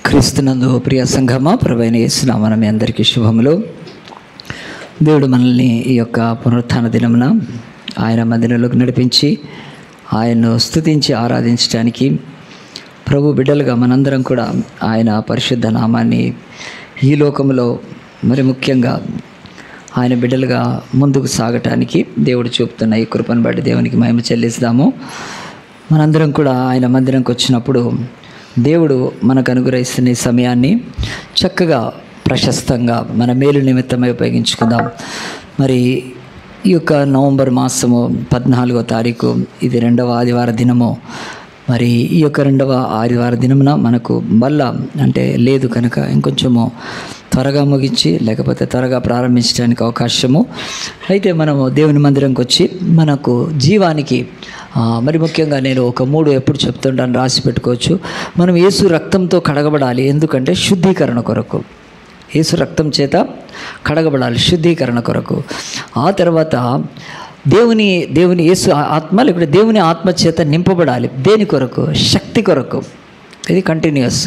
క్రీస్తునందు ప్రియ సంఘమా ప్రభైన యేసునామన మీ అందరికీ శుభములు దేవుడు మనల్ని ఈ యొక్క పునరుత్థాన దినమున ఆయన మందిరంలోకి నడిపించి ఆయన్ను స్తుతించి ఆరాధించడానికి ప్రభు బిడ్డలుగా మనందరం కూడా ఆయన పరిశుద్ధ నామాన్ని ఈ లోకంలో మరి ముఖ్యంగా ఆయన బిడ్డలుగా ముందుకు సాగటానికి దేవుడు చూపుతున్న ఈ కృపను బట్టి దేవునికి మహిమ చెల్లిస్తాము మనందరం కూడా ఆయన మందిరంకి వచ్చినప్పుడు దేవుడు మనకు అనుగ్రహిస్తున్న ఈ సమయాన్ని చక్కగా ప్రశస్తంగా మన మేలు నిమిత్తమై ఉపయోగించుకుందాం మరి ఈ యొక్క నవంబర్ మాసము పద్నాలుగో తారీఖు ఇది రెండవ ఆదివార దినము మరి ఈ యొక్క రెండవ ఆదివార దినమున మనకు మళ్ళా అంటే లేదు కనుక ఇంకొంచెము త్వరగా ముగించి లేకపోతే త్వరగా ప్రారంభించడానికి అవకాశము అయితే మనము దేవుని మందిరంకి వచ్చి మనకు జీవానికి ఆ, మరి ముఖ్యంగా నేను ఒక మూడు ఎప్పుడు చెప్తుంటాను రాసి పెట్టుకోవచ్చు మనం యేసు రక్తంతో కడగబడాలి ఎందుకంటే శుద్ధీకరణ కొరకు యేసు రక్తం చేత కడగబడాలి శుద్ధీకరణ కొరకు ఆ తర్వాత దేవుని దేవుని యేసు ఆత్మ లేకపోతే దేవుని ఆత్మ చేత నింపబడాలి దేని కొరకు శక్తి కొరకు ఇది కంటిన్యూస్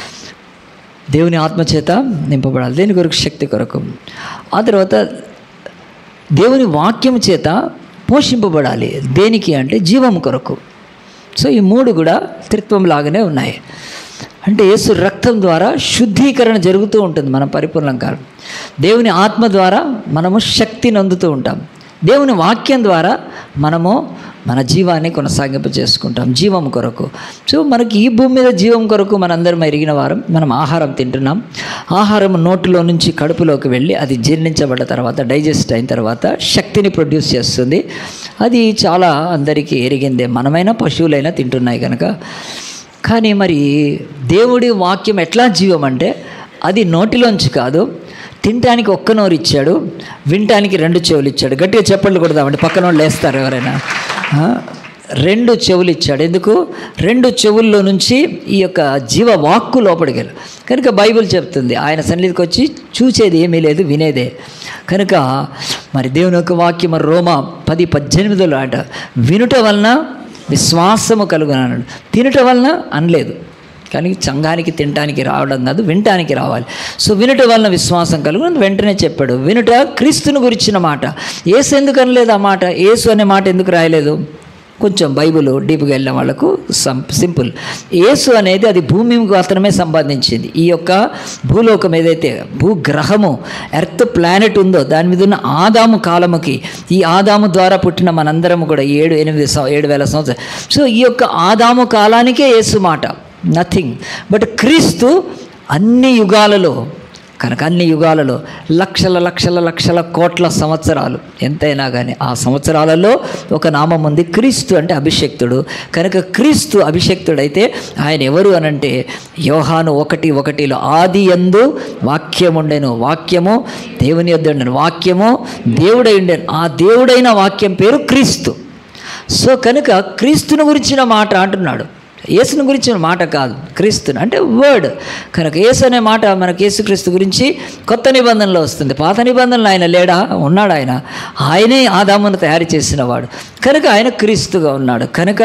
దేవుని ఆత్మ చేత నింపబడాలి దేని కొరకు శక్తి కొరకు ఆ తర్వాత దేవుని వాక్యం చేత పోషింపబడాలి దేనికి అంటే జీవం కొరకు సో ఈ మూడు కూడా త్రిత్వం లాగానే ఉన్నాయి అంటే యేసు రక్తం ద్వారా శుద్ధీకరణ జరుగుతూ ఉంటుంది మన పరిపూర్ణం కాలం దేవుని ఆత్మ ద్వారా మనము శక్తిని అందుతూ ఉంటాం దేవుని వాక్యం ద్వారా మనము మన జీవాన్ని కొనసాగింప చేసుకుంటాం జీవం కొరకు సో మనకి ఈ భూమి మీద జీవం కొరకు మనందరం ఎరిగిన వారం మనం ఆహారం తింటున్నాం ఆహారం నోటిలో నుంచి కడుపులోకి వెళ్ళి అది జీర్ణించబడ్డ తర్వాత డైజెస్ట్ అయిన తర్వాత శక్తిని ప్రొడ్యూస్ చేస్తుంది అది చాలా అందరికీ ఎరిగిందే మనమైనా పశువులైనా తింటున్నాయి కనుక కానీ మరి దేవుడి వాక్యం ఎట్లా జీవం అంటే అది నోటిలోంచి కాదు తినటానికి ఒక్క నోరు ఇచ్చాడు వినటానికి రెండు చెవులు ఇచ్చాడు గట్టిగా చెప్పండి కొడదామండి పక్కన వాళ్ళు వేస్తారు ఎవరైనా ఆ? రెండు చెవులు ఇచ్చాడు ఎందుకు రెండు చెవుల్లో నుంచి ఈ యొక్క జీవ వాక్కు లోపలికి వెళ్ళి కనుక బైబిల్ చెప్తుంది ఆయన సన్నిధికి వచ్చి చూసేది ఏమీ లేదు వినేదే కనుక మరి దేవుని యొక్క వాక్యం మరి రోమా పది పద్దెనిమిదిలో అంట వినుట వలన విశ్వాసము కలుగునన్నాడు తినుట వలన అనలేదు కానీ సంఘానికి తినటానికి రావడం కాదు వినటానికి రావాలి సో వినుట వలన విశ్వాసం కలుగు వెంటనే చెప్పాడు వినుట క్రీస్తుని గురించిన మాట ఏసు ఎందుకు అనలేదు ఆ మాట ఏసు అనే మాట ఎందుకు రాయలేదు కొంచెం బైబిల్ డీప్గా వెళ్ళిన వాళ్ళకు సం సింపుల్ ఏసు అనేది అది భూమి మాత్రమే సంబంధించింది ఈ యొక్క భూలోకం ఏదైతే భూగ్రహము ఎర్త్ ప్లానెట్ ఉందో దాని మీద ఉన్న ఆదాము కాలముకి ఈ ఆదాము ద్వారా పుట్టిన మనందరం కూడా ఏడు ఎనిమిది సం- ఏడు వేల సంవత్సరాలు సో ఈ యొక్క ఆదాము కాలానికే యేసు మాట నథింగ్ బట్ క్రీస్తు అన్ని యుగాలలో కనుక అన్ని యుగాలలో లక్షల లక్షల లక్షల కోట్ల సంవత్సరాలు ఎంతైనా కానీ ఆ సంవత్సరాలలో ఒక నామం ఉంది క్రీస్తు అంటే అభిషక్తుడు కనుక క్రీస్తు అభిషక్తుడైతే ఆయన ఎవరు అనంటే యోహాను ఒకటి ఒకటిలో ఆది ఎందు వాక్యం ఉండెను వాక్యము దేవుని యొద్ద ఉండెను వాక్యము దేవుడై ఉండెను ఆ దేవుడైన వాక్యం పేరు క్రీస్తు సో కనుక క్రీస్తుని గురించిన మాట అంటున్నాడు యేసుని గురించిన మాట కాదు క్రీస్తుని అంటే వర్డ్ కనుక యేసు అనే మాట మనకు యేసుక్రీస్తు గురించి కొత్త నిబంధనలో వస్తుంది పాత నిబంధనలు ఆయన లేడా ఉన్నాడు ఆయన ఆయనే ఆదామును తయారు చేసినవాడు కనుక ఆయన క్రీస్తుగా ఉన్నాడు కనుక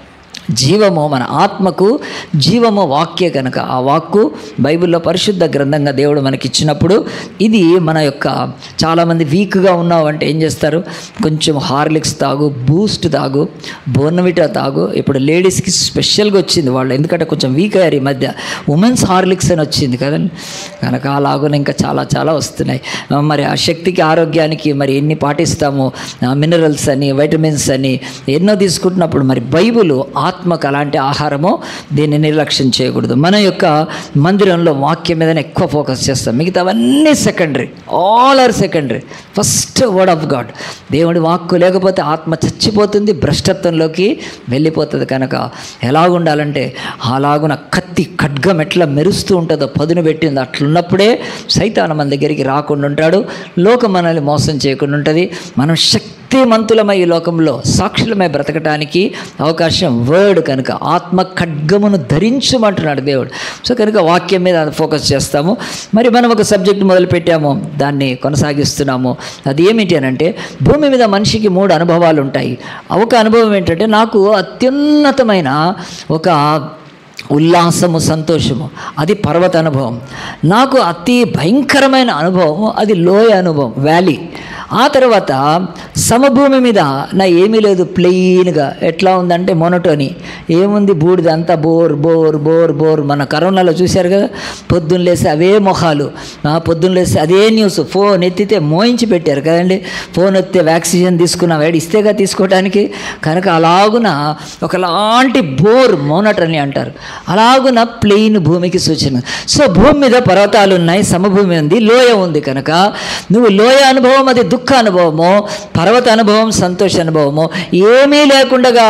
జీవము మన ఆత్మకు జీవము వాక్య కనుక ఆ వాక్కు బైబిల్లో పరిశుద్ధ గ్రంథంగా దేవుడు మనకి ఇచ్చినప్పుడు ఇది మన యొక్క చాలామంది వీక్గా ఉన్నావు అంటే ఏం చేస్తారు కొంచెం హార్లిక్స్ తాగు బూస్ట్ తాగు బోర్నవిటా తాగు ఇప్పుడు లేడీస్కి స్పెషల్గా వచ్చింది వాళ్ళు ఎందుకంటే కొంచెం వీక్ అయ్యారు ఈ మధ్య ఉమెన్స్ హార్లిక్స్ అని వచ్చింది కదండి కనుక అలాగున ఇంకా చాలా చాలా వస్తున్నాయి ఆ, మరి ఆ శక్తికి ఆరోగ్యానికి మరి ఎన్ని పాటిస్తాము మినరల్స్ అని వైటమిన్స్ అని ఎన్నో తీసుకుంటున్నప్పుడు మరి బైబుల్ ఆత్మకు అలాంటి ఆహారము దీన్ని నిర్లక్ష్యం చేయకూడదు మన యొక్క మందిరంలో వాక్యం మీదనే ఎక్కువ ఫోకస్ చేస్తాం మిగతావన్నీ secondary all are secondary first word of God దేవుడి వాక్కు లేకపోతే ఆత్మ చచ్చిపోతుంది భ్రష్టత్వంలోకి వెళ్ళిపోతుంది కనుక ఎలాగుండాలంటే అలాగున కత్తి ఖడ్గం ఎట్లా మెరుస్తూ ఉంటుందో పదును పెట్టింది అట్లున్నప్పుడే సైతాన మన దగ్గరికి రాకుండా ఉంటాడు లోకం మనల్ని మోసం చేయకుండా ఉంటుంది మనం శక్తిమంతులమై ఈ లోకంలో సాక్షులమై బ్రతకటానికి అవకాశం వర్డ్ కనుక ఆత్మ ఖడ్గమును ధరించమంటున్నాడు దేవుడు సో కనుక వాక్యం మీద ఫోకస్ చేస్తాము మరి మనం ఒక సబ్జెక్ట్ మొదలు పెట్టాము దాన్ని కొనసాగిస్తున్నాము అది ఏమిటి అని అంటే భూమి మీద మనిషికి మూడు అనుభవాలు ఉంటాయి ఒక అనుభవం ఏంటంటే నాకు అత్యున్నతమైన ఒక ఉల్లాసము సంతోషము అది పర్వత అనుభవం నాకు అతి భయంకరమైన అనుభవం అది లోయ అనుభవం వ్యాలీ ఆ తర్వాత సమభూమి మీద నా ఏమీ లేదు ప్లెయిన్గా ఎట్లా ఉందంటే మొనటోని ఏముంది బూడిద అంతా బోర్ బోర్ బోర్ బోర్ మన కరోనాలో చూశారు కదా పొద్దున్న లేసి అవే మొహాలు ఆ పొద్దున్న లేసి అదే న్యూస్ ఫోన్ ఎత్తితే మోయించి పెట్టారు కదండి ఫోన్ ఎత్తే వ్యాక్సిన్ తీసుకున్న వేడి ఇస్తేగా తీసుకోవడానికి కనుక అలాగున ఒకలాంటి బోర్ మోనటని అంటారు అలాగున ప్లెయిన్ భూమికి సూచన సో భూమి మీద పర్వతాలు ఉన్నాయి సమభూమి ఉంది లోయ ఉంది కనుక నువ్వు లోయ అనుభవం అది దుఃఖ అనుభవము పర్వత అనుభవం సంతోష అనుభవము ఏమీ లేకుండా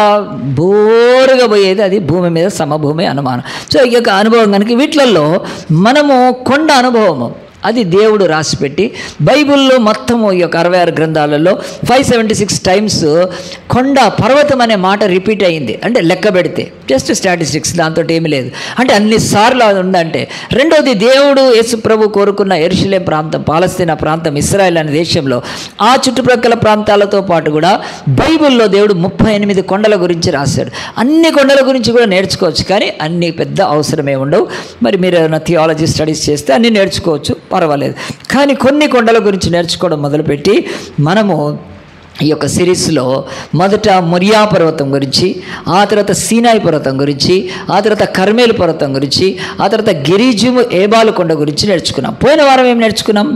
బోరుగా పోయేది అది భూమి మీద సమభూమి అనుమానం సో ఈ యొక్క అనుభవం కనుక వీటిలలో మనము కొండ అనుభవము అది దేవుడు రాసిపెట్టి బైబిల్లో మొత్తము ఈ యొక్క అరవై ఆరు గ్రంథాలలో ఫైవ్ సెవెంటీ సిక్స్ టైమ్స్ కొండ పర్వతం అనే మాట రిపీట్ అయింది అంటే లెక్క పెడితే జస్ట్ స్టాటిస్టిక్స్ దాంతో ఏమీ లేదు అంటే అన్నిసార్లు అది ఉందంటే రెండవది దేవుడు యేసు ప్రభు కోరుకున్న ఎరుషులేం ప్రాంతం పాలస్తీనా ప్రాంతం ఇస్రాయల్ అనే దేశంలో ఆ చుట్టుప్రక్కల ప్రాంతాలతో పాటు కూడా బైబిల్లో దేవుడు ముప్పై ఎనిమిది కొండల గురించి రాశాడు అన్ని కొండల గురించి కూడా నేర్చుకోవచ్చు కానీ అన్ని పెద్ద అవసరమే ఉండవు మరి మీరు ఏమైనా థియాలజీ స్టడీస్ చేస్తే అన్నీ నేర్చుకోవచ్చు పర్వాలేదు కానీ కొన్ని కొండల గురించి నేర్చుకోవడం మొదలుపెట్టి మనము ఈ యొక్క సిరీస్లో మొదట మురియా పర్వతం గురించి ఆ తర్వాత సీనాయి పర్వతం గురించి ఆ తర్వాత కర్మేలు పర్వతం గురించి ఆ తర్వాత గిరిజుము ఏబాలు కొండ గురించి నేర్చుకున్నాం పోయిన వారం ఏం నేర్చుకున్నాం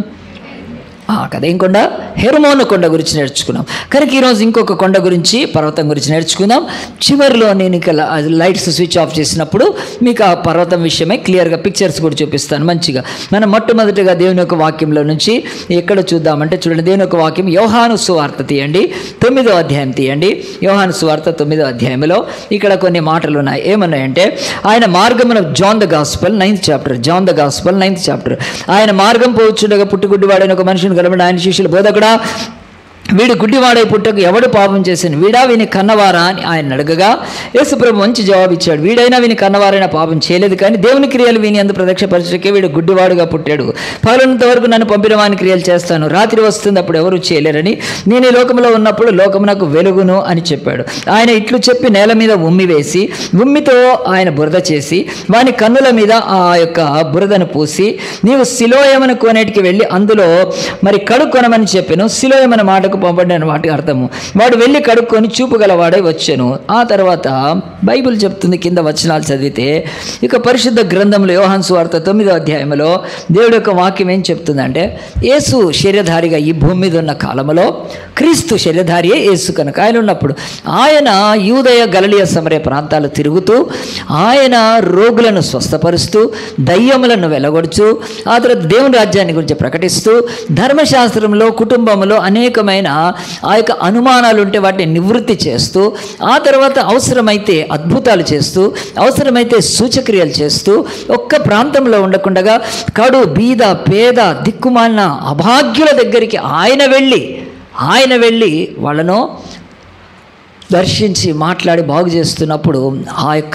ఆ, కదా ఏం కొండ హెర్మోన్ కొండ గురించి నేర్చుకున్నాం కనుక ఈరోజు ఇంకొక కొండ గురించి పర్వతం గురించి నేర్చుకుందాం చివరిలో నేను ఇక ల- లైట్స్ స్విచ్ ఆఫ్ చేసినప్పుడు మీకు ఆ పర్వతం విషయమై క్లియర్గా పిక్చర్స్ కూడా చూపిస్తాను మంచిగా మనం మొట్టమొదటిగా దేవుని యొక్క వాక్యంలో నుంచి ఎక్కడ చూద్దామంటే చూడండి దేవుని యొక్క వాక్యం యోహాను సువార్త తీయండి తొమ్మిదో అధ్యాయం తీయండి యోహాను సువార్త తొమ్మిదో అధ్యాయంలో ఇక్కడ కొన్ని మాటలు ఉన్నాయి ఏమన్నాయంటే ఆయన మార్గమున John the gospel ninth chapter John the gospel ninth chapter ఆయన మార్గం పోవచ్చుండగా పుట్టుగుడ్డివాడైన ఒక మనిషిని కలబడి ఆయన శిష్యులు బోధకుడా వీడు గుడ్డివాడై పుట్టకు ఎవడు పాపం చేశాను వీడా వీని కన్నవారా అని ఆయన అడగగా యేసుప్రభు మంచి జవాబు ఇచ్చాడు వీడైనా వీని కన్నవారైనా పాపం చేయలేదు కానీ దేవుని క్రియలు వీని అందు ప్రత్యక్షపరచకే వీడు గుడ్డివాడుగా పుట్టాడు పగలంత వరకు నన్ను పంపిన వాని క్రియలు చేస్తాను రాత్రి వస్తుంది అప్పుడు ఎవరు చేయలేరని నేను ఈ లోకంలో ఉన్నప్పుడు లోకం నాకు వెలుగును అని చెప్పాడు ఆయన ఇట్లు చెప్పి నేల మీద ఉమ్మి వేసి ఉమ్మితో ఆయన బురద చేసి వాని కన్నుల మీద ఆ యొక్క బురదను పూసి నీవు శిలోయమన కోనేటికి వెళ్ళి అందులో మరి కడుక్కొనమని చెప్పాను శిలోయమన మాటకు పంపడిన వాటి అర్థము వాడు వెళ్ళి కడుక్కొని చూపు గలవాడై వచ్చాను ఆ తర్వాత బైబిల్ చెప్తుంది కింద వచనాలు చదివితే ఇక పరిశుద్ధ గ్రంథంలో యోహాన్ సువార్త తొమ్మిదో అధ్యాయంలో దేవుడి యొక్క వాక్యం ఏం చెప్తుందంటే యేసు శరీరధారిగా ఈ భూమి మీద ఉన్న కాలంలో క్రీస్తు శరీరధారియే యేసు కనుక ఆయన ఉన్నప్పుడు ఆయన యూదయ గలలియ సమరయ ప్రాంతాలు తిరుగుతూ ఆయన రోగులను స్వస్థపరుస్తూ దయ్యములను వెలగొడుచు ఆ తర్వాత దేవుని రాజ్యాన్ని గురించి ప్రకటిస్తూ ధర్మశాస్త్రంలో కుటుంబంలో అనేకమైన ఆ యొక్క అనుమానాలు ఉంటే వాటిని నివృత్తి చేస్తూ ఆ తర్వాత అవసరమైతే అద్భుతాలు చేస్తూ అవసరమైతే సూచక్రియలు చేస్తూ ఒక్క ప్రాంతంలో ఉండకుండగా కడు బీద పేద దిక్కుమాలిన అభాగ్యుల దగ్గరికి ఆయన వెళ్ళి ఆయన వెళ్ళి వాళ్ళను దర్శించి మాట్లాడి బాగు చేస్తున్నప్పుడు ఆ యొక్క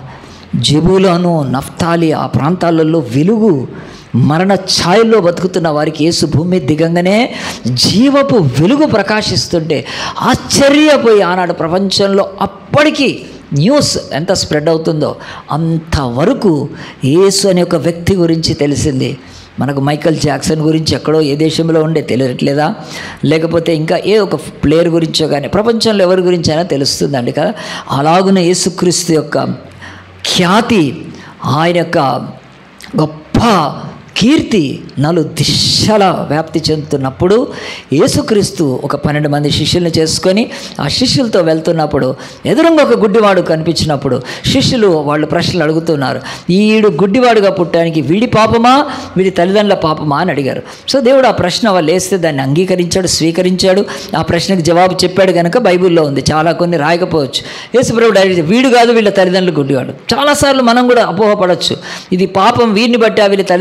జబులను నఫ్తాలి ఆ ప్రాంతాలలో వెలుగు మరణ ఛాయల్లో బతుకుతున్న వారికి యేసు భూమి మీద దిగంగానే జీవపు వెలుగు ప్రకాశిస్తుంటే ఆశ్చర్యపోయి ఆనాడు ప్రపంచంలో అప్పటికి న్యూస్ ఎంత స్ప్రెడ్ అవుతుందో అంతవరకు యేసు అనే ఒక వ్యక్తి గురించి తెలిసింది మనకు మైకల్ జాక్సన్ గురించి ఎక్కడో ఏ దేశంలో ఉండే తెలియట్లేదా లేకపోతే ఇంకా ఏ ఒక ప్లేయర్ గురించో కానీ ప్రపంచంలో ఎవరి గురించి అయినా తెలుస్తుందండి కదా అలాగున యేసుక్రీస్తు యొక్క ఖ్యాతి ఆయన యొక్క గొప్ప కీర్తి నలు దిశల వ్యాప్తి చెందుతున్నప్పుడు యేసుక్రీస్తు ఒక పన్నెండు మంది శిష్యుల్ని చేసుకొని ఆ శిష్యులతో వెళ్తున్నప్పుడు ఎదురుగా ఒక గుడ్డివాడు కనిపించినప్పుడు శిష్యులు వాళ్ళు ప్రశ్నలు అడుగుతున్నారు ఈడు గుడ్డివాడుగా పుట్టడానికి వీడి పాపమా వీడి తల్లిదండ్రుల పాపమా అని అడిగారు సో దేవుడు ఆ ప్రశ్న వాళ్ళు వేస్తే దాన్ని అంగీకరించాడు స్వీకరించాడు ఆ ప్రశ్నకు జవాబు చెప్పాడు కనుక బైబిల్లో ఉంది చాలా కొన్ని రాయకపోవచ్చు యేసుప్రభు డైరెక్ట్ వీడు కాదు వీళ్ళ తల్లిదండ్రులు గుడ్డివాడు చాలాసార్లు మనం కూడా అపోహపడవచ్చు ఇది పాపం వీరిని బట్టి ఆ వీళ్ళ తల్లిదండ్రులు ఒక్కోసారి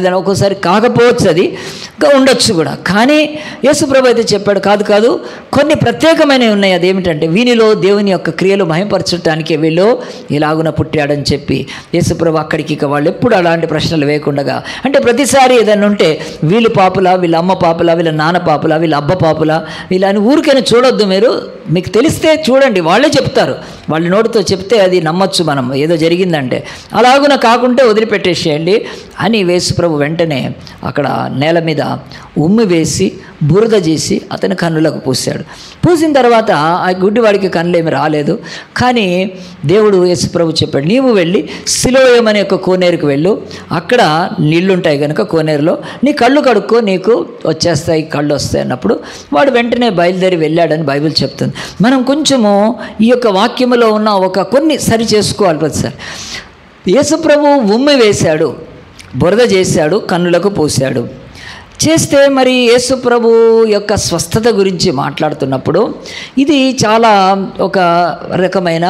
ఒక్కోసారి కాకపోవచ్చు అది ఇంకా ఉండొచ్చు కూడా కానీ యేసుప్రభు అయితే చెప్పాడు కాదు కాదు కొన్ని ప్రత్యేకమైనవి ఉన్నాయి అదేమిటంటే వీనిలో దేవుని యొక్క క్రియలు మహింపరచడానికి వీళ్ళు ఇలాగున పుట్టాడని చెప్పి యేసుప్రభు అక్కడికి ఇక వాళ్ళు ఎప్పుడు అలాంటి ప్రశ్నలు వేయకుండా అంటే ప్రతిసారి ఏదైనా ఉంటే వీళ్ళు పాపులా వీళ్ళ అమ్మ పాపులా వీళ్ళ నాన్న పాపులా వీళ్ళ అబ్బ పాపులా వీళ్ళని ఊరికైనా చూడొద్దు మీరు మీకు తెలిస్తే చూడండి వాళ్ళే చెప్తారు వాళ్ళ నోటితో చెప్తే అది నమ్మొచ్చు మనం ఏదో జరిగిందంటే అలాగున కాకుంటే వదిలిపెట్టేసేయండి అని యేసుప్రభు వెంటనే అక్కడ నేల మీద ఉమ్మి వేసి బురద చేసి అతని కన్నులకు పూసాడు పూసిన తర్వాత ఆ గుడ్డివాడికి కన్నులు ఏమి రాలేదు కానీ దేవుడు యేసుప్రభు చెప్పాడు నీవు వెళ్ళి సిలోయం అనే ఒక కోనేరుకు వెళ్ళు అక్కడ నీళ్లుంటాయి కనుక కోనేరులో నీ కళ్ళు కడుక్కో నీకు వచ్చేస్తాయి కళ్ళు వస్తాయి అన్నప్పుడు వాడు వెంటనే బయలుదేరి వెళ్ళాడని బైబిల్ చెప్తుంది మనం కొంచెము ఈ యొక్క వాక్యములో ఉన్న ఒక కొన్ని సరి చేసుకోవాలి ప్రతిసారి యేసుప్రభు ఉమ్మి వేశాడు బురద చేశాడు కన్నులకు పూశాడు చేస్తే మరి యేసుప్రభు యొక్క స్వస్థత గురించి మాట్లాడుతున్నప్పుడు ఇది చాలా ఒక రకమైన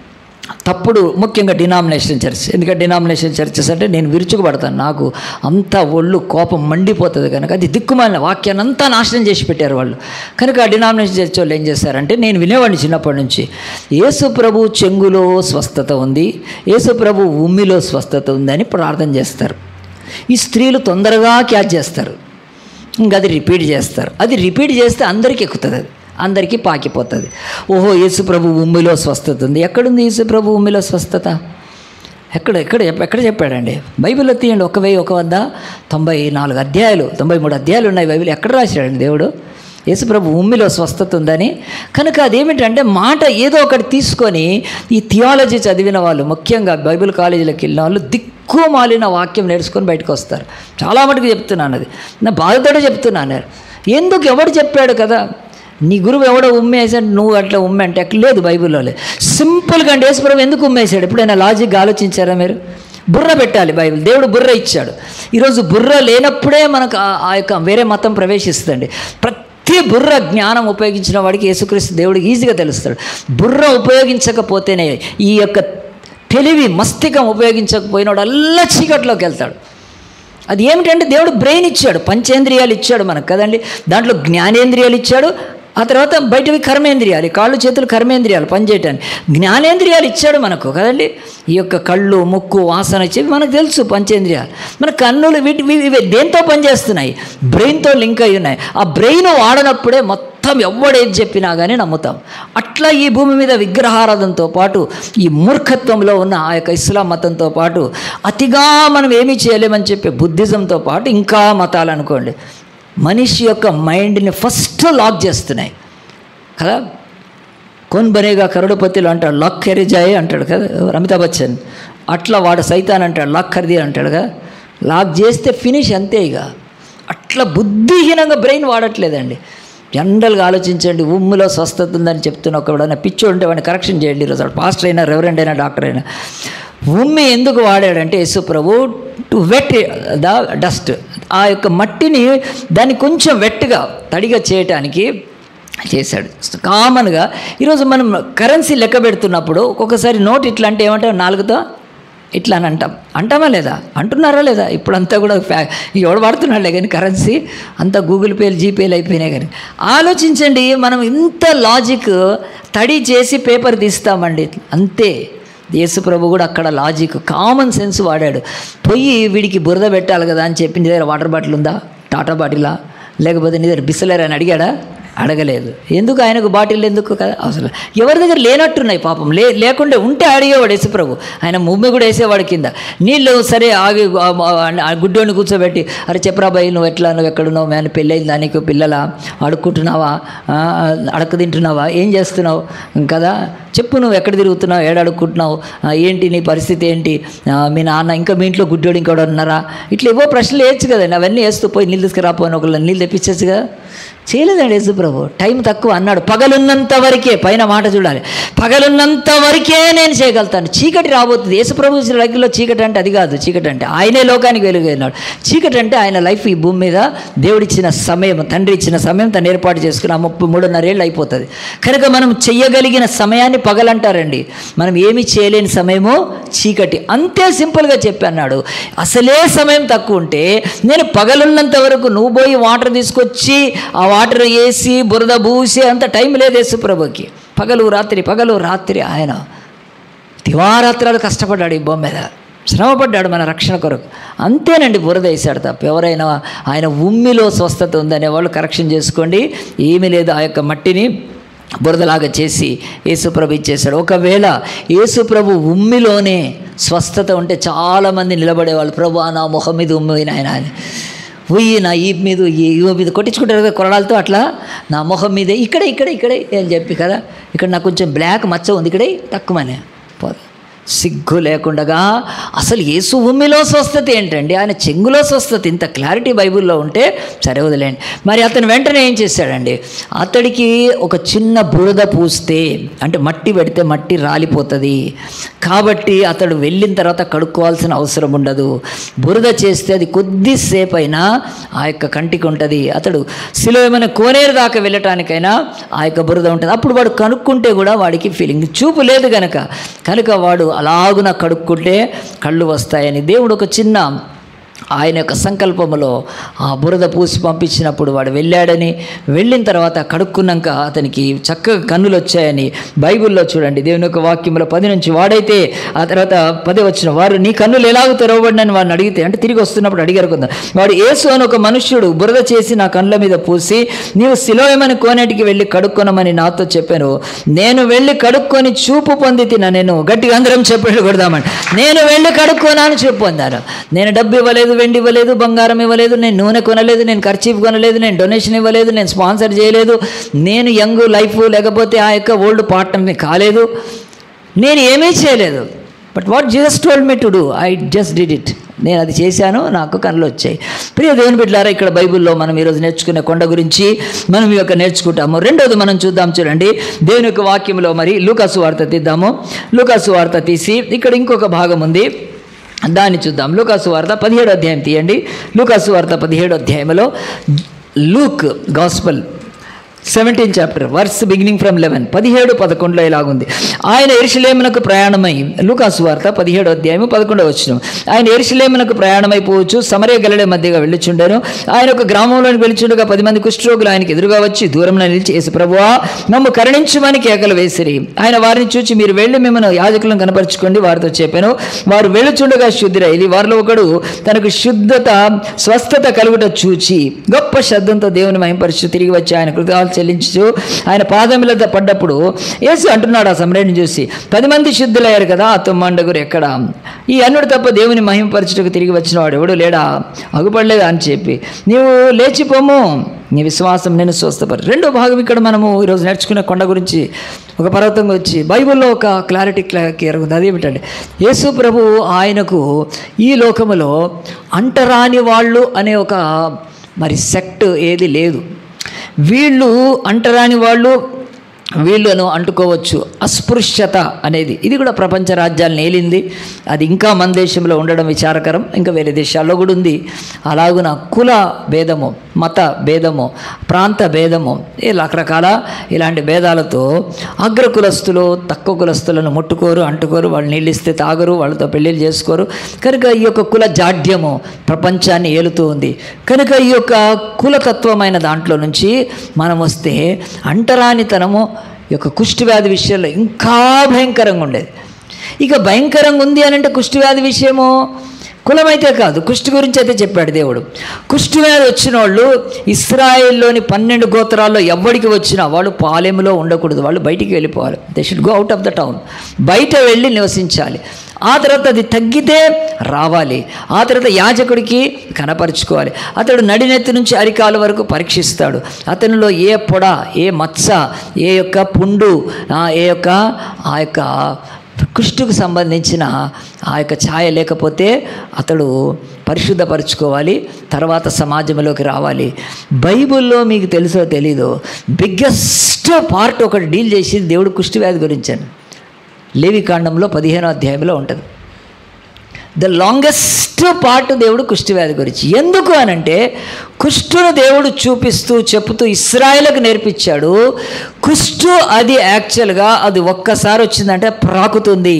తప్పుడు ముఖ్యంగా డినామినేషన్ చర్చ్ ఎందుకంటే డినామినేషన్ చర్చెస్ అంటే నేను విరుచుకుపడతాను నాకు అంత ఒళ్ళు కోపం మండిపోతుంది కనుక అది దిక్కుమాలిన వాక్యాన్ని అంతా నాశనం చేసి పెట్టారు వాళ్ళు కనుక ఆ డినామినేషన్ చర్చ్ వాళ్ళు ఏం చేశారంటే నేను వినేవాడిని చిన్నప్పటి నుంచి యేసు ప్రభు చెంగులో స్వస్థత ఉంది యేసు ప్రభు ఉమ్మిలో స్వస్థత ఉంది అని ప్రార్థన చేస్తారు ఈ స్త్రీలు తొందరగా క్యాచ్ చేస్తారు ఇంకా అది రిపీట్ చేస్తారు అది రిపీట్ చేస్తే అందరికీ ఎక్కుతుంది అది అందరికీ పాకిపోతుంది ఓహో యేసు ప్రభు ఉమ్మిలో స్వస్థత ఉంది ఎక్కడుంది యేసు ప్రభు ఉమ్మిలో స్వస్థత ఎక్కడ ఎక్కడ ఎక్కడ చెప్పాడండి బైబిల్లో తీయండి ఒక వెయ్యి ఒక వద్ద తొంభై నాలుగు అధ్యాయాలు తొంభై మూడు అధ్యాయాలు ఉన్నాయి బైబిల్ ఎక్కడ రాశాడండి దేవుడు యేసుప్రభు ఉమ్మిలో స్వస్థత ఉందని కనుక అదేమిటంటే మాట ఏదో ఒకటి తీసుకొని ఈ థియాలజీ చదివిన వాళ్ళు ముఖ్యంగా బైబిల్ కాలేజీలకు వెళ్ళిన వాళ్ళు దిక్కు మాలిన వాక్యం నేర్చుకొని బయటకు వస్తారు చాలా మటుకు చెప్తున్నాను అది నా బాధతోటే చెప్తున్నాను ఎందుకు ఎవడు చెప్పాడు కదా నీ గురువు ఎవడో ఉమ్మేసాడు నువ్వు అట్లా ఉమ్మే అంటే ఎక్కడ లేదు బైబిల్లో లేదు సింపుల్గా అంటే యేసుప్రభు ఎందుకు ఉమ్మేశాడు ఎప్పుడైనా లాజిక్ ఆలోచించారా మీరు బుర్ర పెట్టాలి బైబిల్ దేవుడు బుర్ర ఇచ్చాడు ఈరోజు బుర్ర లేనప్పుడే మనకు ఆ- ఆ యొక్క వేరే మతం ప్రవేశిస్తుంది ప్రతి బుర్ర జ్ఞానం ఉపయోగించిన వాడికి యేసుక్రీస్తు దేవుడికి ఈజీగా తెలుస్తాడు బుర్ర ఉపయోగించకపోతేనే ఈ యొక్క తెలివి మస్తికం ఉపయోగించకపోయినవాడు అల్ల చీకట్లోకి వెళ్తాడు అది ఏమిటంటే దేవుడు బ్రెయిన్ ఇచ్చాడు పంచేంద్రియాలు ఇచ్చాడు మనకు కదండి దాంట్లో జ్ఞానేంద్రియాలు ఇచ్చాడు ఆ తర్వాత బయటవి కర్మేంద్రియాలు ఈ కాళ్ళు చేతులు కర్మేంద్రియాలు పనిచేయటానికి జ్ఞానేంద్రియాలు ఇచ్చాడు మనకు కదండి ఈ యొక్క కళ్ళు ముక్కు వాసన ఇచ్చేవి మనకు తెలుసు పంచేంద్రియాలు మన కన్నులు వీటి ఇవి- ఇవి దేంతో పనిచేస్తున్నాయి బ్రెయిన్తో లింక్ అయి ఉన్నాయి ఆ బ్రెయిన్ వాడనప్పుడే మొత్తం ఎవడేది చెప్పినా కానీ నమ్ముతాం అట్లా ఈ భూమి మీద విగ్రహారాధనతో పాటు ఈ మూర్ఖత్వంలో ఉన్న ఆ యొక్క ఇస్లాం మతంతో పాటు అతిగా మనం ఏమీ చేయలేమని చెప్పే బుద్ధిజంతో పాటు ఇంకా మతాలు అనుకోండి మనిషి యొక్క మైండ్ని ఫస్ట్ లాక్ చేస్తున్నాయి కదా కోన్ బనేగా కరుడుపతిలో అంటాడు లక్ ఖరీజాయి అంటాడు కదా ఎవరు? అమితాబ్ బచ్చన్ అట్లా వాడు సైతాన్ అంటాడు లక్ ఖరీది అంటాడు కదా లాక్ చేస్తే ఫినిష్ అంతే ఇక అట్లా బుద్ధిహీనంగా బ్రెయిన్ వాడట్లేదండి జనరల్గా ఆలోచించండి ఉమ్ములో స్వస్థత ఉందని చెప్తున్న ఒకడైనా పిచ్చోడు ఉంటే వాడిని కరెక్షన్ చేయండి ఈరోజు వాడు పాస్టర్ అయినా రెవరెండ్ అయినా డాక్టర్ అయినా ఉమ్మి ఎందుకు వాడాడంటే యేసు ప్రభు టు వెట్ ద డస్ట్ ఆ యొక్క మట్టిని దాన్ని కొంచెం వెట్గా తడిగా చేయటానికి చేశాడు కామన్గా ఈరోజు మనం కరెన్సీ లెక్క పెడుతున్నప్పుడు ఒక్కొక్కసారి నోట్ ఇట్లా అంటే ఏమంటాం నాలుగుతో ఇట్లా అని అంటాం అంటామా లేదా అంటున్నారా లేదా ఇప్పుడంతా కూడా ఫ్యా ఎవడు వాడుతున్నాడులే కానీ కరెన్సీ అంతా గూగుల్ పేలు జీపేలు అయిపోయినాయి కానీ ఆలోచించండి మనం ఇంత లాజిక్ తడి చేసి పేపర్ తీస్తామండి అంతే యేసు ప్రభు కూడా అక్కడ లాజిక్ కామన్ సెన్స్ వాడాడు పొయ్యి వీడికి బురద పెట్టాలి కదా అని చెప్పి నీ దగ్గర వాటర్ బాటిల్ ఉందా టాటా బాటిలా లేకపోతే నీ దగ్గర బిస్లర్ అని అడిగాడా అడగలేదు ఎందుకు ఆయనకు బాటిల్ ఎందుకు కదా అసలు ఎవరి దగ్గర లేనట్టున్నాయి పాపం లే లేకుంటే ఉంటే అడిగేవాడు యేసుప్రభు ఆయన ముమ్మి కూడా వేసేవాడు కింద నీళ్ళు సరే ఆగి ఆ, ఆ గుడ్డోని కూర్చోబెట్టి అరే చెప్పరా బాయ్ నువ్వు ఎట్లా నువ్వు ఎక్కడున్నావు మేము పెళ్ళయిందా నీకు పిల్లల అడుక్కుంటున్నావా ఆ, అడక్క తింటున్నావా ఏం చేస్తున్నావు కదా చెప్పు నువ్వు ఎక్కడ తిరుగుతున్నావు ఏడ అడుక్కుంటున్నావు ఆ, ఏంటి నీ పరిస్థితి ఏంటి ఆ, మీ నాన్న ఇంకా మీ ఇంట్లో గుడ్డోడు ఇంకోడు ఉన్నారా ఇట్లా ఏవో ప్రశ్నలు వేయచ్చు కదండి అవన్నీ వేస్తూ పోయి నీళ్ళు తీసుకురాపోయిన ఒకళ్ళు నీళ్ళు తెప్పించచ్చుగా చేయలేదండి యేసు ప్రభు టైం తక్కువ అన్నాడు పగలున్నంత వరకే పైన మాట చూడాలి పగలున్నంత వరకే నేను చేయగలుగుతాను చీకటి రాబోతుంది యేసు ప్రభు లైఫ్లో చీకటి అంటే అది కాదు చీకటి అంటే ఆయనే లోకానికి వెలుగైనాడు చీకటి అంటే ఆయన లైఫ్ ఈ భూమి మీద దేవుడిచ్చిన సమయం తండ్రి ఇచ్చిన సమయం తను ఏర్పాటు చేసుకుని ఆ ముప్పై మూడున్నరేళ్ళు అయిపోతుంది కనుక మనం చెయ్యగలిగిన సమయాన్ని పగలంటారండి మనం ఏమి చేయలేని సమయము చీకటి అంతే సింపుల్గా చెప్పి అన్నాడు అసలే సమయం తక్కువ ఉంటే నేను పగలున్నంత వరకు నువ్వు పోయి వాటర్ తీసుకొచ్చి ఆ వాటర్ వేసి బురద పూసి అంత టైం లేదు యేసుప్రభుకి పగలు రాత్రి పగలు రాత్రి ఆయన దివారాత్రాలు కష్టపడ్డాడు ఈ భూమి మీద శ్రమపడ్డాడు మన రక్షణ కొరకు అంతేనండి బురద వేశాడు తప్ప ఎవరైనా ఆయన ఉమ్మిలో స్వస్థత ఉందనే వాళ్ళు కరెక్షన్ చేసుకోండి ఏమీ లేదు ఆ యొక్క మట్టిని బురదలాగా చేసి యేసుప్రభు ఇచ్చేశాడు ఒకవేళ యేసుప్రభు ఉమ్మిలోనే స్వస్థత ఉంటే చాలామంది నిలబడేవాళ్ళు ప్రభు నా మొహం మీద ఉమ్మి ఆయన అని ఉయ్యి నా ఈ మీద ఈ ఇగో మీద కొట్టించుకుంటారు కదా కొరడాలతో అట్లా నా మొహం మీదే ఇక్కడే ఇక్కడే ఇక్కడే అని చెప్పి కదా ఇక్కడ నాకు కొంచెం బ్లాక్ మచ్చ ఉంది ఇక్కడే తక్కువనే పోదు సిగ్గు లేకుండగా అసలు యేసు ఉమ్మిలో స్వస్థత ఏంటండి ఆయన చెంగులో స్వస్థత ఇంత క్లారిటీ బైబిల్లో ఉంటే సరే వదిలేండి మరి అతను వెంటనే ఏం చేశాడండి అతడికి ఒక చిన్న బురద పూస్తే అంటే మట్టి పెడితే మట్టి రాలిపోతుంది కాబట్టి అతడు వెళ్ళిన తర్వాత కడుక్కోవాల్సిన అవసరం ఉండదు బురద చేస్తే అది కొద్దిసేపు అయినా ఆ యొక్క కంటికి ఉంటుంది అతడు శిలో ఏమైనా కోనేరు దాకా వెళ్ళటానికైనా ఆ యొక్క బురద ఉంటుంది అప్పుడు వాడు కనుక్కుంటే కూడా వాడికి ఫీలింగ్ చూపు లేదు కనుక కనుక వాడు అలాగున కడుక్కుంటే కళ్ళు వస్తాయని దేవుడు ఒక చిన్న ఆయన యొక్క సంకల్పములో ఆ బురద పూసి పంపించినప్పుడు వాడు వెళ్ళాడని వెళ్ళిన తర్వాత కడుక్కున్నాక అతనికి చక్కగా కన్నులు వచ్చాయని బైబిల్లో చూడండి దేవుని యొక్క వాక్యంలో పది నుంచి వాడైతే ఆ తర్వాత పది వచ్చిన వారు నీ కన్నులు ఎలాగో తెరవబడినని వాడిని అడిగితే అంటే తిరిగి వస్తున్నప్పుడు అడిగారు కొంత వాడు యేసు అని ఒక మనుష్యుడు బురద చేసి నా కళ్ళ మీద పూసి నీవు శిలోయమని కోనేటికి వెళ్ళి కడుక్కొనమని నాతో చెప్పాను నేను వెళ్ళి కడుక్కొని చూపు పొంది తిన నేను గట్టిగా అందరం చెప్పాడు కొడదామని నేను వెళ్ళి కడుక్కోనాను చూపు పొందాను నేను డబ్బు ఇవ్వలేదు వెండి ఇవ్వలేదు బంగారం ఇవ్వలేదు నేను నూనె కొనలేదు నేను ఖర్చీఫ్ కొనలేదు నేను డొనేషన్ ఇవ్వలేదు నేను స్పాన్సర్ చేయలేదు నేను యంగ్ లైఫ్ లేకపోతే ఆ యొక్క ఓల్డ్ పార్ట్నర్ని కాలేదు నేను ఏమీ చేయలేదు but what just told me to do I just did it నేను అది చేశాను నాకు కళ్ళు వచ్చాయి ప్రియ దేవుని బిడ్డారా ఇక్కడ బైబిల్లో మనం ఈరోజు నేర్చుకునే కొండ గురించి మనం ఈ యొక్క నేర్చుకుంటాము రెండోది మనం చూద్దాం చూడండి దేవుని యొక్క వాక్యంలో మరి లూకాసు వార్త తీద్దాము లూకాసు వార్త తీసి ఇక్కడ ఇంకొక భాగం ఉంది దాన్ని చూద్దాం లూకాసు వార్త పదిహేడు అధ్యాయం తీయండి లూకాసు వార్త పదిహేడు అధ్యాయంలో Luke gospel seventeen chapter verse beginning from eleven పదిహేడు పదకొండులో ఇలాగుంది ఆయన ఎరుషలేమునకు ప్రయాణమై లూకాసు వార్త పదిహేడు అధ్యాయము పదకొండవ వచ్చిన ఆయన ఎరుషలేమునకు ప్రయాణమైపోవచ్చు సమరే గలడే మధ్యగా వెళ్ళుచుండెను ఆయన ఒక గ్రామంలోని వెలుచుండగా పది మంది కుష్ఠరోగులు ఆయనకి ఎదురుగా వచ్చి దూరంలో నిలిచి యేసు ప్రభువా నమ్ము కరుణించమని కేకలు వేసిరి ఆయన వారిని చూచి మీరు వెళ్ళి మిమ్మల్ని యాజకులను కనపరుచుకోండి వారితో చెప్పాను వారు వెళ్ళుచుండగా శుద్ధిరైది వారిలో ఒకడు తనకు శుద్ధత స్వస్థత కలుగుట చూచి గొప్ప శబ్దంతో దేవుని మహింపరుచు తిరిగి వచ్చి ఆయన కృతజ్ఞతలు చెల్లించు ఆయన పాదముల పడ్డప్పుడు యేసు అంటున్నాడు ఆ సమరేని చూసి పది మంది శుద్ధులయ్యారు కదా ఆ తుమ్మండగురు ఎక్కడ ఈ అన్నుడు తప్ప దేవుని మహింపరచుటకు తిరిగి వచ్చిన వాడు ఎవడు లేడా అగుపడలేదా అని చెప్పి నీవు లేచిపోము నీ విశ్వాసం నేను స్వస్థపరి రెండో భాగం ఇక్కడ మనము ఈరోజు నేర్చుకునే కొండ గురించి ఒక పర్వతం వచ్చి బైబిల్లో ఒక క్లారిటీ క్లియర్ ఉంది అదేమిటంటే యేసు ప్రభు ఆయనకు ఈ లోకములో అంటరాని వాళ్ళు అనే ఒక మరి సెక్ట్ ఏది లేదు వీళ్ళు అంటరాని వాళ్ళు వీళ్ళను అంటుకోవచ్చు అస్పృశ్యత అనేది ఇది కూడా ప్రపంచ రాజ్యాలను ఏలింది అది ఇంకా మన దేశంలో ఉండడం విచారకరం ఇంకా వేరే దేశాల్లో కూడా ఉంది అలాగున కుల భేదము మత భేదము ప్రాంత భేదము ఈ రకరకాల ఇలాంటి భేదాలతో అగ్ర కులస్తులు తక్కువ కులస్తులను ముట్టుకోరు అంటుకోరు వాళ్ళు నీళ్ళు ఇస్తే తాగరు వాళ్ళతో పెళ్ళిళ్ళు చేసుకోరు కనుక ఈ యొక్క కుల జాడ్యము ప్రపంచాన్ని ఏలుతూ ఉంది కనుక ఈ యొక్క కులతత్వమైన దాంట్లో నుంచి మనం వస్తే అంటరానితనము ఈ యొక్క కుష్టివ్యాధి విషయంలో ఇంకా భయంకరంగా ఉండేది ఇక భయంకరంగా ఉంది అని అంటే కుష్టివ్యాధి విషయము కులమైతే కాదు కుష్టి గురించి అయితే చెప్పాడు దేవుడు కుష్టివ్యాధి వచ్చిన వాళ్ళు ఇస్రాయేల్లోని పన్నెండు గోత్రాల్లో ఎవరికి వచ్చినా వాళ్ళు పాలెములో ఉండకూడదు వాళ్ళు బయటికి వెళ్ళిపోవాలి they should go out of the town బయట వెళ్ళి నివసించాలి ఆ తర్వాత అది తగ్గితే రావాలి ఆ తర్వాత యాజకుడికి కనపరుచుకోవాలి అతడు నడినెత్తి నుంచి అరికాల వరకు పరీక్షిస్తాడు అతనిలో ఏ పొడ ఏ మచ్చ ఏ యొక్క పుండు ఆ, ఏ యొక్క ఆ యొక్క కుష్టుకు సంబంధించిన ఆ యొక్క ఛాయ లేకపోతే అతడు పరిశుద్ధపరచుకోవాలి తర్వాత సమాజంలోకి రావాలి బైబిల్లో మీకు తెలుసో తెలీదో బిగ్గెస్ట్ పార్ట్ ఒకటి డీల్ చేసి దేవుడు కుష్టి వ్యాధి గురించాను లేవి కాండంలో పదిహేనో అధ్యాయంలో ఉంటుంది ద లాంగెస్ట్ పార్ట్ దేవుడు కుష్టి వ్యాధి గురించి ఎందుకు అనంటే కుష్టును దేవుడు చూపిస్తూ చెప్తూ ఇస్రాయేల్కి నేర్పించాడు కుష్టు అది యాక్చువల్గా అది ఒక్కసారి వచ్చిందంటే ప్రాకుతుంది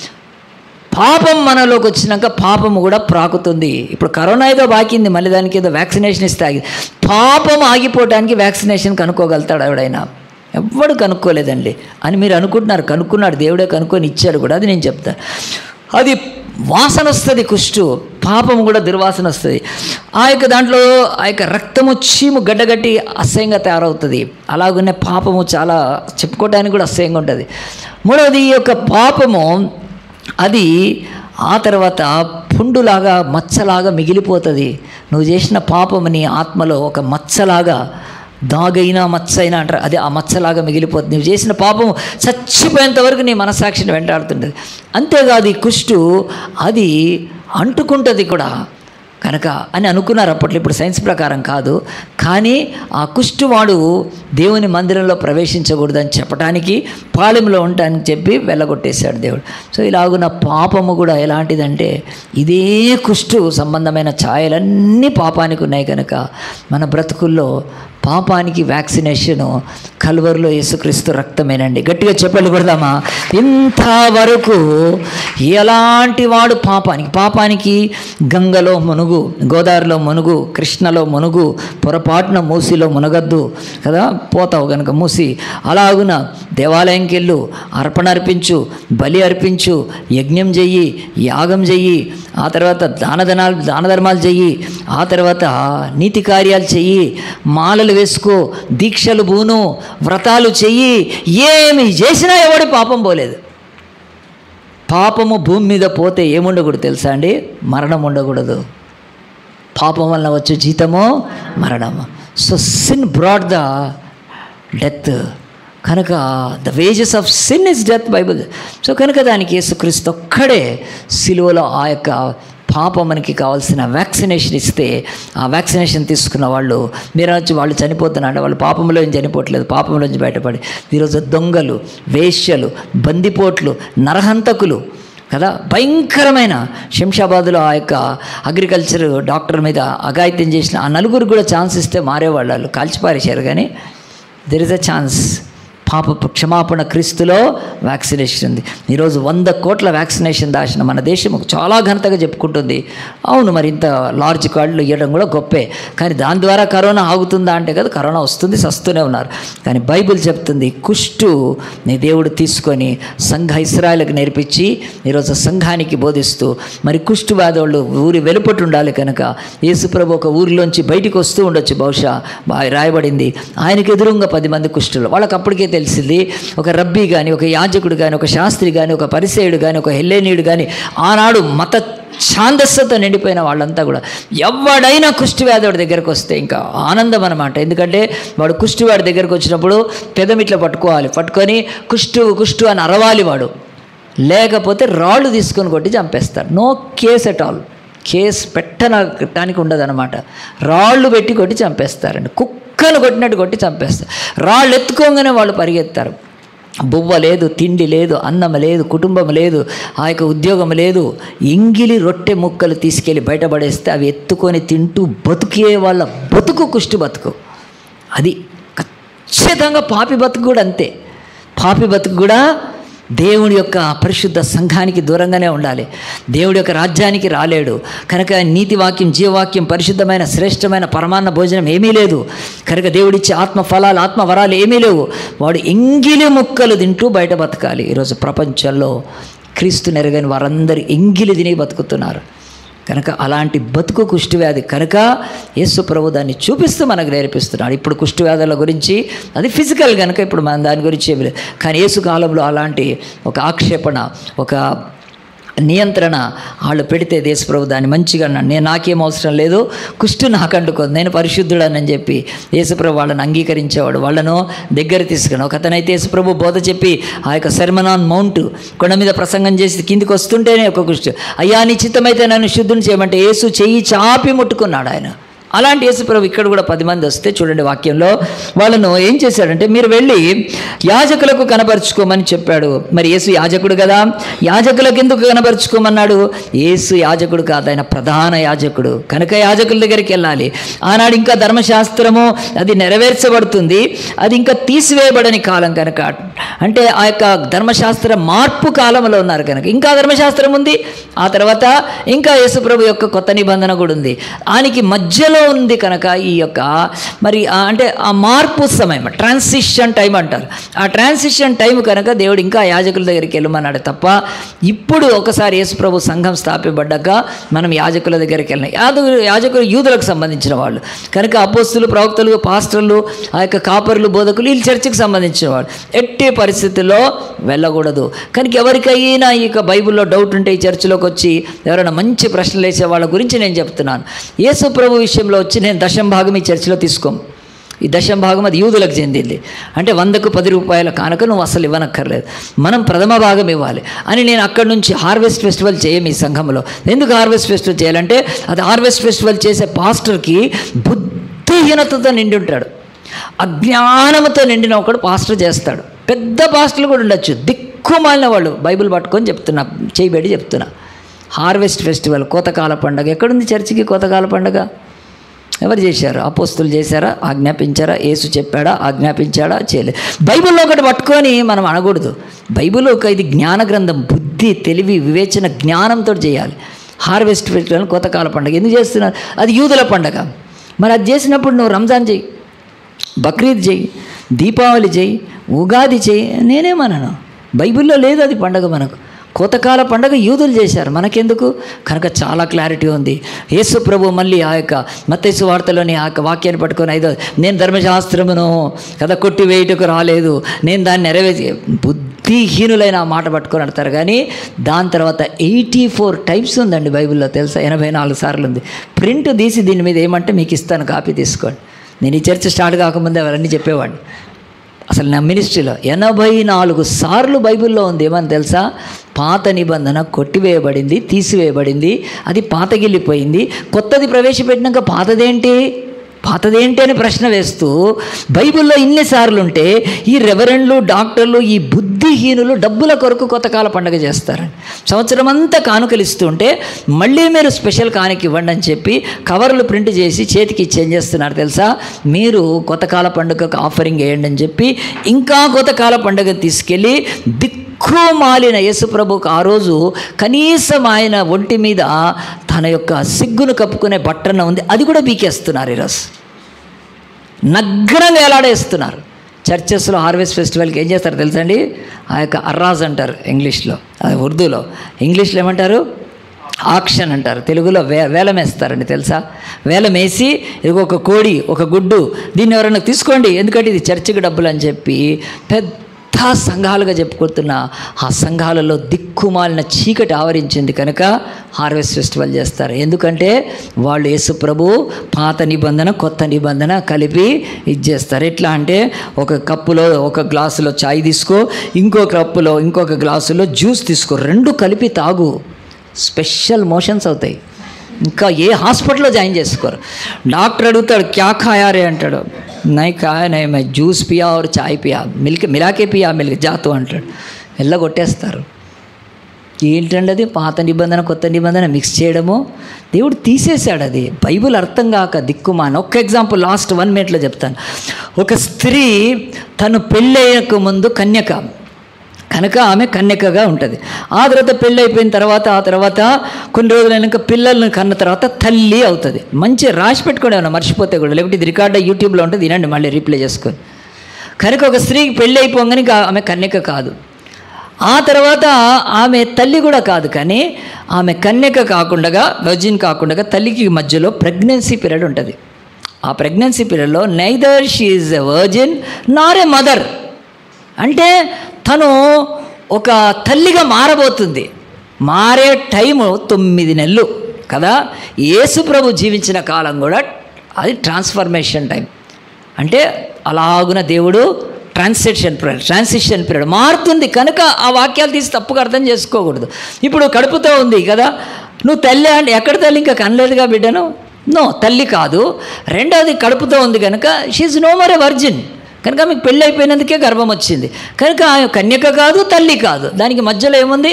పాపం మనలోకి వచ్చినాక పాపము కూడా ప్రాకుతుంది ఇప్పుడు కరోనా ఏదో బాకింది మళ్ళీ దానికి ఏదో వ్యాక్సినేషన్ ఇస్తే ఆగింది పాపం ఆగిపోవడానికి వ్యాక్సినేషన్ కనుక్కోగలుగుతాడు ఎవడైనా ఎవ్వడు కనుక్కోలేదండి అని మీరు అనుకుంటున్నారు కనుక్కున్నాడు దేవుడే కనుక్కొని ఇచ్చాడు కూడా అది నేను చెప్తా అది వాసన వస్తుంది కుష్టు పాపము కూడా దుర్వాసన వస్తుంది ఆ యొక్క దాంట్లో ఆ యొక్క రక్తము చీము గడ్డగట్టి అసహ్యంగా తయారవుతుంది అలాగనే పాపము చాలా చెప్పుకోవడానికి కూడా అసహ్యంగా ఉంటుంది మూడవది ఈ యొక్క పాపము అది ఆ తర్వాత పుండులాగా మచ్చలాగా మిగిలిపోతుంది నువ్వు చేసిన పాపము నీ ఆత్మలో ఒక మచ్చలాగా దాగైనా మచ్చైనా అంటారు అది ఆ మచ్చలాగా మిగిలిపోతుంది నువ్వు చేసిన పాపం చచ్చిపోయేంత వరకు నీ మనసాక్షిని వెంటాడుతుంటుంది అంతేకాదు ఈ కుష్టు అది అంటుకుంటుంది కూడా కనుక అని అనుకున్నారు అప్పట్లో ఇప్పుడు సైన్స్ ప్రకారం కాదు కానీ ఆ కుష్టువాడు దేవుని మందిరంలో ప్రవేశించకూడదని చెప్పడానికి పాళెంలో ఉంటానని చెప్పి వెళ్ళగొట్టేశాడు దేవుడు సో ఇలాగున్న పాపము కూడా ఎలాంటిదంటే ఇదే కుష్టు సంబంధమైన ఛాయలన్నీ పాపానికి ఉన్నాయి కనుక మన బ్రతుకుల్లో పాపానికి వ్యాక్సినేషను కల్వరిలో యేసుక్రీస్తు రక్తమేనండి గట్టిగా చెప్పలు కొడదామా ఇంతవరకు ఎలాంటి వాడు పాపానికి పాపానికి గంగలో మునుగు గోదావరిలో మునుగు కృష్ణలో మునుగు పొరపాటున మూసిలో మునగద్దు కదా పోతావు కనుక మూసి అలాగున దేవాలయంకి వెళ్ళు అర్పణ అర్పించు బలి అర్పించు యజ్ఞం చెయ్యి యాగం చెయ్యి ఆ తర్వాత దానధనాలు దాన ధర్మాలు చెయ్యి ఆ తర్వాత నీతి కార్యాలు చెయ్యి మాలలు వేసుకో దీక్షలు బూను వ్రతాలు చెయ్యి ఏమి చేసినా ఎవడి పాపం పోలేదు పాపము భూమి మీద పోతే ఏముండకూడదు తెలుసా అండి మరణం ఉండకూడదు పాపం వలన వచ్చే జీతము మరణము so sin brought the death కనుక the wages of sin is death Bible so కనుక దానికి యేసుక్రీస్తు ఒక్కడే సిలువలో ఆ యొక్క పాపమునికి కావాల్సిన వ్యాక్సినేషన్ ఇస్తే ఆ వ్యాక్సినేషన్ తీసుకున్న వాళ్ళు మీరు వచ్చి వాళ్ళు చనిపోతున్నారు వాళ్ళు పాపంలో నుంచి చనిపోవట్లేదు పాపంలో నుంచి బయటపడి ఈరోజు దొంగలు వేశ్యలు బందిపోట్లు నరహంతకులు కదా భయంకరమైన శంషాబాద్లో ఆ యొక్క అగ్రికల్చర్ డాక్టర్ మీద అఘాయిత్యం చేసిన ఆ నలుగురు కూడా ఛాన్స్ ఇస్తే మారేవాళ్ళు వాళ్ళు కాల్చిపారేశారు కానీ దెర్ ఇస్ అ ఛాన్స్ పాప క్షమాపణ క్రీస్తులో వ్యాక్సినేషన్ ఉంది ఈరోజు వంద కోట్ల వ్యాక్సినేషన్ దాచిన మన దేశం చాలా ఘనతగా చెప్పుకుంటుంది అవును మరి ఇంత లార్జ్ కార్డులు ఇవ్వడం కూడా గొప్పే కానీ దాని ద్వారా కరోనా ఆగుతుందా అంటే కదా కరోనా వస్తుంది సస్తూనే ఉన్నారు కానీ బైబిల్ చెప్తుంది కుష్టు నీ దేవుడు తీసుకొని సంఘ ఇస్రాయలకు నేర్పించి ఈరోజు సంఘానికి బోధిస్తూ మరి కుష్టు వ్యాధోళ్ళు ఊరి వెలుపటి ఉండాలి కనుక యేసుప్రభు ఒక ఊరిలోంచి బయటికి వస్తూ ఉండొచ్చు బహుశా బాగా రాయబడింది ఆయనకు ఎదురుగా పది మంది కుష్టులు వాళ్ళకి అప్పటికే తెలిసింది ఒక రబ్బీ కానీ ఒక యాజకుడు కానీ ఒక శాస్త్రి కానీ ఒక పరిసేయుడు కానీ ఒక హెల్లేనీయుడు కానీ ఆనాడు మత ఛాందస్సుతో నిండిపోయిన వాళ్ళంతా కూడా ఎవడైనా కుష్టివ్యాధుడి దగ్గరకు వస్తే ఇంకా ఆనందం అనమాట ఎందుకంటే వాడు కుష్టివాడి దగ్గరకు వచ్చినప్పుడు పెదమిట్ల పట్టుకోవాలి పట్టుకొని కుష్టు కుష్టు అని అరవాలి వాడు లేకపోతే రాళ్ళు తీసుకొని కొట్టి చంపేస్తారు no case at all case పెట్టడానికి ఉండదన్నమాట రాళ్ళు పెట్టి కొట్టి చంపేస్తారండి కుక్కను కొట్టినట్టు కొట్టి చంపేస్తారు రాళ్ళు ఎత్తుకోగానే వాళ్ళు పరిగెత్తారు బువ్వ లేదు తిండి లేదు అన్నం లేదు కుటుంబం లేదు ఆ యొక్క ఉద్యోగం లేదు ఎంగిలి రొట్టె ముక్కలు తీసుకెళ్ళి బయటపడేస్తే అవి ఎత్తుకొని తింటూ బతుకే వాళ్ళ బతుకు కుష్టి బతుకు అది ఖచ్చితంగా పాపి బతుకు కూడా అంతే పాపి బతుకు కూడా దేవుడి యొక్క పరిశుద్ధ సంఘానికి దూరంగానే ఉండాలి దేవుడి యొక్క రాజ్యానికి రాలేడు కనుక నీతి వాక్యం జీవవాక్యం పరిశుద్ధమైన శ్రేష్టమైన పరమాన్న భోజనం ఏమీ లేదు కనుక దేవుడిచ్చే ఆత్మ ఫలాలు ఆత్మ వరాలు ఏమీ లేవు వాడు ఎంగిలి ముక్కలు తింటూ బయట బతకాలి ఈరోజు ప్రపంచంలో క్రీస్తు నెరగని వారందరూ ఎంగిలి తిని బతుకుతున్నారు కనుక అలాంటి బతుకు కుష్టివ్యాధి కనుక యేసు ప్రభు దాన్ని చూపిస్తూ మనకు నేర్పిస్తున్నాడు ఇప్పుడు కుష్టివ్యాధుల గురించి అది ఫిజికల్ కనుక ఇప్పుడు మనం దాని గురించి ఏమి లేదు కానీ యేసు కాలంలో అలాంటి ఒక ఆక్షేపణ ఒక నియంత్రణ వాళ్ళు పెడితే దేశప్రభు దాన్ని మంచిగా అన్నాడు నేను నాకేం అవసరం లేదు కుష్టు నాకు అంటుకోదు నేను పరిశుద్ధుడనని చెప్పి యేసుప్రభు వాళ్ళని అంగీకరించేవాడు వాళ్ళను దగ్గర తీసుకుని ఒక అతనైతే యేసుప్రభు బోధ చెప్పి ఆ యొక్క శర్మనాన్ మౌంట్ కొండ మీద ప్రసంగం చేసి కిందికి వస్తుంటేనే ఒక కుష్టు అయ్యా నిశ్చితమైతే నన్ను శుద్ధుని చేయమంటే యేసు చెయ్యి చాపి ముట్టుకున్నాడు ఆయన అలాంటి యేసుప్రభు ఇక్కడ కూడా పది మంది వస్తే చూడండి వాక్యంలో వాళ్ళను ఏం చేశాడంటే మీరు వెళ్ళి యాజకులకు కనపరుచుకోమని చెప్పాడు మరి యేసు యాజకుడు కదా యాజకులకు ఎందుకు కనపరుచుకోమన్నాడు యేసు యాజకుడు కాదు ఆయన ప్రధాన యాజకుడు కనుక యాజకుల దగ్గరికి వెళ్ళాలి ఆనాడు ఇంకా ధర్మశాస్త్రము అది నెరవేర్చబడుతుంది అది ఇంకా తీసివేయబడని కాలం కనుక అంటే ఆ యొక్క ధర్మశాస్త్ర మార్పు కాలంలో ఉన్నారు కనుక ఇంకా ధర్మశాస్త్రం ఉంది ఆ తర్వాత ఇంకా యేసుప్రభు యొక్క కొత్త నిబంధన కూడా ఉంది ఆయనకి మధ్యలో ఉంది కనుక ఈ యొక్క మరి ఆ అంటే ఆ మార్పు సమయం ట్రాన్సిషన్ టైం అంటారు ఆ ట్రాన్సిషన్ టైం కనుక దేవుడు ఇంకా యాజకుల దగ్గరికి వెళ్ళమన్నాడు తప్ప ఇప్పుడు ఒకసారి యేసుప్రభు సంఘం స్థాపించబడ్డాక మనం యాజకుల దగ్గరికి వెళ్ళినాం యాజకులు యాజకులు యూదులకు సంబంధించిన వాళ్ళు కనుక అపోస్తులు ప్రవక్తలు పాస్టర్లు ఆ యొక్క కాపర్లు బోధకులు వీళ్ళు చర్చికి సంబంధించిన వాళ్ళు ఎట్టి పరిస్థితుల్లో వెళ్ళకూడదు కనుక ఎవరికైనా ఈ యొక్క బైబిల్లో డౌట్ ఉంటే ఈ చర్చిలోకి వచ్చి ఎవరైనా మంచి ప్రశ్నలు వేసే వాళ్ళ గురించి నేను చెప్తున్నాను యేసు ప్రభు విషయంలో వచ్చి నేను దశం భాగం ఈ చర్చిలో తీసుకోం ఈ దశం భాగం అది యూదులకు చెందింది అంటే వందకు పది రూపాయల కానుక నువ్వు అసలు ఇవ్వనక్కర్లేదు మనం ప్రథమ భాగం ఇవ్వాలి అని నేను అక్కడి నుంచి హార్వెస్ట్ ఫెస్టివల్ చేయం ఈ సంఘంలో ఎందుకు హార్వెస్ట్ ఫెస్టివల్ చేయాలంటే అది హార్వెస్ట్ ఫెస్టివల్ చేసే పాస్టర్కి బుద్ధిహీనతతో నిండి ఉంటాడు అజ్ఞానంతో నిండిన ఒకడు పాస్టర్ చేస్తాడు పెద్ద పాస్టర్లు కూడా ఉండొచ్చు దిక్కుమాలిన వాళ్ళు బైబిల్ పట్టుకొని చెప్తున్నా చేయబెట్టి చెప్తున్నా హార్వెస్ట్ ఫెస్టివల్ కోతకాల పండగ ఎక్కడుంది చర్చికి కోతకాల పండగ ఎవరు చేశారు అపోస్తులు చేశారా ఆజ్ఞాపించారా యేసు చెప్పాడా ఆజ్ఞాపించాడా చేయలేదు బైబిల్లో ఒకటి పట్టుకొని మనం అనకూడదు బైబిల్ ఒక ఇది జ్ఞాన గ్రంథం బుద్ధి తెలివి వివేచన జ్ఞానంతో చేయాలి హార్వెస్ట్ ఫెస్టివల్ కోతకాల పండగ ఎందుకు చేస్తున్నారు అది యూదుల పండగ మరి అది చేసినప్పుడు నువ్వు రంజాన్ చెయ్యి బక్రీద్ చెయ్యి దీపావళి చెయ్యి ఉగాది చెయ్యి నేనేమన్నాను బైబిల్లో లేదు అది పండగ మనకు కోతకాల పండగ యూదులు చేశారు మనకెందుకు కనుక చాలా క్లారిటీ ఉంది యేసు ప్రభు మళ్ళీ ఆ యొక్క మత్తైసు వార్తలోని ఆ యొక్క వాక్యాన్ని పట్టుకొని ఐదో నేను ధర్మశాస్త్రమును కదా కొట్టి వేయుటకు రాలేదు నేను దాన్ని నెరవేర్చి బుద్ధిహీనులైన ఆ మాట పట్టుకొని అడతారు కానీ దాని తర్వాత ఎయిటీ ఫోర్ టైప్స్ ఉందండి బైబిల్లో తెలుసా ఎనభై నాలుగు సార్లు ఉంది ప్రింట్ తీసి దీని మీద ఏమంటే మీకు ఇస్తాను కాపీ తీసుకోండి నేను ఈ చర్చ స్టార్ట్ కాకముందే అవన్నీ చెప్పేవాడిని అసలు నా మినిస్ట్రీలో ఎనభై నాలుగు సార్లు బైబిల్లో ఉంది ఏమని తెలుసా పాత నిబంధన కొట్టివేయబడింది తీసివేయబడింది అది పాతగిల్లిపోయింది కొత్తది ప్రవేశపెట్టినాక పాతదేంటి పాతదేంటి అని ప్రశ్న వేస్తూ బైబిల్లో ఇన్నిసార్లు ఉంటే ఈ రెవరెండ్లు డాక్టర్లు ఈ బుద్ధిహీనులు డబ్బుల కొరకు కొత్తకాల పండుగ చేస్తారండి సంవత్సరం అంతా కానుకలు ఇస్తుంటే మళ్ళీ మీరు స్పెషల్ కానుక ఇవ్వండి అని చెప్పి కవర్లు ప్రింట్ చేసి చేతికి ఇచ్చి ఏం చేస్తున్నారు తెలుసా మీరు కొత్తకాల పండుగకు ఆఫరింగ్ వేయండి అని చెప్పి ఇంకా కొత్తకాల పండుగ తీసుకెళ్ళి దిక్కు మాలిన యేసుప్రభుకు ఆ రోజు కనీసం ఆయన ఒంటి మీద తన యొక్క సిగ్గును కప్పుకునే బట్టన ఉంది అది కూడా బీకేస్తున్నారు ఈరోజు నగ్నంగా ఎలాడేస్తున్నారు చర్చెస్లో హార్వెస్ట్ ఫెస్టివల్కి ఏం చేస్తారు తెలుసండి ఆ యొక్క అర్రాజ్ అంటారు ఇంగ్లీష్లో అది ఉర్దూలో ఇంగ్లీష్లో ఏమంటారు ఆక్షన్ అంటారు తెలుగులో వే వేలం వేస్తారండి తెలుసా వేలం వేసి ఇది ఒక కోడి ఒక గుడ్డు దీన్ని ఎవరైనా తీసుకోండి ఎందుకంటే ఇది చర్చికి డబ్బులు అని చెప్పి పెద్ద సంఘాలుగా చెప్పుకుంటున్న ఆ సంఘాలలో దిక్కుమాలిన చీకటి ఆవరించింది కనుక హార్వెస్ట్ ఫెస్టివల్ చేస్తారు ఎందుకంటే వాళ్ళు యేసు ప్రభు పాత నిబంధన కొత్త నిబంధన కలిపి ఇది చేస్తారు ఎట్లా అంటే ఒక కప్పులో ఒక గ్లాసులో చాయ్ తీసుకో ఇంకో కప్పులో ఇంకొక గ్లాసులో జ్యూస్ తీసుకో రెండు కలిపి తాగు స్పెషల్ మోషన్స్ అవుతాయి ఇంకా ఏ హాస్పిటల్లో జాయిన్ చేసుకోరు డాక్టర్ అడుగుతాడు క్యా ఖాయారే అంటాడు నై ఖాయా నై మై జ్యూస్ పియా और చాయ్ పియా మిల్క్ మిలాకే పియా మిల్క్ జాతు అంటాడు ఎల్ల కొట్టేస్తారు ఏంటండి అది పాత నిబంధన కొత్త నిబంధన మిక్స్ చేయడము దేవుడు తీసేశాడు అది బైబిల్ అర్థం కాక దిక్కుమాన ఒక్క ఎగ్జాంపుల్ లాస్ట్ వన్ మినిట్లో చెప్తాను ఒక స్త్రీ తను పెళ్ళయ్యక ముందు కన్యక కనుక ఆమె కన్యకగా ఉంటుంది ఆ తర్వాత పెళ్ళి అయిపోయిన తర్వాత ఆ తర్వాత కొన్ని రోజులైనాక పిల్లల్ని కన్న తర్వాత తల్లి అవుతుంది మంచి రాసి పెట్టుకోండి ఏమన్నా మర్చిపోతే కూడా లేకపోతే ఇది రికార్డ్ యూట్యూబ్లో ఉంటుంది వినండి మళ్ళీ రీప్లే చేసుకొని కనుక ఒక స్త్రీకి పెళ్ళి అయిపోగానే ఇంకా ఆమె కన్యక కాదు ఆ తర్వాత ఆమె తల్లి కూడా కాదు కానీ ఆమె కన్యక కాకుండా వర్జిన్ కాకుండా తల్లికి మధ్యలో ప్రెగ్నెన్సీ పీరియడ్ ఉంటుంది ఆ ప్రెగ్నెన్సీ పీరియడ్లో neither she is a virgin nor a mother అంటే తను ఒక తల్లిగా మారబోతుంది మారే టైము తొమ్మిది నెలలు కదా యేసు ప్రభు జీవించిన కాలం కూడా అది ట్రాన్స్ఫర్మేషన్ టైం అంటే అలాగున దేవుడు ట్రాన్సిషన్ పీరియడ్ ట్రాన్సిషన్ పీరియడ్ మారుతుంది కనుక ఆ వాక్యాలు తీసి తప్పుగా అర్థం చేసుకోకూడదు ఇప్పుడు కడుపుతో ఉంది కదా నువ్వు తల్లి అంటే ఎక్కడ తల్లి ఇంకా కనలేదుగా బిడ్డను నో తల్లి కాదు రెండవది కడుపుతో ఉంది కనుక షీఈ్ నో మరే వర్జిన్ కనుక మీకు పెళ్ళి అయిపోయినందుకే గర్భం వచ్చింది కనుక ఆమె కన్యక కాదు తల్లి కాదు దానికి మధ్యలో ఏముంది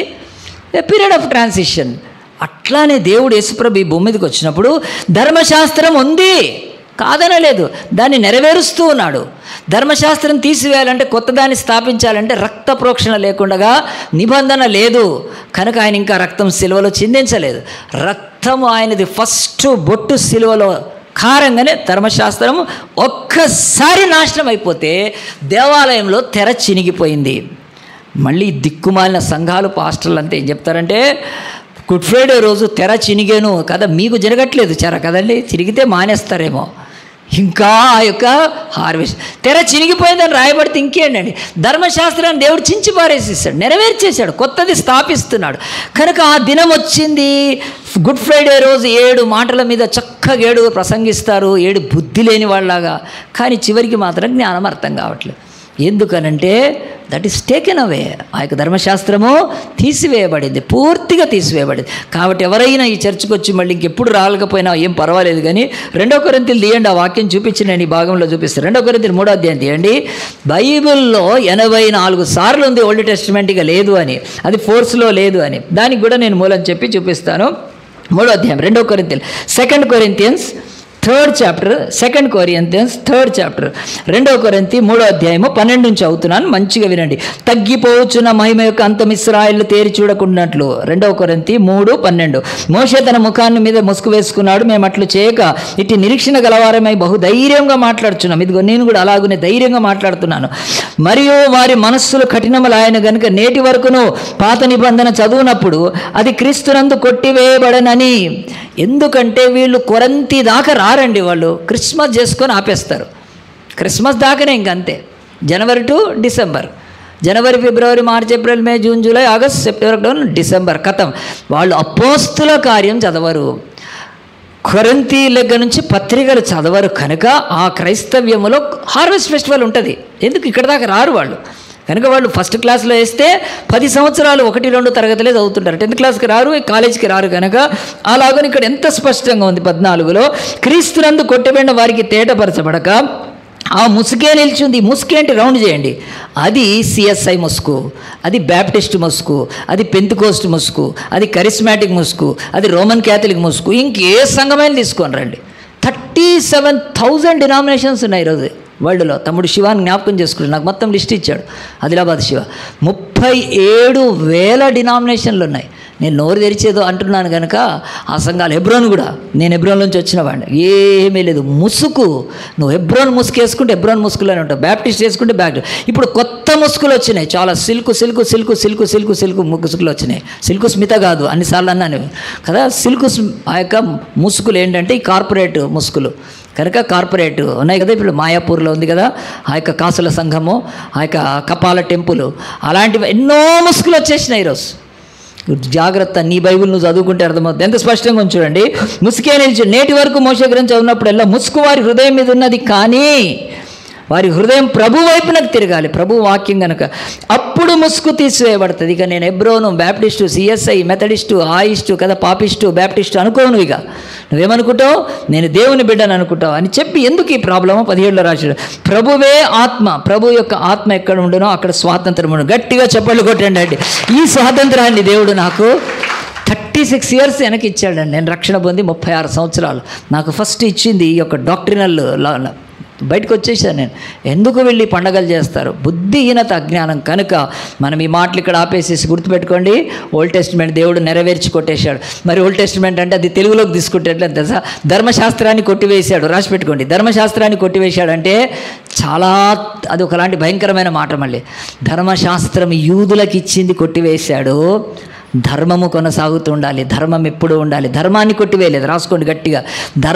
ఏ పీరియడ్ ఆఫ్ ట్రాన్సిషన్ అట్లానే దేవుడు యేసుప్రభు ఈ భూమి మీదకి వచ్చినప్పుడు ధర్మశాస్త్రం ఉంది కాదనలేదు దాన్ని నెరవేరుస్తూ ఉన్నాడు ధర్మశాస్త్రం తీసివేయాలంటే కొత్త దాన్ని స్థాపించాలంటే రక్త ప్రోక్షణ లేకుండా నిబంధన లేదు కనుక ఆయన ఇంకా రక్తం సిలువలో చిందించలేదు రక్తము ఆయనది ఫస్ట్ బొట్టు సిలువలో కారంగానే ధర్మశాస్త్రం ఒక్కసారి నాశనం అయిపోతే దేవాలయంలో తెర చినిగిపోయింది మళ్ళీ దిక్కుమాలిన సంఘాలు పాస్టర్లు అంతా ఏం చెప్తారంటే గుడ్ ఫ్రైడే రోజు తెర చినిగాను కదా మీకు జరగట్లేదు చెర కదండి చిరిగితే మానేస్తారేమో ఇంకా ఆ యొక్క హార్వెస్ట్ తెర చినిగిపోయిందని రాయబడితే ఇంకేంటండి ధర్మశాస్త్రాన్ని దేవుడు చించి పారేసేసాడు నెరవేర్చేశాడు కొత్తది స్థాపిస్తున్నాడు కనుక ఆ దినం వచ్చింది గుడ్ ఫ్రైడే రోజు ఏడు మాటల మీద చక్కగా ఏడు ప్రసంగిస్తారు ఏడు బుద్ధి లేని వాళ్ళలాగా కానీ చివరికి మాత్రం జ్ఞానం అర్థం కావట్లేదు ఎందుకనంటే దట్ ఈస్ టేకెన్ అవే ఆ యొక్క ధర్మశాస్త్రము తీసివేయబడింది పూర్తిగా తీసివేయబడింది కాబట్టి ఎవరైనా ఈ చర్చకు వచ్చి మళ్ళీ ఇంకెప్పుడు రాలేకపోయినా ఏం పర్వాలేదు కానీ రెండో కొరింతలు తీయండి ఆ వాక్యం చూపించి నేను ఈ భాగంలో చూపిస్తాను రెండో కొరింతలు మూడో అధ్యాయం తీయండి బైబిల్లో ఎనభై నాలుగు సార్లు ఉంది ఓల్డ్ టెస్టిమెంట్ ఇక లేదు అని అది ఫోర్స్లో లేదు అని దానికి కూడా నేను మూలం చెప్పి చూపిస్తాను మూడో అధ్యాయం రెండో కొరింతలు second Corinthians third chapter second Corinthians third chapter రెండవ కొరింతి మూడో అధ్యాయము పన్నెండు నుంచి అవుతున్నాను మంచిగా వినండి తగ్గిపోవచ్చున్న మహిమ యొక్క అంతం ఇస్రాయిల్ తేరి చూడకున్నట్లు రెండవ కొరింతి మూడు పన్నెండు మోషే తన ముఖాన్ని మీద ముసుగు వేసుకున్నాడు మేము అట్లు చేయక ఇటు నిరీక్షణ గలవారమై బహు ధైర్యంగా మాట్లాడుచున్నాం ఇదిగో నేను కూడా అలాగనే ధైర్యంగా మాట్లాడుతున్నాను మరియు వారి మనస్సులు కఠినములాయన గనుక నేటి వరకును పాత నిబంధన చదువునప్పుడు అది క్రీస్తునందు కొట్టివేయబడనని ఎందుకంటే వీళ్ళు కొరంతి దాకా రారండి వాళ్ళు క్రిస్మస్ చేసుకొని ఆపేస్తారు క్రిస్మస్ దాకానే ఇంకంతే January to December January February March April May June July August September October December కథం వాళ్ళు అపోస్తుల కార్యం చదవరు కొరంతి దగ్గర నుంచి పత్రికలు చదవరు కనుక ఆ క్రైస్తవ్యములో హార్వెస్ట్ ఫెస్టివల్ ఉంటుంది ఎందుకు ఇక్కడ దాకా రారు వాళ్ళు కనుక వాళ్ళు ఫస్ట్ క్లాస్లో వేస్తే పది సంవత్సరాలు ఒకటి రెండు తరగతులే చదువుతుంటారు టెన్త్ క్లాస్కి రారు కాలేజీకి రారు కనుక అలాగని ఇక్కడ ఎంత స్పష్టంగా ఉంది పద్నాలుగులో క్రీస్తునందు కొట్టబడిన వారికి తేటపరచబడక ఆ ముసుగే నిల్చుంది ఈ ముసుకేంటి రౌండ్ చేయండి అది సిఎస్ఐ ముసుగు అది బ్యాప్టిస్ట్ ముసుగు అది పెంతుకోస్ట్ ముసుగు అది కరిస్మాటిక్ ముసుగు అది రోమన్ క్యాథలిక్ ముసుగు ఇంకే సంఘమైన తీసుకొని రండి థర్టీ సెవెన్ థౌజండ్ డినామినేషన్స్ ఉన్నాయి ఈరోజు వరల్డ్లో తమ్ముడు శివాన్ని జ్ఞాపకం చేసుకున్నాడు నాకు మొత్తం లిస్ట్ ఇచ్చాడు ఆదిలాబాద్ శివ ముప్పై ఏడు వేల డినామినేషన్లు ఉన్నాయి నేను నోరు తెరిచేదో అంటున్నాను కనుక ఆ సంఘాలు హెబ్రోన్ కూడా నేను హెబ్రోన్ నుంచి వచ్చిన వాడిని ఏమీ లేదు ముసుగు నువ్వు హెబ్రోన్ ముసుగు వేసుకుంటే హెబ్రోన్ ముసుగులోనే ఉంటావు బ్యాప్టిస్ట్ వేసుకుంటే బ్యాక్ ఇప్పుడు కొత్త ముసుగులు వచ్చినాయి చాలా silk silk silk silk silk silk ముసుగులు వచ్చినాయి సిల్క్ స్మిత కాదు అన్నిసార్లు అన్నాను కదా సిల్క్ స్మ్- ఆ యొక్క ముసుగులు ఏంటంటే ఈ కార్పొరేట్ ముసుగులు కనుక కార్పొరేట్ ఉన్నాయి కదా ఇప్పుడు మాయాపూర్లో ఉంది కదా ఆ యొక్క కాసుల సంఘము ఆ యొక్క కపాల టెంపుల్ అలాంటివి ఎన్నో ముసుగులు వచ్చేసినాయి ఈరోజు జాగ్రత్త నీ బైబిల్ నువ్వు చదువుకుంటే అర్థమవుతుంది ఎంత స్పష్టంగా ఉంది చూడండి ముసుకే నిలిచి నేటి వరకు మోస గురించి చదివినప్పుడల్లా ముసుగు వారి హృదయం మీద ఉన్నది కానీ వారి హృదయం ప్రభు వైపునకు తిరగాలి ప్రభు వాక్యం కనుక అప్పుడు ముసుగు తీసివేయబడుతుంది ఇక నేను ఎబ్రోను బ్యాప్టిస్టు సిఎస్ఐ మెథడిస్టు ఆయిస్టు కదా పాపిస్టు బ్యాప్టిస్టు అనుకోను ఇక నువ్వేమనుకుంటావు నేను దేవుని బిడ్డను అనుకుంటావు అని చెప్పి ఎందుకు ఈ ప్రాబ్లము పదిహేడులో రాశాడు ప్రభువే ఆత్మ ప్రభు యొక్క ఆత్మ ఎక్కడ ఉండునో అక్కడ స్వాతంత్రం ఉండు గట్టిగా చెప్పళ్ళు కొట్టండి అండి ఈ స్వాతంత్రాన్ని దేవుడు నాకు థర్టీ సిక్స్ ఇయర్స్ వెనక్కి ఇచ్చాడండి నేను రక్షణ పొంది ముప్పై ఆరు సంవత్సరాలు నాకు ఫస్ట్ ఇచ్చింది ఈ యొక్క డాక్టరినల్ లా బయటకు వచ్చేసాను నేను ఎందుకు వెళ్ళి పండగలు చేస్తారు బుద్ధిహీనత అజ్ఞానం కనుక మనం ఈ మాటలు ఇక్కడ ఆపేసేసి గుర్తుపెట్టుకోండి ఓల్డ్ టెస్ట్మెంట్ దేవుడు నెరవేర్చి కొట్టేశాడు మరి ఓల్డ్ టెస్ట్మెంట్ అంటే అది తెలుగులోకి తీసుకుంటే ఎట్లా తెలుసా ధర్మశాస్త్రాన్ని కొట్టివేశాడు రాసి పెట్టుకోండి ధర్మశాస్త్రాన్ని కొట్టివేశాడంటే చాలా అది ఒకలాంటి భయంకరమైన మాట మళ్ళీ ధర్మశాస్త్రం యూదులకు ఇచ్చింది కొట్టివేశాడు ధర్మము కొనసాగుతుండాలి ధర్మం ఎప్పుడూ ఉండాలి ధర్మాన్ని కొట్టివేయలేదు రాసుకోండి గట్టిగా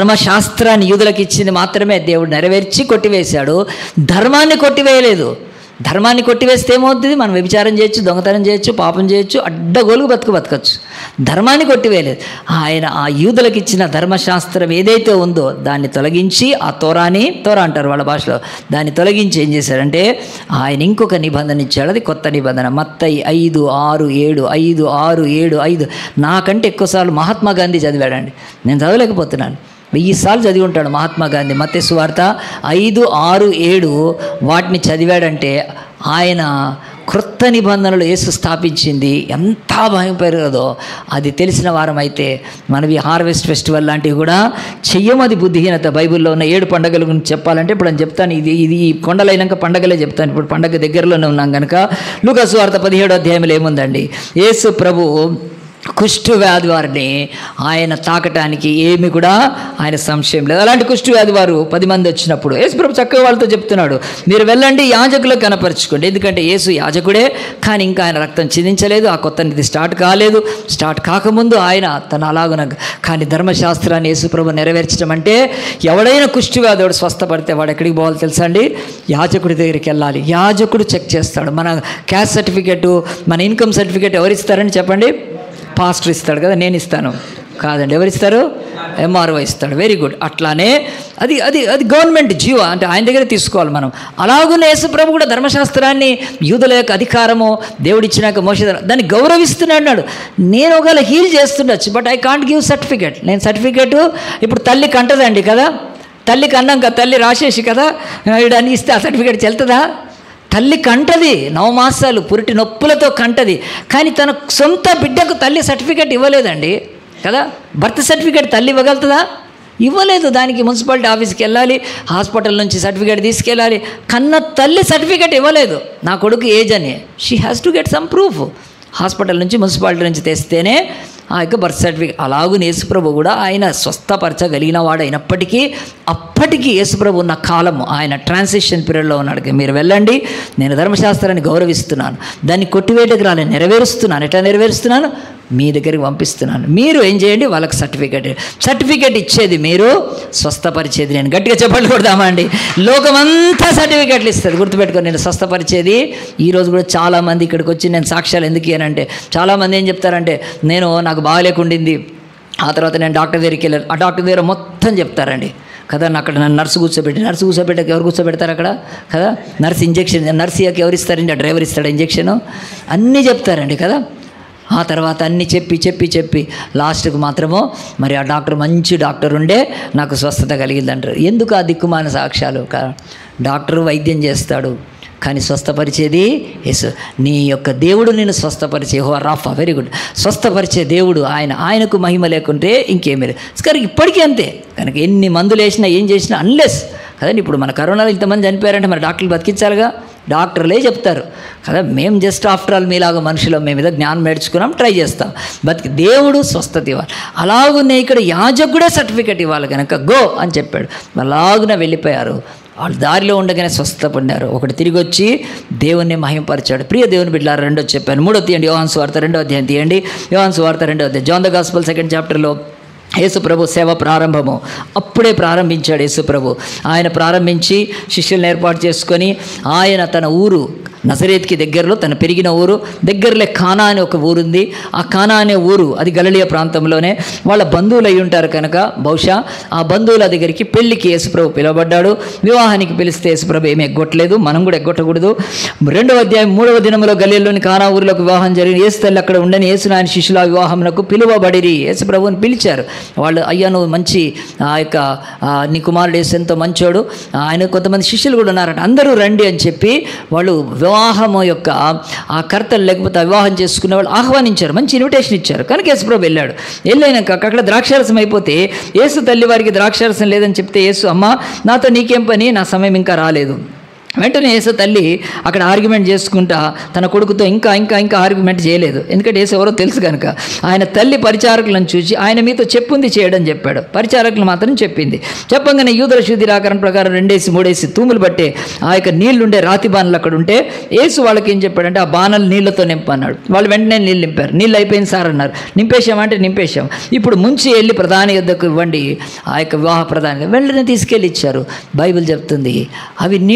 ధర్మశాస్త్రాన్ని యూదులకు ఇచ్చింది మాత్రమే దేవుడు నెరవేర్చి కొట్టివేశాడు ధర్మాన్ని కొట్టివేయలేదు ధర్మాన్ని కొట్టివేస్తే ఏమవుతుంది మనం వ్యభిచారం చేయొచ్చు దొంగతనం చేయొచ్చు పాపం చేయొచ్చు అడ్డగోలుగు బతుకు బతకచ్చు ధర్మాన్ని కొట్టివేయలేదు ఆయన ఆ యూదులకు ఇచ్చిన ధర్మశాస్త్రం ఏదైతే ఉందో దాన్ని తొలగించి ఆ తోరాని తోరా అంటారు వాళ్ళ భాషలో దాన్ని తొలగించి ఏం చేశాడంటే ఆయన ఇంకొక నిబంధన ఇచ్చాడు అది కొత్త నిబంధన మత్తయి ఐదు ఆరు ఏడు ఐదు ఆరు ఏడు ఐదు నాకంటే ఎక్కువసార్లు మహాత్మా గాంధీ చదివాడండి నేను చదవలేకపోతున్నాను వెయ్యిసార్లు చదివి ఉంటాడు మహాత్మా గాంధీ మత్స్సు వార్త ఐదు ఆరు ఏడు వాటిని చదివాడంటే ఆయన క్రొత్త నిబంధనలు యేసు స్థాపించింది ఎంత భయపడదో అది తెలిసిన వారం అయితే మనవి హార్వెస్ట్ ఫెస్టివల్ లాంటివి కూడా చెయ్యమది బుద్ధిహీనత బైబిల్లో ఉన్న ఏడు పండుగల గురించి చెప్పాలంటే ఇప్పుడు నేను చెప్తాను ఇది ఇది ఈ కొండలైనాక పండగలే చెప్తాను ఇప్పుడు పండగ దగ్గరలోనే ఉన్నాం కనుక లూకసు వార్త పదిహేడో అధ్యాయంలో ఏముందండి యేసు ప్రభు కుష్టు వ్యాధి వారిని ఆయన తాకటానికి ఏమి కూడా ఆయన సంశయం లేదు అలాంటి కుష్టు వ్యాధి వారు పది మంది వచ్చినప్పుడు యేసుప్రభు చక్కగా వాళ్ళతో చెప్తున్నాడు మీరు వెళ్ళండి యాజకులకు కనపరుచుకోండి ఎందుకంటే యేసు యాజకుడే కానీ ఇంకా ఆయన రక్తం చిందించలేదు ఆ కొత్త నిధి స్టార్ట్ కాలేదు స్టార్ట్ కాకముందు ఆయన తన అలాగున కానీ ధర్మశాస్త్రాన్ని యేసుప్రభు నెరవేర్చడం అంటే ఎవడైనా కుష్టి వ్యాధుడు స్వస్థపడితే వాడు ఎక్కడికి పోవాలి తెలుసా అండి యాజకుడి దగ్గరికి వెళ్ళాలి యాజకుడు చెక్ చేస్తాడు మన క్యాస్ట్ సర్టిఫికేట్ మన ఇన్కమ్ సర్టిఫికేట్ ఎవరు ఇస్తారని చెప్పండి పాస్టర్ ఇస్తాడు కదా నేను ఇస్తాను కాదండి ఎవరు ఇస్తారు ఎంఆర్ఓ ఇస్తాడు వెరీ గుడ్ అట్లానే అది అది అది గవర్నమెంట్ జీవో అంటే ఆయన దగ్గర తీసుకోవాలి మనం అలాగున్న యేసుప్రభు కూడా ధర్మశాస్త్రాన్ని యూదుల యొక్క అధికారము దేవుడిచ్చినాక మోస దాన్ని గౌరవిస్తున్నాడు అన్నాడు నేను ఒకవేళ హీల్ చేస్తుండొచ్చు but I can't give certificate నేను సర్టిఫికేట్ ఇప్పుడు తల్లి కంటదండి కదా తల్లికి అన్నాక తల్లి రాసేసి కదా వీడని ఇస్తే ఆ సర్టిఫికేట్ చెల్తుందా తల్లి కంటది నవమాసాలు పురిటి నొప్పులతో కంటది కానీ తన సొంత బిడ్డకు తల్లి సర్టిఫికేట్ ఇవ్వలేదండి కదా బర్త్ సర్టిఫికేట్ తల్లి ఇవ్వగలుగుతుందా ఇవ్వలేదు దానికి మున్సిపాలిటీ ఆఫీస్కి వెళ్ళాలి హాస్పిటల్ నుంచి సర్టిఫికేట్ తీసుకెళ్ళాలి కన్న తల్లి సర్టిఫికేట్ ఇవ్వలేదు నా కొడుకు ఏజ్ అని she has to get some proof hospital నుంచి మున్సిపాలిటీ నుంచి తెస్తేనే ఆ యొక్క బర్త్ సర్టిఫికేట్ అలాగూ యేసుప్రభు కూడా ఆయన స్వస్థపరచగలిగిన వాడు అయినప్పటికీ అప్పటికి యేసుప్రభు ఉన్న కాలము ఆయన ట్రాన్సిషన్ పీరియడ్లో ఉన్నాడు మీరు వెళ్ళండి నేను ధర్మశాస్త్రాన్ని గౌరవిస్తున్నాను దాన్ని కొట్టివేటకు రాలే నెరవేరుస్తున్నాను ఎట్లా నెరవేరుస్తున్నాను మీ దగ్గరికి పంపిస్తున్నాను మీరు ఏం చేయండి వాళ్ళకి సర్టిఫికేట్ సర్టిఫికేట్ ఇచ్చేది మీరు స్వస్థపరిచేది నేను గట్టిగా చెప్పండి కొడదామా అండి లోకమంతా సర్టిఫికేట్లు ఇస్తుంది గుర్తుపెట్టుకొని నేను స్వస్థపరిచేది ఈరోజు కూడా చాలామంది ఇక్కడికి వచ్చి నేను సాక్ష్యాలు ఎందుకు అంటే చాలామంది ఏం చెప్తారంటే నేను నాకు బాగాలేకుండింది ఆ తర్వాత నేను డాక్టర్ దగ్గరికి వెళ్ళాను ఆ డాక్టర్ దగ్గర మొత్తం చెప్తారండి కదా అక్కడ నన్ను నర్సు కూర్చోబెట్టి నర్సు కూర్చోబెట్టాక ఎవరు కూర్చోబెడతారు అక్కడ కదా నర్స్ ఇంజెక్షన్ నర్సియాకి ఎవరు ఇస్తారండి ఆ డ్రైవర్ ఇస్తాడు ఇంజెక్షన్ అన్నీ చెప్తారండి కదా ఆ తర్వాత అన్నీ చెప్పి చెప్పి చెప్పి లాస్ట్కి మాత్రమో మరి ఆ డాక్టర్ మంచి డాక్టర్ ఉండే నాకు స్వస్థత కలిగిందంటారు ఎందుకు ఆ దిక్కుమాన సాక్ష్యాలు కా- డాక్టర్ వైద్యం చేస్తాడు కానీ స్వస్థపరిచేది ఎస్ నీ యొక్క దేవుడు నేను స్వస్థపరిచే హో రాఫా వెరీ గుడ్ స్వస్థపరిచే దేవుడు ఆయన ఆయనకు మహిమ లేకుంటే ఇంకేమీ లేదు కానీ ఇప్పటికీ అంతే కనుక ఎన్ని మందులు వేసినా ఏం చేసినా అన్లెస్ కదండి ఇప్పుడు మన కరోనాలో ఇంతమంది చనిపోయారంటే మరి డాక్టర్లు బతికించాలిగా డాక్టర్లే చెప్తారు కదా మేము జస్ట్ ఆఫ్టర్ ఆల్ మీలాగా మనుషులు మేము ఏదో జ్ఞానం నేర్చుకున్నాం ట్రై చేస్తాం బతికి దేవుడు స్వస్థత ఇవ్వాలి అలాగునే ఇక్కడ యాజకుడే సర్టిఫికెట్ ఇవ్వాలి కనుక గో అని చెప్పాడు అలాగున వెళ్ళిపోయారు వాళ్ళు దారిలో ఉండగానే స్వస్థ పొందారు ఒకటి తిరిగి వచ్చి దేవుణ్ణి మహింపరిచాడు ప్రియ దేవుని బిడ్డలారా రెండో చెప్పాను మూడో తీయండి యోహాన్ వార్త రెండో అధ్యాయం తీయండి యోహాన్ వార్త రెండో అధ్యాయం జాన్ ద గాస్పల్ సెకండ్ చాప్టర్లో యేసు ప్రభు సేవ ప్రారంభము అప్పుడే ప్రారంభించాడు యేసు ప్రభు ఆయన ప్రారంభించి శిష్యులను ఏర్పాటు చేసుకొని ఆయన తన ఊరు నజరేత్కి దగ్గరలో తన పెరిగిన ఊరు దగ్గరలో కానా అనే ఒక ఊరుంది ఆ కానా అనే ఊరు అది గలలియ ప్రాంతంలోనే వాళ్ళ బంధువులు అయి ఉంటారు కనుక బహుశా ఆ బంధువుల దగ్గరికి పెళ్లికి యేసుప్రభు పిలువబడ్డాడు వివాహానికి పిలిస్తే యేసుప్రభు ఏమి ఎగ్గొట్టలేదు మనం కూడా ఎగ్గొట్టకూడదు రెండవ అధ్యాయం మూడవ దినంలో గలియల్లోని కానా ఊరిలోకి వివాహం జరిగింది యేసు తల్లి అక్కడ ఉండని యేసు నాయన శిష్యుల వివాహమునకు పిలువబడిరి యేసు ప్రభువుని పిలిచారు వాళ్ళు అయ్యా నువ్వు మంచి ఆ యొక్క ఆ, నీ కుమారుడు యేసు ఎంతో మంచోడు ఆయన కొంతమంది శిష్యులు కూడా ఉన్నారట అందరూ రండి అని చెప్పి వాళ్ళు వివాహము యొక్క ఆ కర్తలు లేకపోతే ఆ వివాహం చేసుకునే వాళ్ళు ఆహ్వానించారు మంచి ఇన్విటేషన్ ఇచ్చారు కనుక యేసుప్రభు వెళ్ళాడు వెళ్ళినాక అక్కడ ద్రాక్షారసం అయిపోతే యేసు తల్లి వారికి ద్రాక్షారసం లేదని చెప్తే యేసు అమ్మ నాతో నీకేం పని నా సమయం ఇంకా రాలేదు వెంటనే యేసు తల్లి అక్కడ ఆర్గ్యుమెంట్ చేసుకుంటా తన కొడుకుతో ఇంకా ఇంకా ఇంకా ఆర్గ్యుమెంట్ చేయలేదు ఎందుకంటే యేసు ఎవరో తెలుసు కనుక ఆయన తల్లి పరిచారకులను చూసి ఆయన మీతో చెప్పుంది చేయడం చెప్పాడు పరిచారకులు మాత్రం చెప్పింది చెప్పంగానే యూదుల శుద్ధి రాకరణ ప్రకారం రెండేసి మూడేసి తూములు పట్టే ఆ యొక్క నీళ్లుండే రాతి బాణలు అక్కడ ఉంటే యేసు వాళ్ళకి ఏం చెప్పాడంటే ఆ బాణలు నీళ్లతో నింపన్నాడు వాళ్ళు వెంటనే నీళ్ళు నింపారు నీళ్ళు అయిపోయింది సార్ అన్నారు నింపేశామంటే నింపేశాం ఇప్పుడు ముంచి వెళ్ళి ప్రధాని యొద్దకు ఇవ్వండి ఆ యొక్క వివాహ ప్రధాని వెంటనే తీసుకెళ్ళి ఇచ్చారు బైబిల్ చెప్తుంది అవి నీళ్లు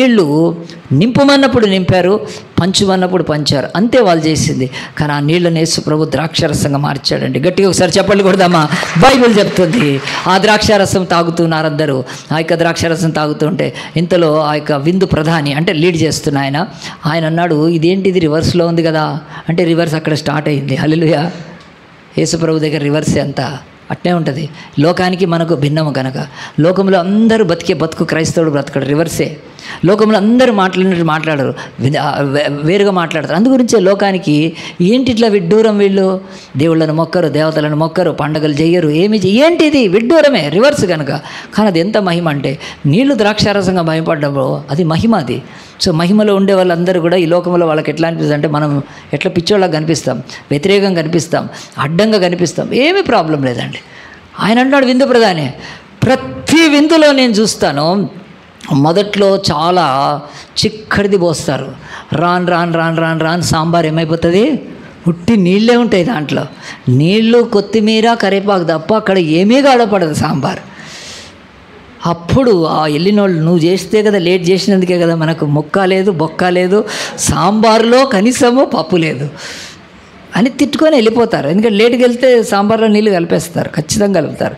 నింపమన్నప్పుడు నింపారు పంచుమన్నప్పుడు పంచారు అంతే వాళ్ళు చేసింది కానీ ఆ నీళ్ళని యేసు ప్రభు ద్రాక్షారసంగా మార్చాడండి గట్టిగా ఒకసారి చెప్పండి కొడదామా బైబిల్ చెప్తుంది ఆ ద్రాక్షారసం తాగుతున్నారు అందరూ ఆ యొక్క ద్రాక్షారసం తాగుతుంటే ఇంతలో ఆ యొక్క విందు ప్రధాని అంటే లీడ్ చేస్తున్న ఆయన ఆయన అన్నాడు ఇదేంటిది రివర్స్లో ఉంది కదా అంటే రివర్స్ అక్కడ స్టార్ట్ అయింది హల్లెలూయా యేసుప్రభు దగ్గర రివర్స్ ఎంత అట్నే ఉంటుంది లోకానికి మనకు భిన్నము కనుక లోకంలో అందరూ బతికే బతుకు క్రైస్తవుడు బ్రతకడు రివర్సే లోకంలో అందరూ మాట్లాడినట్టు మాట్లాడరు వి- ఆ, వే- వేరుగా మాట్లాడతారు అందు గురించే లోకానికి ఏంటి ఇట్లా విడ్డూరం వీళ్ళు దేవుళ్ళను మొక్కరు దేవతలను మొక్కరు పండగలు చెయ్యరు ఏమి చెయ్య- ఏంటిది విడ్డూరమే రివర్స్ కనుక కానీ అది ఎంత మహిమ అంటే నీళ్లు ద్రాక్షారసంగా భయపడ్డప్పుడు అది మహిమ అది సో మహిమలో ఉండే వాళ్ళందరూ కూడా ఈ లోకంలో వాళ్ళకి ఎట్లా అనిపిస్తుంది అంటే మనం ఎట్లా పిచ్చోళ్ళగా కనిపిస్తాం వ్యతిరేకంగా కనిపిస్తాం అడ్డంగా కనిపిస్తాం ఏమీ ప్రాబ్లం లేదండి ఆయన అంటున్నాడు విందు ప్రధాని ప్రతి విందులో నేను చూస్తాను మొదట్లో చాలా చిక్కడిది పోస్తారు రాన్ రాన్ రాన్ రాన్ రాన్ సాంబార్ ఏమైపోతుంది ఉట్టి నీళ్ళే ఉంటాయి దాంట్లో నీళ్ళు కొత్తిమీర కరివేపాకు తప్ప అక్కడ ఏమీ గాడపడదు సాంబార్ అప్పుడు ఆ వెళ్ళినోళ్ళు నువ్వు చేస్తే కదా లేట్ చేసినందుకే కదా మనకు మొక్క లేదు బొక్క లేదు సాంబార్లో కనీసము పప్పు లేదు అని తిట్టుకొని వెళ్ళిపోతారు ఎందుకంటే లేట్కి వెళ్తే సాంబార్లో నీళ్ళు కలిపేస్తారు ఖచ్చితంగా కలుపుతారు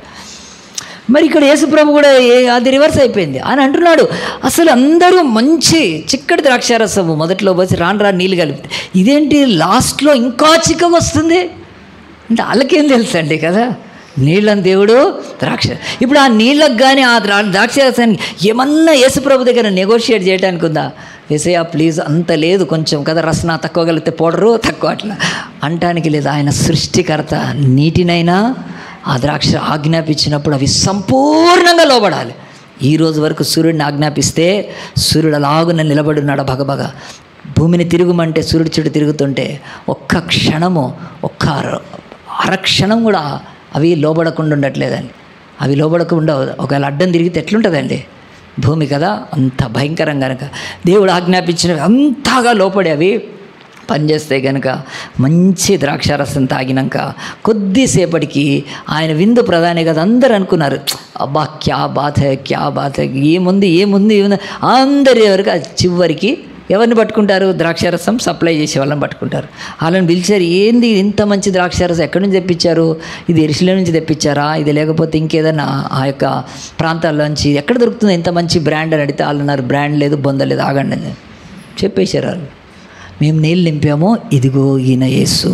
మరి ఇక్కడ యేసుప్రభు కూడా ఏ- అది రివర్స్ అయిపోయింది అని అంటున్నాడు అసలు అందరూ మంచి చిక్కటి ద్రాక్షారసము మొదట్లో పోసి రాను రాను నీళ్ళు కలిపి ఇదేంటి లాస్ట్లో ఇంకా చిక్కగా వస్తుంది అంటే వాళ్ళకేం తెలుసండి కదా నీళ్ళని దేవుడు ద్రాక్ష ఇప్పుడు ఆ నీళ్ళకు కానీ ఆ ద్రా ద్రాక్షరసానికి ఏమన్నా యేసుప్రభు దగ్గర నెగోషియేట్ చేయడానికి ఉందా ఏసయ్య ప్లీజ్ అంత లేదు కొంచెం కదా రసన తక్కువ కలిగితే పౌడరు తక్కువ అట్లా అంటానికి లేదు ఆయన సృష్టికర్త నీటినైనా ఆ ద్రాక్ష ఆజ్ఞాపించినప్పుడు అవి సంపూర్ణంగా లోబడాలి ఈ రోజు వరకు సూర్యుడిని ఆజ్ఞాపిస్తే సూర్యుడు అలాగున నిలబడున్నాడు భగభగ భూమిని తిరుగుమంటే సూర్యుడు చుట్టూ తిరుగుతుంటే ఒక్క క్షణము ఒక్క అర- అరక్షణం కూడా అవి లోబడకుండా ఉండట్లేదండి అవి లోబడకుండా ఒకవేళ అడ్డం తిరిగితే ఎట్లుంటుందండి భూమి కదా అంత భయంకరం కనుక దేవుడు ఆజ్ఞాపించినవి అంతగా లోపడి అవి పనిచేస్తాయి కనుక మంచి ద్రాక్షారసం తాగినాక కొద్దిసేపటికి ఆయన విందు ప్రధాని కదా అందరూ అనుకున్నారు అబ్బా క్యా బాత్ హై క్యా బాత్ హై ఏముంది ఏముంది ఏముంది అందరి వరకు అది చివరికి ఎవరిని పట్టుకుంటారు ద్రాక్షారసం సప్లై చేసే వాళ్ళని పట్టుకుంటారు వాళ్ళని పిలిచారు ఏంది ఇంత మంచి ద్రాక్షారసం ఎక్కడి నుంచి తెప్పించారు ఇది ఎరిశిల నుంచి తెప్పించారా ఇది లేకపోతే ఇంకేదన్నా ఆ యొక్క ప్రాంతాల్లోంచి ఎక్కడ దొరుకుతుంది ఇంత మంచి బ్రాండ్ అని అడిగితే వాళ్ళు అన్నారు బ్రాండ్ లేదు బొంద లేదు ఆగండి అని చెప్పేశారు వాళ్ళు మేము నీళ్ళు నింపామో ఇదిగో ఈయన యేసు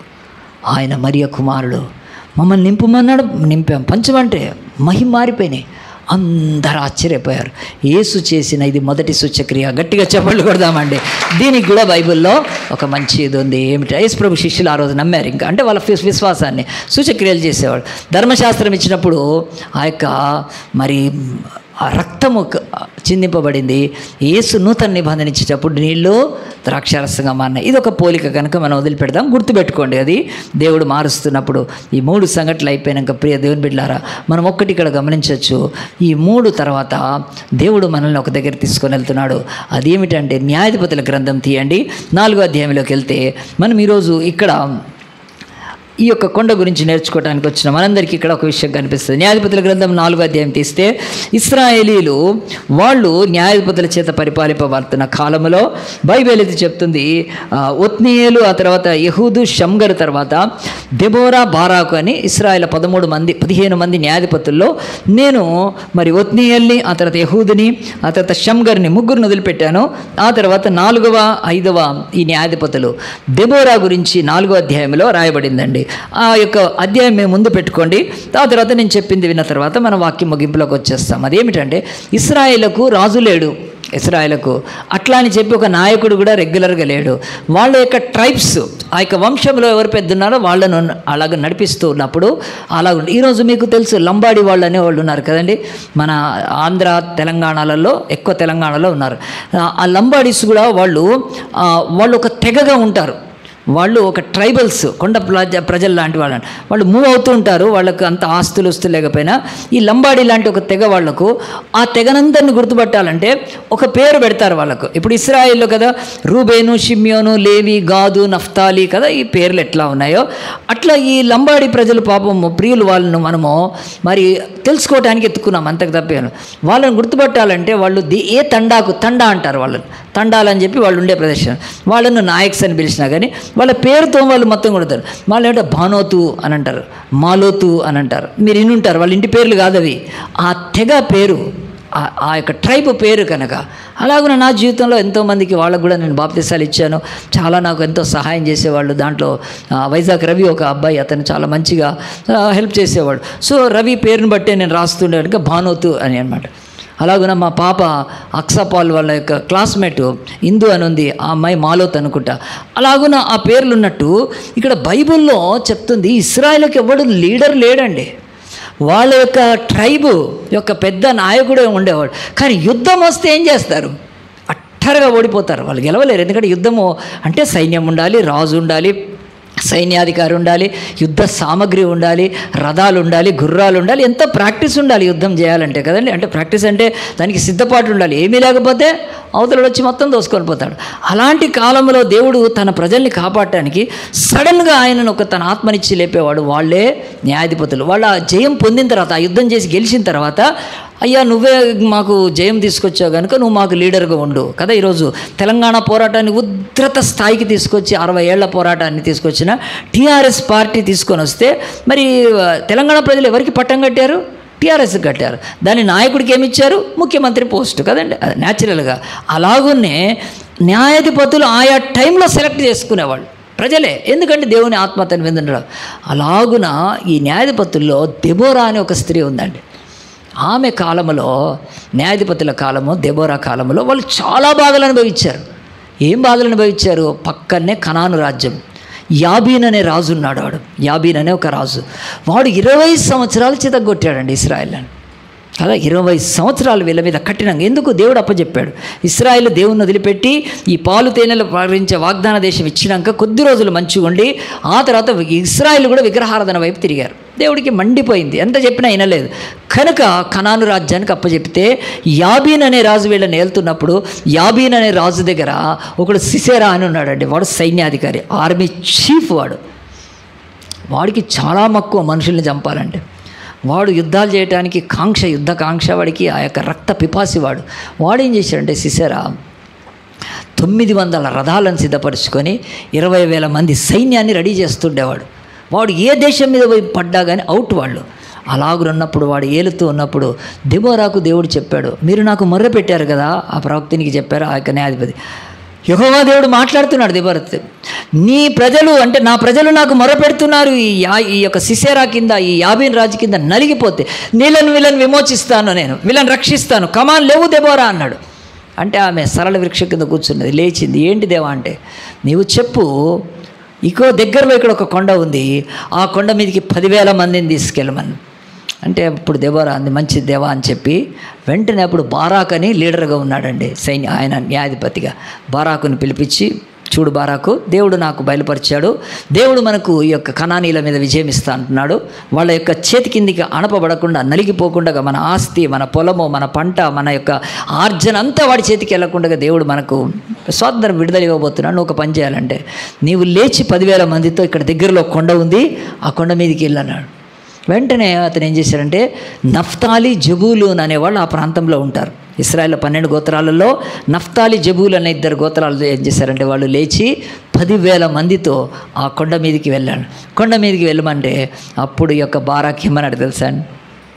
ఆయన మరియ కుమారుడు మమ్మల్ని నింపమన్నాడు నింపాం పంచమంటే మహిమ మారిపోయినాయి అందరూ ఆశ్చర్యపోయారు యేసు చేసిన ఇది మొదటి సూచక్రియ గట్టిగా చెప్పళ్ళు కొడదామండి దీనికి కూడా బైబిల్లో ఒక మంచి ఇది ఉంది ఏమిటి యేసు ప్రభు శిష్యులు ఆ రోజు నమ్మారు ఇంకా అంటే వాళ్ళ విశ్వ- విశ్వాసాన్ని సూచక్రియలు చేసేవాడు ధర్మశాస్త్రం ఇచ్చినప్పుడు ఆ యొక్క మరి ఆ రక్తము క- చిందింపబడింది యేసు నూతన నిబంధన ఇచ్చేటప్పుడు నీళ్ళు ద్రాక్షారసంగా మారినాయి ఇది ఒక పోలిక కనుక మనం వదిలిపెడదాం గుర్తుపెట్టుకోండి అది దేవుడు మారుస్తున్నప్పుడు ఈ మూడు సంఘటనలు అయిపోయాక ప్రియ దేవుని బిడ్డారా మనం ఒక్కటి ఇక్కడ గమనించవచ్చు ఈ మూడు తర్వాత దేవుడు మనల్ని ఒక దగ్గర తీసుకొని వెళ్తున్నాడు అదేమిటంటే న్యాయాధిపతుల గ్రంథం తీయండి నాలుగో అధ్యాయంలోకి వెళ్తే మనం ఈరోజు ఇక్కడ ఈ యొక్క కొండ గురించి నేర్చుకోవడానికి వచ్చిన మనందరికీ ఇక్కడ ఒక విషయం కనిపిస్తుంది న్యాయాధిపతుల గ్రంథం నాలుగో అధ్యాయం తీస్తే ఇస్రాయేలీలు వాళ్ళు న్యాయాధిపతుల చేత పరిపాలింపబడుతున్న కాలంలో బైబిల్ ఇది చెప్తుంది ఆ, ఒత్నీయేలు ఆ తర్వాత యహూదు షంగర్ తర్వాత దెబోరా బారాకు అని ఇస్రాయేల్ పదమూడు మంది పదిహేను మంది న్యాయాధిపతుల్లో నేను మరి ఒత్నీయల్ని ఆ తర్వాత యహూదుని ఆ తర్వాత షంగర్ని ముగ్గురిని వదిలిపెట్టాను ఆ తర్వాత నాలుగవ ఐదవ ఈ న్యాయాధిపతులు దెబోరా గురించి నాలుగో అధ్యాయంలో రాయబడిందండి ఆ యొక్క అధ్యాయం మేము ముందు పెట్టుకోండి ఆ తర్వాత నేను చెప్పింది విన్న తర్వాత మన వాక్యం ముగింపులోకి వచ్చేస్తాం అదేమిటంటే ఇస్రాయేలకు రాజు లేడు ఇస్రాయేలకు అట్లా అని చెప్పి ఒక నాయకుడు కూడా రెగ్యులర్గా లేడు వాళ్ళ యొక్క ట్రైబ్స్ ఆ యొక్క వంశంలో ఎవరు పెద్ద ఉన్నారో వాళ్ళను అలాగ నడిపిస్తూ ఉన్నప్పుడు అలా ఉంది ఈరోజు మీకు తెలుసు లంబాడి వాళ్ళు అనే వాళ్ళు ఉన్నారు కదండి మన ఆంధ్ర తెలంగాణలలో ఎక్కువ తెలంగాణలో ఉన్నారు ఆ- ఆ లంబాడీస్ కూడా వాళ్ళు ఆ, వాళ్ళు ఒక తెగగా ఉంటారు వాళ్ళు ఒక ట్రైబల్స్ కొండ ప్రజ ప్రజలు లాంటి వాళ్ళు వాళ్ళు మూవ్ అవుతూ ఉంటారు వాళ్ళకు అంత ఆస్తులు వస్తు లేకపోయినా ఈ లంబాడి లాంటి ఒక తెగ వాళ్ళకు ఆ తెగనందరిని గుర్తుపట్టాలంటే ఒక పేరు పెడతారు వాళ్ళకు ఇప్పుడు ఇస్రాయిల్లో కదా రూబేను షిమ్యోను లేవి గాదు నఫ్తాలి కదా ఈ పేర్లు ఎట్లా ఉన్నాయో అట్లా ఈ లంబాడి ప్రజలు పాపం ప్రియులు వాళ్ళను మనము మరి తెలుసుకోవడానికి ఎత్తుకున్నాం అంతకు తప్పాను వాళ్ళని గుర్తుపట్టాలంటే వాళ్ళు ది- ఏ తండాకు తండా అంటారు వాళ్ళని తండాలని చెప్పి వాళ్ళు ఉండే ప్రదేశం వాళ్ళను నాయక్స్ అని పిలిచినా కానీ వాళ్ళ పేరుతో వాళ్ళు మొత్తం కొడతారు వాళ్ళు ఏంటంటే భానోతు అని అంటారు మాలోతు అని అంటారు మీరు ఇన్నుంటారు వాళ్ళ ఇంటి పేర్లు కాదు అవి ఆ తెగ పేరు ఆ- ఆ యొక్క ట్రైబ్ పేరు కనుక అలాగున నా జీవితంలో ఎంతోమందికి వాళ్ళకు కూడా నేను బాప్తిసాలు ఇచ్చాను చాలా నాకు ఎంతో సహాయం చేసేవాళ్ళు దాంట్లో ఆ, వైజాగ్ రవి ఒక అబ్బాయి అతను చాలా మంచిగా ఆ, హెల్ప్ చేసేవాడు సో రవి పేరుని బట్టే నేను రాస్తుండే కనుక భానోతు అని అనమాట అలాగున మా పాప అక్సపాల్ వాళ్ళ యొక్క క్లాస్మేట్ ఇందు అని ఉంది ఆ అమ్మాయి మాలోత్ అనుకుంటా అలాగున ఆ పేర్లు ఉన్నట్టు ఇక్కడ బైబిల్లో చెప్తుంది ఇస్రాయల్కి ఎవడు లీడర్ లేడండి వాళ్ళ యొక్క ట్రైబు యొక్క పెద్ద నాయకుడే ఉండేవాడు కానీ యుద్ధం వస్తే ఏం చేస్తారు అట్టరగా ఓడిపోతారు వాళ్ళు గెలవలేరు ఎందుకంటే యుద్ధము అంటే సైన్యం ఉండాలి రాజు ఉండాలి సైన్యాధికారి ఉండాలి యుద్ధ సామగ్రి ఉండాలి రథాలు ఉండాలి గుర్రాలు ఉండాలి ఎంత ప్రాక్టీస్ ఉండాలి యుద్ధం చేయాలంటే కదండి అంటే ప్రాక్టీస్ అంటే దానికి సిద్ధపాటు ఉండాలి ఏమీ లేకపోతే అవతలడు వచ్చి మొత్తం దోసుకొని పోతాడు అలాంటి కాలంలో దేవుడు తన ప్రజల్ని కాపాడటానికి సడన్గా ఆయనను ఒక తన ఆత్మనిచ్చి లేపేవాడు వాళ్ళే న్యాయాధిపతులు వాళ్ళు ఆ జయం పొందిన తర్వాత ఆ యుద్ధం చేసి గెలిచిన తర్వాత అయ్యా నువ్వే మాకు జయం తీసుకొచ్చావు కనుక నువ్వు మాకు లీడర్గా ఉండు కదా ఈరోజు తెలంగాణ పోరాటాన్ని ఉద్ధృత స్థాయికి తీసుకొచ్చి అరవై ఏళ్ల పోరాటాన్ని తీసుకొచ్చిన టీఆర్ఎస్ పార్టీ తీసుకొని వస్తే మరి ఆ, తెలంగాణ ప్రజలు ఎవరికి పట్టం కట్టారు టీఆర్ఎస్ కట్టారు దాని నాయకుడికి ఏమి ఇచ్చారు ముఖ్యమంత్రి పోస్ట్ కదండి అది న్యాచురల్గా అలాగునే న్యాయాధిపతులు ఆయా టైంలో సెలెక్ట్ చేసుకునేవాళ్ళు ప్రజలే ఎందుకంటే దేవుని ఆత్మ తన మీద ఉండడం అలాగున ఈ న్యాయాధిపతుల్లో దెబోరా అనే ఒక స్త్రీ ఉందండి ఆమె కాలంలో న్యాయాధిపతుల కాలము దెబోరా కాలంలో వాళ్ళు చాలా బాధలు అనుభవించారు ఏం బాధలు అనుభవించారు పక్కనే కనాను రాజ్యం యాబీన్ అనే రాజు ఉన్నాడు వాడు యాబీన్ అనే ఒక రాజు వాడు ఇరవై సంవత్సరాలు చితగొట్టాడండి ఇస్రాయల్ని కదా ఇరవై సంవత్సరాలు వీళ్ళ మీద కఠినంగా ఎందుకు దేవుడు అప్పచెప్పాడు ఇస్రాయేల్ దేవుని వదిలిపెట్టి ఈ పాలు తేనెలు ప్రవహించే వాగ్దాన దేశం ఇచ్చినాక కొద్ది రోజులు మంచిగా ఉండి ఆ తర్వాత ఇస్రాయేల్ కూడా విగ్రహారాధన వైపు తిరిగారు దేవుడికి మండిపోయింది ఎంత చెప్పినా వినలేదు కనుక కనాను రాజ్యానికి అప్పచెప్తే యాబీన్ అనే రాజు వీళ్ళని ఏలుతున్నప్పుడు యాబీన్ అనే రాజు దగ్గర ఒకడు సిసేరా అని ఉన్నాడండి వాడు సైన్యాధికారి ఆర్మీ చీఫ్ వాడు వాడికి చాలా మక్కువ మనుషుల్ని చంపాలంటే వాడు యుద్ధాలు చేయడానికి కాంక్ష యుద్ధ కాంక్ష వాడికి ఆ యొక్క రక్త పిపాసి వాడు వాడు ఏం చేశాడంటే సిసెరా తొమ్మిది వందల రథాలను సిద్ధపరుచుకొని ఇరవై వేల మంది సైన్యాన్ని రెడీ చేస్తుండేవాడు వాడు ఏ దేశం మీద పోయి పడ్డా కానీ అవుట్ వాళ్ళు అలాగున్నప్పుడు వాడు ఏలుతూ ఉన్నప్పుడు దెబోరాకు దేవుడు చెప్పాడు మీరు నాకు మొర్ర పెట్టారు కదా ఆ ప్రవక్తినికి చెప్పారు ఆ యొక్క న్యాయాధిపతి యహోవా దేవుడు మాట్లాడుతున్నాడు దిబరత్ నీ ప్రజలు అంటే నా ప్రజలు నాకు మొరపెడుతున్నారు ఈ యా ఈ యొక్క సిసేరా కింద ఈ యాబీన్ రాజు కింద నలిగిపోతే నీళ్ళను వీళ్ళని విమోచిస్తాను నేను వీళ్ళని రక్షిస్తాను కమాన్ లేవు దెబోరా అన్నాడు అంటే ఆమె సరళ వృక్ష కింద కూర్చున్నది లేచింది ఏంటి దేవా అంటే నీవు చెప్పు ఇకో దగ్గరలో ఇక్కడ ఒక కొండ ఉంది ఆ కొండ మీదకి పదివేల మందిని తీసుకెళ్ళమని అంటే అప్పుడు దేవరా అంది మంచి దేవా అని చెప్పి వెంటనే అప్పుడు బారాక్ అని లీడర్గా ఉన్నాడండి సైన్య ఆయన న్యాయాధిపతిగా బారాకుని పిలిపించి చూడు బారాకు దేవుడు నాకు బయలుపరిచాడు దేవుడు మనకు ఈ యొక్క కణానీల మీద విజయం ఇస్తా అంటున్నాడు వాళ్ళ యొక్క చేతి కిందికి అణపబడకుండా నలిగిపోకుండా మన ఆస్తి మన పొలము మన పంట మన యొక్క ఆర్జన అంతా వాడి చేతికి వెళ్ళకుండా దేవుడు మనకు స్వాతంత్రం విడుదల ఇవ్వబోతున్నాడు నువ్వు ఒక పని చేయాలంటే నీవు లేచి పదివేల మందితో ఇక్కడ దగ్గరలో కొండ ఉంది ఆ కొండ మీదకి వెళ్ళన్నాడు వెంటనే అతను ఏం చేశాడంటే నఫ్తాలి జబూలూన్ అనేవాళ్ళు ఆ ప్రాంతంలో ఉంటారు ఇస్రాయేల్ పన్నెండు గోత్రాలలో నఫ్తాలి జబూల్ అనే ఇద్దరు గోత్రాలు ఏం చేశారంటే వాళ్ళు లేచి పదివేల మందితో ఆ కొండ మీదకి వెళ్ళాడు కొండ మీదకి వెళ్ళమంటే అప్పుడు ఈ యొక్క బారాకి ఏమన్నాడు తెలుసా అండి?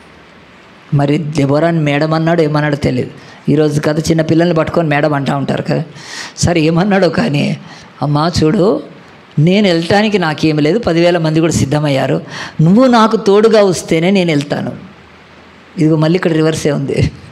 మరి దెబోరాని మేడం అన్నాడు ఏమన్నాడో తెలియదు ఈరోజు కథ చిన్న పిల్లల్ని పట్టుకొని మేడం అంటూ ఉంటారు కదా సరే ఏమన్నాడో కానీ అమ్మా చూడు నేను వెళ్ళటానికి నాకేమి లేదు పదివేల మంది కూడా సిద్ధమయ్యారు నువ్వు నాకు తోడుగా వస్తేనే నేను వెళ్తాను ఇదిగో మళ్ళీ ఇక్కడ రివర్సే ఉంది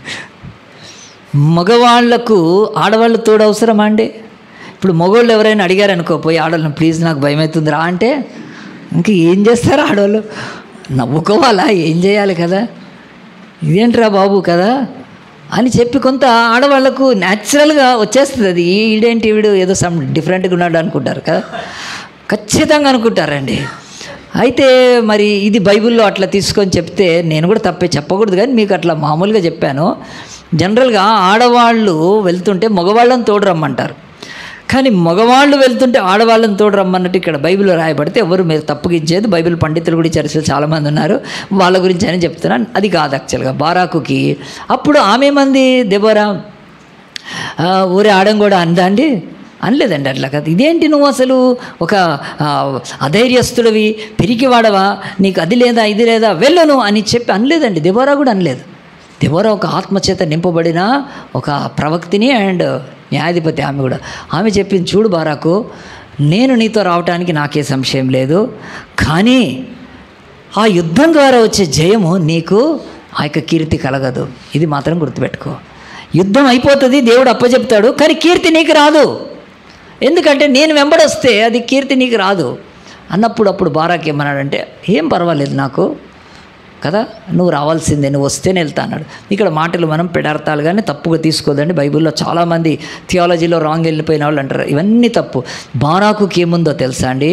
మగవాళ్లకు ఆడవాళ్ళు తోడు అవసరమా అండి ఇప్పుడు మగవాళ్ళు ఎవరైనా అడిగారు అనుకో పోయి ఆడవాళ్ళని ప్లీజ్ నాకు భయం అవుతుంది రా అంటే ఇంక ఏం చేస్తారు ఆడవాళ్ళు నవ్వుకోవాలా ఏం చేయాలి కదా ఇదేంట్రా బాబు కదా అని చెప్పి కొంత ఆడవాళ్లకు న్యాచురల్గా వచ్చేస్తుంది అది ఈడేంటి వీడు ఏదో సమ్ డిఫరెంట్గా ఉన్నాడు అనుకుంటారు కదా ఖచ్చితంగా అనుకుంటారండి అయితే మరి ఇది బైబిల్లో అట్లా తీసుకొని చెప్తే నేను కూడా తప్పే చెప్పకూడదు కానీ మీకు అట్లా మామూలుగా చెప్పాను జనరల్గా ఆడవాళ్ళు వెళ్తుంటే మగవాళ్ళని తోడు రమ్మంటారు కానీ మగవాళ్ళు వెళ్తుంటే ఆడవాళ్ళని తోడు రమ్మన్నట్టు ఇక్కడ బైబిల్లో రాయబడితే ఎవరు మీరు తప్పుగా ఇచ్చేది బైబిల్ పండితులు కూడా ఈ చర్చలు చాలామంది ఉన్నారు వాళ్ళ గురించి అని చెప్తున్నాను అది కాదు యాక్చువల్గా బారాకుకి అప్పుడు ఆమె మంది దెబోరా ఆ, ఊరే ఆడం కూడా అందా అండి అనలేదండి అట్లా కాదు ఇదేంటి నువ్వు అసలు ఒక ఆ, అధైర్యస్తుడివి పిరికివాడవా నీకు అది లేదా ఇది లేదా వెళ్ళను అని చెప్పి అనలేదండి దెబోరా కూడా అనలేదు దెబోరా ఒక ఆత్మచేత నింపబడిన ఒక ప్రవక్తిని అండ్ న్యాయాధిపతి ఆమె కూడా ఆమె చెప్పింది చూడు బారాకు నేను నీతో రావటానికి నాకే సంశయం లేదు కానీ ఆ యుద్ధం ద్వారా వచ్చే జయము నీకు ఆ యొక్క కీర్తి కలగదు ఇది మాత్రం గుర్తుపెట్టుకో యుద్ధం అయిపోతుంది దేవుడు అప్పచెప్తాడు కానీ కీర్తి నీకు రాదు ఎందుకంటే నేను వెంబడొస్తే అది కీర్తి నీకు రాదు అన్నప్పుడు అప్పుడు బారాకి ఏమన్నాడంటే ఏం పర్వాలేదు నాకు కదా నువ్వు రావాల్సిందే నువ్వు వస్తేనే వెళ్తా అన్నాడు ఇక్కడ మాటలు మనం పెడార్థాలు కానీ తప్పుగా తీసుకోదండి బైబిల్లో చాలామంది థియాలజీలో రాంగ్ వెళ్ళిపోయిన వాళ్ళు అంటారు ఇవన్నీ తప్పు బారాకుకి ఏముందో తెలుసా అండి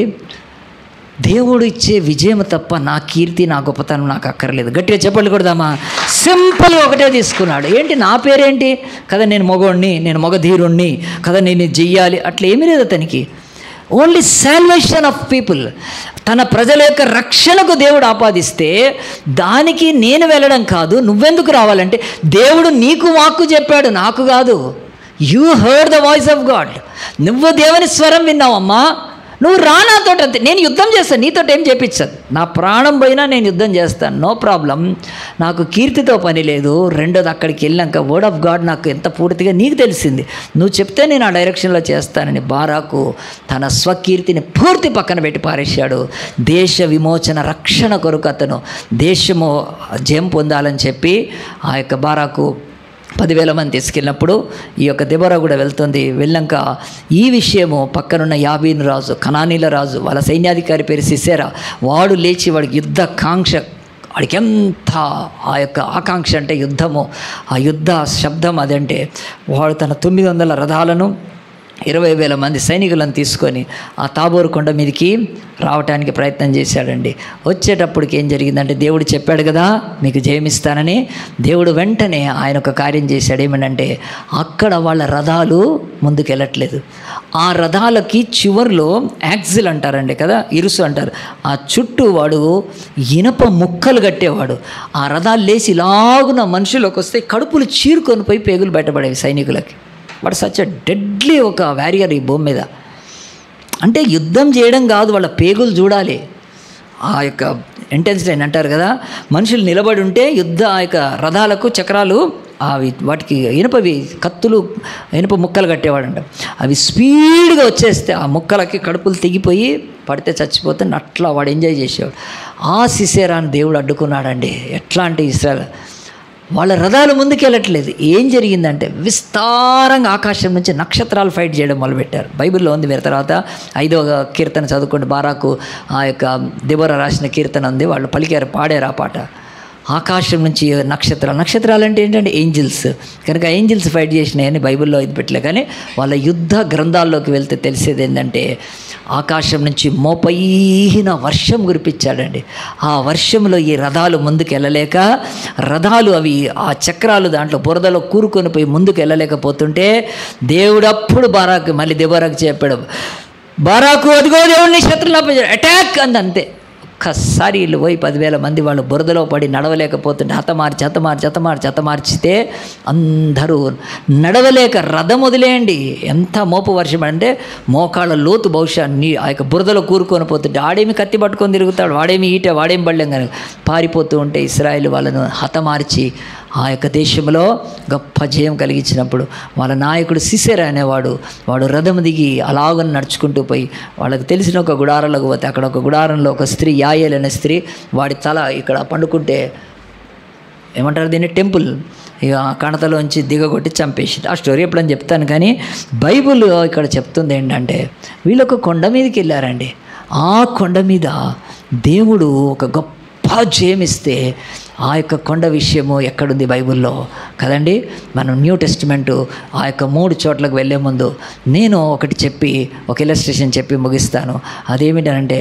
దేవుడు ఇచ్చే విజయం తప్ప నా కీర్తి నా గొప్పతనం నాకు అక్కర్లేదు గట్టిగా చెప్పండి కొడదామా సింపుల్గా ఒకటే తీసుకున్నాడు ఏంటి నా పేరేంటి కదా నేను మగోడిని నేను మగధీరుణ్ణి కదా నేను ఇది చెయ్యాలి అట్లా ఏమీ లేదు అతనికి ఓన్లీ సాల్వేషన్ ఆఫ్ పీపుల్ తన ప్రజల యొక్క రక్షణకు దేవుడు ఆపాదిస్తే దానికి నేను వెళ్ళడం కాదు నువ్వెందుకు రావాలంటే దేవుడు నీకు వాక్కు చెప్పాడు నాకు కాదు you heard the voice of God నువ్వు దేవుని స్వరం విన్నావమ్మా నువ్వు రా నాతో అంతే నేను యుద్ధం చేస్తాను నీతో ఏం చేపించదు నా ప్రాణం పోయినా నేను యుద్ధం చేస్తాను నో ప్రాబ్లం నాకు కీర్తితో పని లేదు రెండోది అక్కడికి వెళ్ళాక వర్డ్ ఆఫ్ గాడ్ నాకు ఎంత పూర్తిగా నీకు తెలిసింది నువ్వు చెప్తే నేను ఆ డైరెక్షన్లో చేస్తానని బారాకు తన స్వకీర్తిని పూర్తి పక్కన పెట్టి పారేశాడు దేశ విమోచన రక్షణ కొరకు అతను దేశము జయం పొందాలని చెప్పి ఆ యొక్క బారాకు పదివేల మంది తీసుకెళ్ళినప్పుడు ఈ యొక్క దెబరా కూడా వెళ్తుంది వెళ్ళాక ఈ విషయము పక్కనున్న యాబీన్ రాజు కనానీల రాజు వాళ్ళ సైన్యాధికారి పేరు సిసేరా వాడు లేచి వాడికి యుద్ధ కాంక్ష వాడికి ఎంత ఆ యొక్క ఆకాంక్ష అంటే యుద్ధము ఆ యుద్ధ శబ్దం అదంటే వాడు తన తొమ్మిది వందల రథాలను ఇరవై వేల మంది సైనికులను తీసుకొని ఆ తాబోరు కొండ మీదకి రావటానికి ప్రయత్నం చేశాడండి వచ్చేటప్పటికి ఏం జరిగిందంటే దేవుడు చెప్పాడు కదా మీకు జయమిస్తానని దేవుడు వెంటనే ఆయన ఒక కార్యం చేశాడు ఏమనంటే అక్కడ వాళ్ళ రథాలు ముందుకు వెళ్ళట్లేదు ఆ రథాలకి చివర్లో యాక్సిల్ అంటారండి కదా ఇరుసు అంటారు ఆ చుట్టూ వాడు ఇనప ముక్కలు కట్టేవాడు ఆ రథాలు లేచి ఇలాగున మనుషులకు వస్తే కడుపులు చీరుకొని పోయి పేగులు బయటపడేవి సైనికులకి వాడు సచ్ డెడ్లీ ఒక వ్యారియర్ ఈ భూమి మీద అంటే యుద్ధం చేయడం కాదు వాళ్ళ పేగులు చూడాలి ఆ యొక్క ఇంటెన్సిటీ అంటారు కదా మనుషులు నిలబడి ఉంటే యుద్ధ ఆ యొక్క రథాలకు చక్రాలు అవి వాటికి ఇనుపవి కత్తులు ఇనుప ముక్కలు కట్టేవాడంట అవి స్పీడ్గా వచ్చేస్తే ఆ ముక్కలకి కడుపులు తెగిపోయి పడితే చచ్చిపోతే అట్లా వాడు ఎంజాయ్ చేసేవాడు ఆ సిసేరాన్ని దేవుడు అడ్డుకున్నాడండి ఎట్లా అంటే ఇస్రాయల్ వాళ్ళ రథాలు ముందుకెళ్ళట్లేదు ఏం జరిగిందంటే విస్తారంగా ఆకాశం నుంచి నక్షత్రాలు ఫైట్ చేయడం మొదలుపెట్టారు బైబిల్లో ఉంది మీరు తర్వాత ఐదవ కీర్తన చదువుకోండి బారాకు ఆ యొక్క దిబోర రాసిన కీర్తన ఉంది వాళ్ళు పలికారు పాడారు ఆ పాట ఆకాశం నుంచి నక్షత్రాలు నక్షత్రాలు అంటే ఏంటంటే ఏంజిల్స్ కనుక ఏంజిల్స్ ఫైట్ చేసినాయని బైబిల్లో ఇది పెట్టలే కానీ వాళ్ళ యుద్ధ గ్రంథాల్లోకి వెళ్తే తెలిసేది ఏంటంటే ఆకాశం నుంచి మోపైన వర్షం కురిపించాడండి ఆ వర్షంలో ఈ రథాలు ముందుకు వెళ్ళలేక రథాలు అవి ఆ చక్రాలు దాంట్లో బురదలో కూరుకొని పోయి ముందుకు వెళ్ళలేకపోతుంటే దేవుడు అప్పుడు బారాకు మళ్ళీ దెబరాకు చెప్పాడు బారాకు అదిగో దేవుడిని శత్రులు అటాక్ అంది అంతే ఒక్కసారి వీళ్ళు పోయి పదివేల మంది వాళ్ళు బురదలో పడి నడవలేకపోతుంటే హతమార్చి హతమార్చి హతమార్చి హతమార్చితే అందరూ నడవలేక రథం వదిలేయండి ఎంత మోపు వర్షం అంటే మోకాళ్ళ లోతు బహుశా నీ ఆ యొక్క బురదలో కూరుకొని పోతుంటే ఆడేమి కత్తి పట్టుకొని తిరుగుతాడు వాడేమి ఈట వాడేమి బళ్ళెం కానీ పారిపోతూ ఉంటే ఇస్రాయేల్ వాళ్ళను హతమార్చి ఆ యొక్క దేశంలో గొప్ప జయం కలిగించినప్పుడు వాళ్ళ నాయకుడు సిసేర అనేవాడు వాడు రథం దిగి అలాగని నడుచుకుంటూ పోయి వాళ్ళకి తెలిసిన ఒక గుడారంలోకి పోతే అక్కడ ఒక గుడారంలో ఒక స్త్రీ యాయేల్ అనే స్త్రీ వాడి తల ఇక్కడ పండుకుంటే ఏమంటారు దీన్ని టెంపుల్ ఇక కణతలోంచి దిగగొట్టి చంపేసింది ఆ స్టోరీ ఎప్పుడని చెప్తాను కానీ బైబుల్ ఇక్కడ చెప్తుంది ఏంటంటే వీళ్ళొక కొండ మీదకి వెళ్ళారండి ఆ కొండ మీద దేవుడు ఒక గొప్ప జయమిస్తే ఆ యొక్క కొండ విషయము ఎక్కడుంది బైబిల్లో కదండి మనం న్యూ టెస్టిమెంటు ఆ యొక్క మూడు చోట్లకు వెళ్ళే ముందు నేను ఒకటి చెప్పి ఒక ఇలస్ట్రేషన్ చెప్పి ముగిస్తాను అదేమిటంటే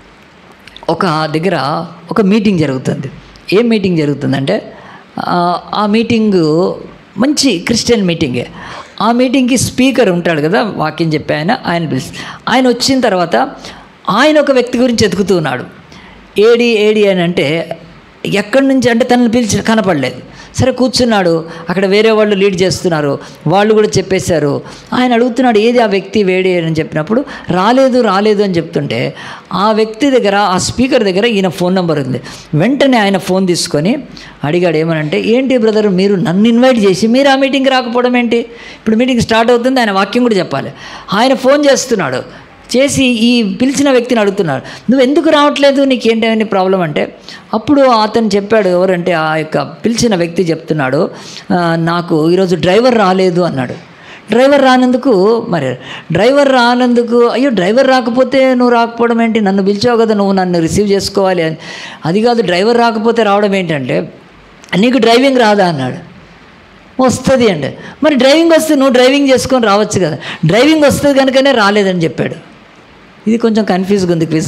ఒక దగ్గర ఒక మీటింగ్ జరుగుతుంది ఏం మీటింగ్ జరుగుతుందంటే ఆ, ఆ మీటింగు మంచి క్రిస్టియన్ మీటింగే ఆ మీటింగ్కి స్పీకర్ ఉంటాడు కదా వాక్యం చెప్పి ఆయన ఆయన పిలిచి ఆయన వచ్చిన తర్వాత ఆయన ఒక వ్యక్తి గురించి ఎతుకుతూ ఉన్నాడు ఏడి ఏడి అని అంటే ఎక్కడి నుంచి అంటే తనని పిలిచి కనపడలేదు సరే కూర్చున్నాడు అక్కడ వేరే వాళ్ళు లీడ్ చేస్తున్నారు వాళ్ళు కూడా చెప్పేశారు ఆయన అడుగుతున్నాడు ఏది ఆ వ్యక్తి వేడి అని చెప్పినప్పుడు రాలేదు రాలేదు అని చెప్తుంటే ఆ వ్యక్తి దగ్గర ఆ స్పీకర్ దగ్గర ఈయన ఫోన్ నెంబర్ ఉంది వెంటనే ఆయన ఫోన్ తీసుకొని అడిగాడు ఏమనంటే ఏంటి బ్రదర్ మీరు నన్ను ఇన్వైట్ చేసి మీరు ఆ మీటింగ్కి రాకపోవడం ఏంటి ఇప్పుడు మీటింగ్ స్టార్ట్ అవుతుంది ఆయన వాక్యం కూడా చెప్పాలి ఆయన ఫోన్ చేస్తున్నాడు చేసి ఈ పిలిచిన వ్యక్తిని అడుగుతున్నాడు నువ్వు ఎందుకు రావట్లేదు నీకేంటని ప్రాబ్లం అంటే అప్పుడు అతను చెప్పాడు ఎవరంటే ఆ యొక్క పిలిచిన వ్యక్తి చెప్తున్నాడు "ఆ, నాకు ఈరోజు డ్రైవర్ రాలేదు అన్నాడు డ్రైవర్ రానందుకు మరి డ్రైవర్ రానందుకు అయ్యో డ్రైవర్ రాకపోతే నువ్వు రాకపోవడం ఏంటి నన్ను పిలిచావు కదా నువ్వు నన్ను రిసీవ్ చేసుకోవాలి అని అది కాదు డ్రైవర్ రాకపోతే రావడం ఏంటంటే నీకు డ్రైవింగ్ రాదా అన్నాడు వస్తుంది అండి మరి డ్రైవింగ్ వస్తే నువ్వు డ్రైవింగ్ చేసుకొని రావచ్చు కదా డ్రైవింగ్ వస్తుంది కనుకనే రాలేదని చెప్పాడు ఇది కొంచెం కన్ఫ్యూజ్గా ఉంది క్విజ్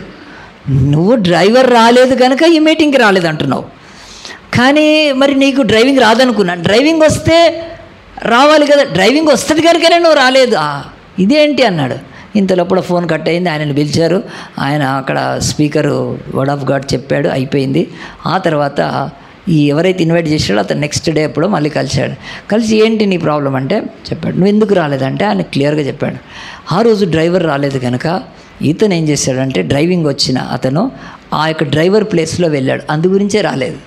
నువ్వు డ్రైవర్ రాలేదు కనుక ఈ మీటింగ్కి రాలేదు అంటున్నావు కానీ మరి నీకు డ్రైవింగ్ రాదనుకున్నా డ్రైవింగ్ వస్తే రావాలి కదా డ్రైవింగ్ వస్తుంది కనుకనే నువ్వు రాలేదు "ఆ, ఇదేంటి అన్నాడు ఇంతలోపల ఫోన్ కట్ అయింది ఆయనను పిలిచారు ఆయన అక్కడ స్పీకరు వర్డ్ ఆఫ్ గాడ్ చెప్పాడు అయిపోయింది ఆ తర్వాత ఈ ఎవరైతే ఇన్వైట్ చేశాడో అతను నెక్స్ట్ డే ఎప్పుడో మళ్ళీ కలిశాడు కలిసి ఏంటి నీ ప్రాబ్లం అంటే చెప్పాడు నువ్వు ఎందుకు రాలేదంటే ఆయన క్లియర్గా చెప్పాడు ఆ రోజు డ్రైవర్ రాలేదు కనుక ఇతను ఏం చేశాడంటే డ్రైవింగ్ వచ్చిన అతను ఆ యొక్క డ్రైవర్ ప్లేస్లో వెళ్ళాడు అందు గురించే రాలేదు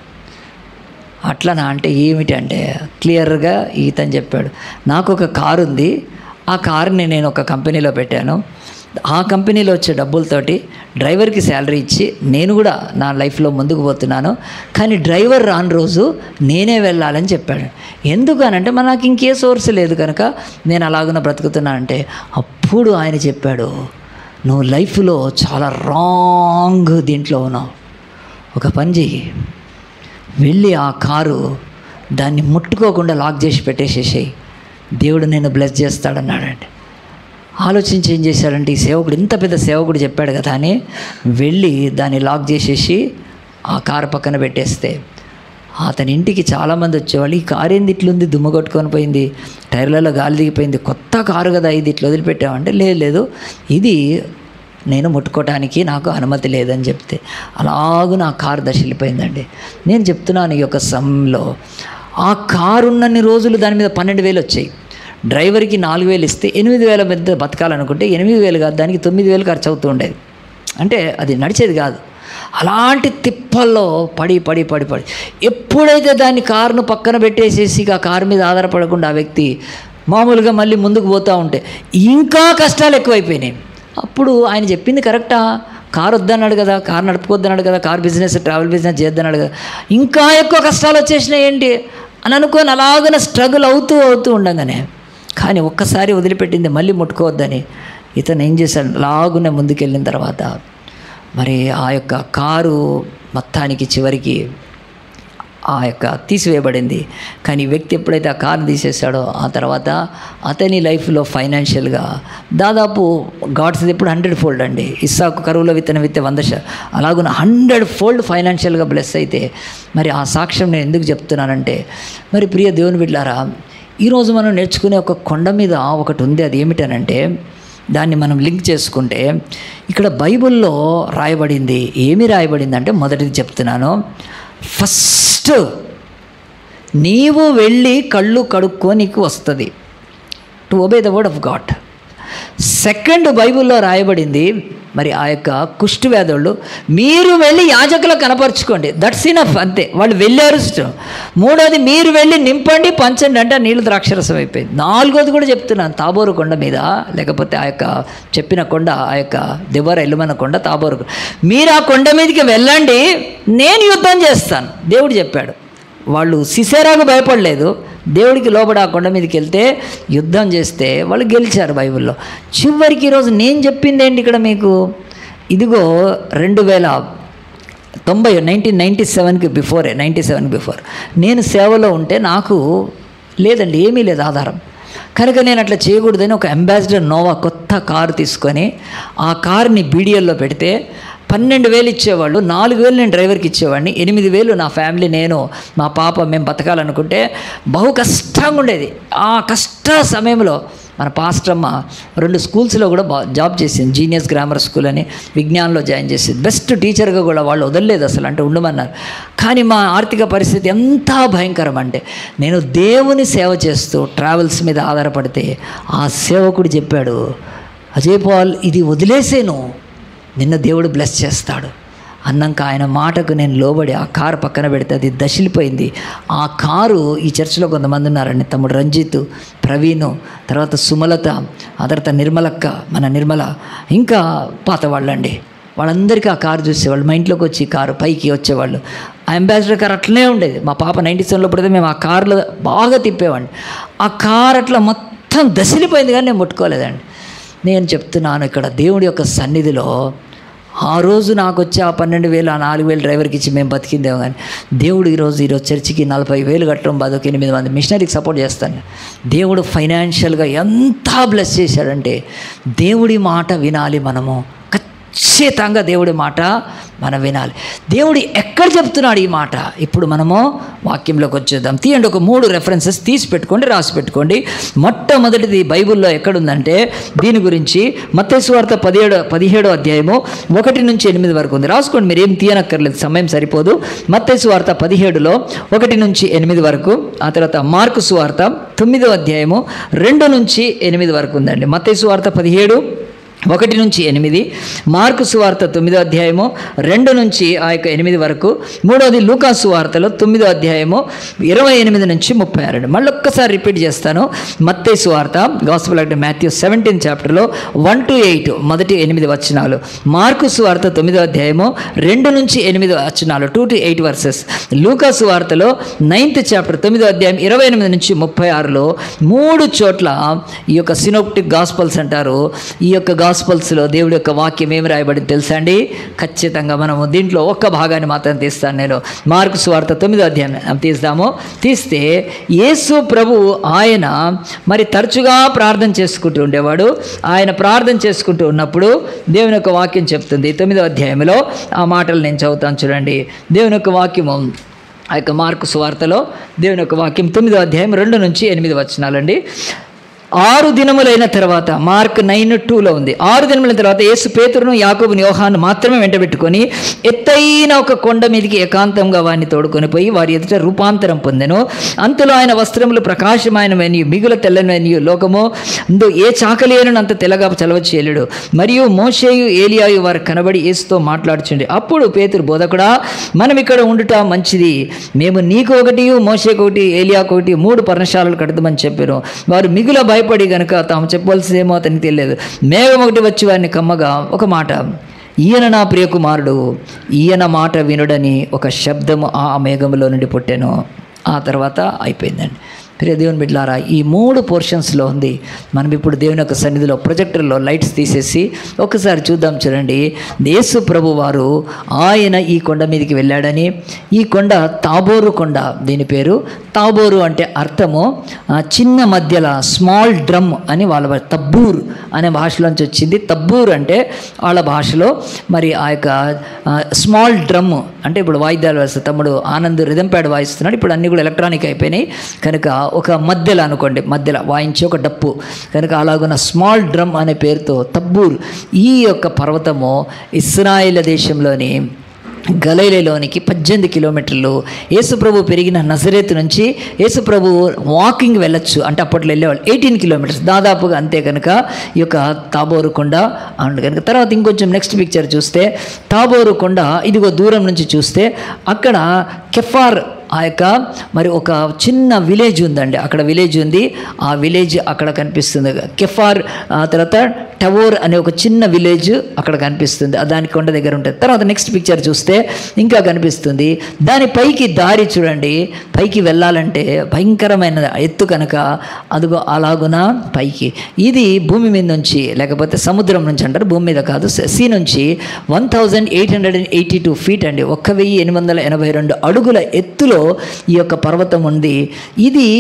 అట్లనా అంటే ఏమిటి అంటే క్లియర్గా ఈతని చెప్పాడు నాకు ఒక కారు ఉంది ఆ కారుని నేను ఒక కంపెనీలో పెట్టాను ఆ కంపెనీలో వచ్చే డబ్బులతోటి డ్రైవర్కి శాలరీ ఇచ్చి నేను కూడా నా లైఫ్లో ముందుకు పోతున్నాను కానీ డ్రైవర్ రాని రోజు నేనే వెళ్ళాలని చెప్పాడు ఎందుకు అని అంటే నాకు ఇంకే సోర్స్ లేదు కనుక నేను అలాగున బ్రతుకుతున్నానంటే అప్పుడు ఆయన చెప్పాడు నువ్వు లైఫ్లో చాలా రాంగ్ దీంట్లో ఉన్నావు ఒక పని చెయ్యి వెళ్ళి ఆ కారు దాన్ని ముట్టుకోకుండా లాక్ చేసి పెట్టేసేసేయి దేవుడు నేను బ్లెస్ చేస్తాడన్నాడండి ఆలోచించి ఏం చేశాడంటే ఈ సేవకుడు ఇంత పెద్ద సేవకుడు చెప్పాడు కదా అని వెళ్ళి దాన్ని లాక్ చేసేసి ఆ కారు పక్కన పెట్టేస్తే అతని ఇంటికి చాలామంది వచ్చేవాళ్ళు ఈ కారు ఏంది ఇట్లుంది దుమ్ము కొట్టుకొని పోయింది టైర్లలో గాలి దిగిపోయింది కొత్త కారు కదా ఇది ఇట్లా వదిలిపెట్టామంటే లేదు లేదు ఇది నేను ముట్టుకోవటానికి నాకు అనుమతి లేదని చెప్తే అలాగూ నా కారు దశలిపోయిందండి నేను చెప్తున్నాను ఈ యొక్క సమయంలో ఆ కారు ఉన్నన్ని రోజులు దాని మీద పన్నెండు వేలు వచ్చాయి డ్రైవర్కి నాలుగు వేలు ఇస్తే ఎనిమిది వేల మీద బతకాలనుకుంటే ఎనిమిది వేలు కాదు దానికి తొమ్మిది వేలు ఖర్చు అవుతూ ఉండేది అంటే అది నడిచేది కాదు అలాంటి తిప్పల్లో పడి పడి పడి పడి ఎప్పుడైతే దాన్ని కారును పక్కన పెట్టేసేసి ఆ కారు మీద ఆధారపడకుండా ఆ వ్యక్తి మామూలుగా మళ్ళీ ముందుకు పోతూ ఉంటే ఇంకా కష్టాలు ఎక్కువైపోయినాయి అప్పుడు ఆయన చెప్పింది కరెక్టా కారు వద్దన్నాడు కదా కారు నడుపుకొద్దన్నాడు కదా కార్ బిజినెస్ ట్రావెల్ బిజినెస్ చేద్దన్నాడు కదా ఇంకా ఎక్కువ కష్టాలు వచ్చేసినాయి ఏంటి అని అనుకొని అలాగన స్ట్రగుల్ అవుతూ అవుతూ ఉండగానే కానీ ఒక్కసారి వదిలిపెట్టింది మళ్ళీ ముట్టుకోవద్దని ఇతను ఏం చేశాడు లాగునే ముందుకెళ్ళిన తర్వాత మరి ఆ యొక్క కారు మొత్తానికి చివరికి ఆ యొక్క తీసివేయబడింది కానీ ఈ వ్యక్తి ఎప్పుడైతే ఆ కారు తీసేశాడో ఆ తర్వాత అతని లైఫ్లో ఫైనాన్షియల్గా దాదాపు గాడ్స్ ఎప్పుడు హండ్రెడ్ ఫోల్డ్ అండి ఇస్సాకు కరువులో విత్తన విత్తే వంద శ అలాగున హండ్రెడ్ ఫోల్డ్ ఫైనాన్షియల్గా బ్లెస్ అయితే మరి ఆ సాక్ష్యం నేను ఎందుకు చెప్తున్నానంటే మరి ప్రియ దేవుని బిడ్డారా ఈరోజు మనం నేర్చుకునే ఒక కొండ మీద ఒకటి ఉంది అది ఏమిటనంటే దాన్ని మనం లింక్ చేసుకుంటే ఇక్కడ బైబిల్లో రాయబడింది ఏమి రాయబడింది అంటే మొదటిది చెప్తున్నాను ఫస్ట్ నీవు వెళ్ళి కళ్ళు కడుక్కో నీకు వస్తుంది to obey the word of God second బైబిల్లో రాయబడింది మరి ఆ యొక్క కుష్టి వ్యాధులు మీరు వెళ్ళి యాజకులకు కనపరుచుకోండి దట్స్ ఇనఫ్ అంతే వాళ్ళు వెళ్ళారు ఇష్టం మూడోది మీరు వెళ్ళి నింపండి పంచండి అంటే ఆ నీళ్ళు ద్రాక్షరసం అయిపోయింది నాలుగోది కూడా చెప్తున్నాను తాబోరు కొండ మీద లేకపోతే ఆ యొక్క చెప్పిన కొండ ఆ యొక్క దివర ఎల్లుమన్న కొండ తాబోరు కొండ. మీరు ఆ కొండ మీదకి వెళ్ళండి నేను యుద్ధం చేస్తాను దేవుడు చెప్పాడు వాళ్ళు సిసేరాకు భయపడలేదు దేవుడికి లోబడి ఆ కొండ మీదకి వెళ్తే యుద్ధం చేస్తే వాళ్ళు గెలిచారు బైబిల్లో చివరికి ఈరోజు నేను చెప్పింది ఏంటి ఇక్కడ మీకు ఇదిగో రెండు వేల తొంభై నైన్టీన్ నైంటీ సెవెన్కి బిఫోరే నైంటీ సెవెన్ బిఫోర్ నేను సేవలో ఉంటే నాకు లేదండి ఏమీ లేదు ఆధారం కనుక నేను అట్లా చేయకూడదని ఒక అంబాసిడర్ నోవా కొత్త కారు తీసుకొని ఆ కార్ని బీడిఎల్లో పెడితే పన్నెండు వేలు ఇచ్చేవాళ్ళు నాలుగు వేలు నేను డ్రైవర్కి ఇచ్చేవాడిని ఎనిమిది వేలు నా ఫ్యామిలీ నేను మా పాప మేము బతకాలనుకుంటే బహు కష్టంగా ఉండేది ఆ కష్ట సమయంలో మన పాస్టమ్మ రెండు స్కూల్స్లో కూడా బా జాబ్ చేసింది జీనియస్ గ్రామర్ స్కూల్ అని విజ్ఞానంలో జాయిన్ చేసింది బెస్ట్ టీచర్గా కూడా వాళ్ళు వదలలేదు అసలు అంటే ఉండమన్నారు కానీ మా ఆర్థిక పరిస్థితి ఎంత భయంకరం అంటే నేను దేవుని సేవ చేస్తూ ట్రావెల్స్ మీద ఆధారపడితే ఆ సేవకుడు చెప్పాడు అజయ్ పాల్ ఇది వదిలేసేను నిన్న దేవుడు బ్లెస్ చేస్తాడు అన్నాక ఆయన మాటకు నేను లోబడి ఆ కారు పక్కన పెడితే అది దశిలిపోయింది ఆ కారు ఈ చర్చిలో కొంతమంది ఉన్నారండి తమ్ముడు రంజిత్ ప్రవీణ్ తర్వాత సుమలత ఆ తర్వాత నిర్మలక్క మన నిర్మల ఇంకా పాత వాళ్ళండి వాళ్ళందరికీ ఆ కారు చూసేవాళ్ళు మా ఇంట్లోకి వచ్చి ఈ కారు పైకి వచ్చేవాళ్ళు ఆ అంబాసిడర్ కార్ అట్లనే ఉండేది మా పాప నైంటీ సెవెన్లో పడితే మేము ఆ కార్లో బాగా తిప్పేవాడిని ఆ కార్ అట్లా మొత్తం దశిలిపోయింది కానీ నేను ముట్టుకోలేదండి నేను చెప్తున్నాను ఇక్కడ దేవుడి యొక్క సన్నిధిలో ఆ రోజు నాకు వచ్చే ఆ పన్నెండు వేలు ఆ నాలుగు వేలు డ్రైవర్కి ఇచ్చి మేము బతికిందేమో కానీ దేవుడు ఈరోజు ఈరోజు చర్చికి నలభై వేలు కట్టడం బాధ ఒక ఎనిమిది మంది మిషనరీకి సపోర్ట్ చేస్తాను దేవుడు ఫైనాన్షియల్గా ఎంత బ్లెస్ చేశాడంటే దేవుడి మాట వినాలి మనము ఖచ్చితంగా దేవుడి మాట మనం వినాలి దేవుడు ఎక్కడ చెప్తున్నాడు ఈ మాట ఇప్పుడు మనము వాక్యంలోకి వచ్చేద్దాం తీయండి ఒక మూడు రెఫరెన్సెస్ తీసి పెట్టుకోండి రాసి పెట్టుకోండి మొట్టమొదటిది బైబిల్లో ఎక్కడుందంటే దీని గురించి మత్తేశ్వార్త పదిహేడు పదిహేడో అధ్యాయము ఒకటి నుంచి ఎనిమిది వరకు ఉంది రాసుకోండి మీరు ఏం తీయనక్కర్లేదు సమయం సరిపోదు మత్తేశ్వార్త పదిహేడులో ఒకటి నుంచి ఎనిమిది వరకు ఆ తర్వాత మార్కు సువార్త తొమ్మిదో అధ్యాయము రెండు నుంచి ఎనిమిది వరకు ఉందండి మత్తేశ్వార్త పదిహేడు ఒకటి నుంచి ఎనిమిది మార్కు సువార్త తొమ్మిదో అధ్యాయము రెండు నుంచి ఆ యొక్క ఎనిమిది వరకు మూడవది లూకా సువార్తలో తొమ్మిదో అధ్యాయము ఇరవై ఎనిమిది నుంచి ముప్పై ఆరు మళ్ళీ ఒక్కసారి రిపీట్ చేస్తాను మత్తే సువార్త గాస్పుల్ అంటే మాథ్యూ సెవెంటీన్ చాప్టర్లో వన్ టు ఎయిట్ మొదటి ఎనిమిది వచనాలు మార్కు సువార్త తొమ్మిదో అధ్యాయము రెండు నుంచి ఎనిమిది వచనాలు టూ టు ఎయిట్ వర్సెస్ లూకా సువార్తలో నైన్త్ చాప్టర్ తొమ్మిదో అధ్యాయం ఇరవై ఎనిమిది నుంచి ముప్పై ఆరులో మూడు చోట్ల ఈ యొక్క సినోప్టిక్ గాస్పల్స్ అంటారు ఈ యొక్క గాస్పల్స్లో దేవుడి యొక్క వాక్యం ఏమి రాయబడింది తెలుసా అండి ఖచ్చితంగా మనము దీంట్లో ఒక్క భాగాన్ని మాత్రం తీస్తాను నేను మార్కు స్వార్థ తొమ్మిదో అధ్యాయం తీస్తాము తీస్తే యేసు ప్రభు ఆయన మరి తరచుగా ప్రార్థన చేసుకుంటూ ఉండేవాడు ఆయన ప్రార్థన చేసుకుంటూ ఉన్నప్పుడు దేవుని యొక్క వాక్యం చెప్తుంది తొమ్మిదో అధ్యాయంలో ఆ మాటలు నేను చదువుతాను చూడండి దేవుని యొక్క వాక్యము ఆ యొక్క మార్కు సువార్తలో దేవుని యొక్క వాక్యం తొమ్మిదో అధ్యాయం రెండు నుంచి ఎనిమిది వచనాలండి ఆరు దినములైన తర్వాత మార్క్ నైన్ టూలో ఉంది ఆరు దినముల తర్వాత యేసు పేతురును యాకోబుని యోహాను మాత్రమే వెంటబెట్టుకొని ఎత్తైన ఒక కొండ మీదకి ఏకాంతంగా వారిని తోడుకొని పోయి వారి ఎదుట రూపాంతరం పొందెను అంతలో ఆయన వస్త్రములు ప్రకాశమైనవని మిగుల తెల్లని లోకము అందు ఏ చాకలేను అంత తెల్లగా చలవ చేయలేడు మరియు మోషేయు ఏలియాయు వారు కనబడి యేసుతో మాట్లాడుచుండి అప్పుడు పేతురు బోధకుడా మనం ఇక్కడ ఉండుట మంచిది మేము నీకు ఒకటి మోషేకు ఒకటి ఏలియాకు ఒకటి మూడు పర్ణశాలలు కడతామని చెప్పారు వారు మిగుల భయపడి గనుక తాము చెప్పవలసిందేమో అతనికి తెలియదు మేఘం ఒకటి వచ్చి వారిని కమ్మగా ఒక మాట ఈయన నా ప్రియకుమారుడు ఈయన మాట వినుడని ఒక శబ్దము ఆ మేఘములో నుండి పుట్టాను ఆ తర్వాత అయిపోయిందండి ప్రియ దేవుని బిడ్డలారా ఈ మూడు పోర్షన్స్లో ఉంది మనం ఇప్పుడు దేవుని యొక్క సన్నిధిలో ప్రొజెక్టర్లో లైట్స్ తీసేసి ఒకసారి చూద్దాం చూడండి యేసు ప్రభు వారు ఆయన ఈ కొండ మీదకి వెళ్ళాడని ఈ కొండ తాబోరు కొండ దీని పేరు తాబోరు అంటే అర్థము ఆ, చిన్న మధ్యలో స్మాల్ డ్రమ్ అని వాళ్ళ భాష తబ్బూర్ అనే భాషలోంచి వచ్చింది తబ్బూర్ అంటే వాళ్ళ భాషలో మరి ఆ యొక్క స్మాల్ డ్రమ్ అంటే ఇప్పుడు వాయిద్యాలు వేస్తే తమ్ముడు ఆనంద్ రిధం ప్యాడ్ వాయిస్తున్నాడు ఇప్పుడు అన్నీ కూడా ఎలక్ట్రానిక్ అయిపోయినాయి కనుక ఒక మధ్యలో అనుకోండి మధ్యలో వాయించి ఒక డప్పు కనుక అలాగున్న స్మాల్ డ్రమ్ అనే పేరుతో తబ్బూర్ ఈ యొక్క పర్వతము ఇస్రాయేల్ దేశంలోని గలైలేలోనికి పద్దెనిమిది కిలోమీటర్లు యేసుప్రభు పెరిగిన నజరేత్ నుంచి యేసుప్రభు వాకింగ్ వెళ్ళొచ్చు అంటే అప్పట్లో వెళ్ళేవాళ్ళు ఎయిటీన్ కిలోమీటర్స్ దాదాపుగా అంతే కనుక ఈ యొక్క తాబోరు కొండ అండ్ కనుక తర్వాత ఇంకొంచెం నెక్స్ట్ పిక్చర్ చూస్తే తాబోరు కొండ ఇదిగో దూరం నుంచి చూస్తే అక్కడ కెఫార్ ఆ యొక్క మరి ఒక చిన్న విలేజ్ ఉందండి అక్కడ విలేజ్ ఉంది ఆ విలేజ్ అక్కడ కనిపిస్తుంది కెఫార్ ఆ తర్వాత టవోర్ అనే ఒక చిన్న విలేజ్ అక్కడ కనిపిస్తుంది ఆ దాని కొండ దగ్గర ఉంటుంది తర్వాత నెక్స్ట్ పిక్చర్ చూస్తే ఇంకా కనిపిస్తుంది దాని పైకి దారి చూడండి పైకి వెళ్ళాలంటే భయంకరమైన ఎత్తు కనుక అదిగో అలాగున పైకి ఇది భూమి మీద నుంచి లేకపోతే సముద్రం నుంచి అంటారు భూమి మీద కాదు సీ నుంచి one thousand eight hundred and eighty two feet అండి ఒక్క వెయ్యి ఎనిమిది వందల ఎనభై రెండు అడుగుల ఎత్తులో ఈ యొక్క పర్వతం ఉంది ఇది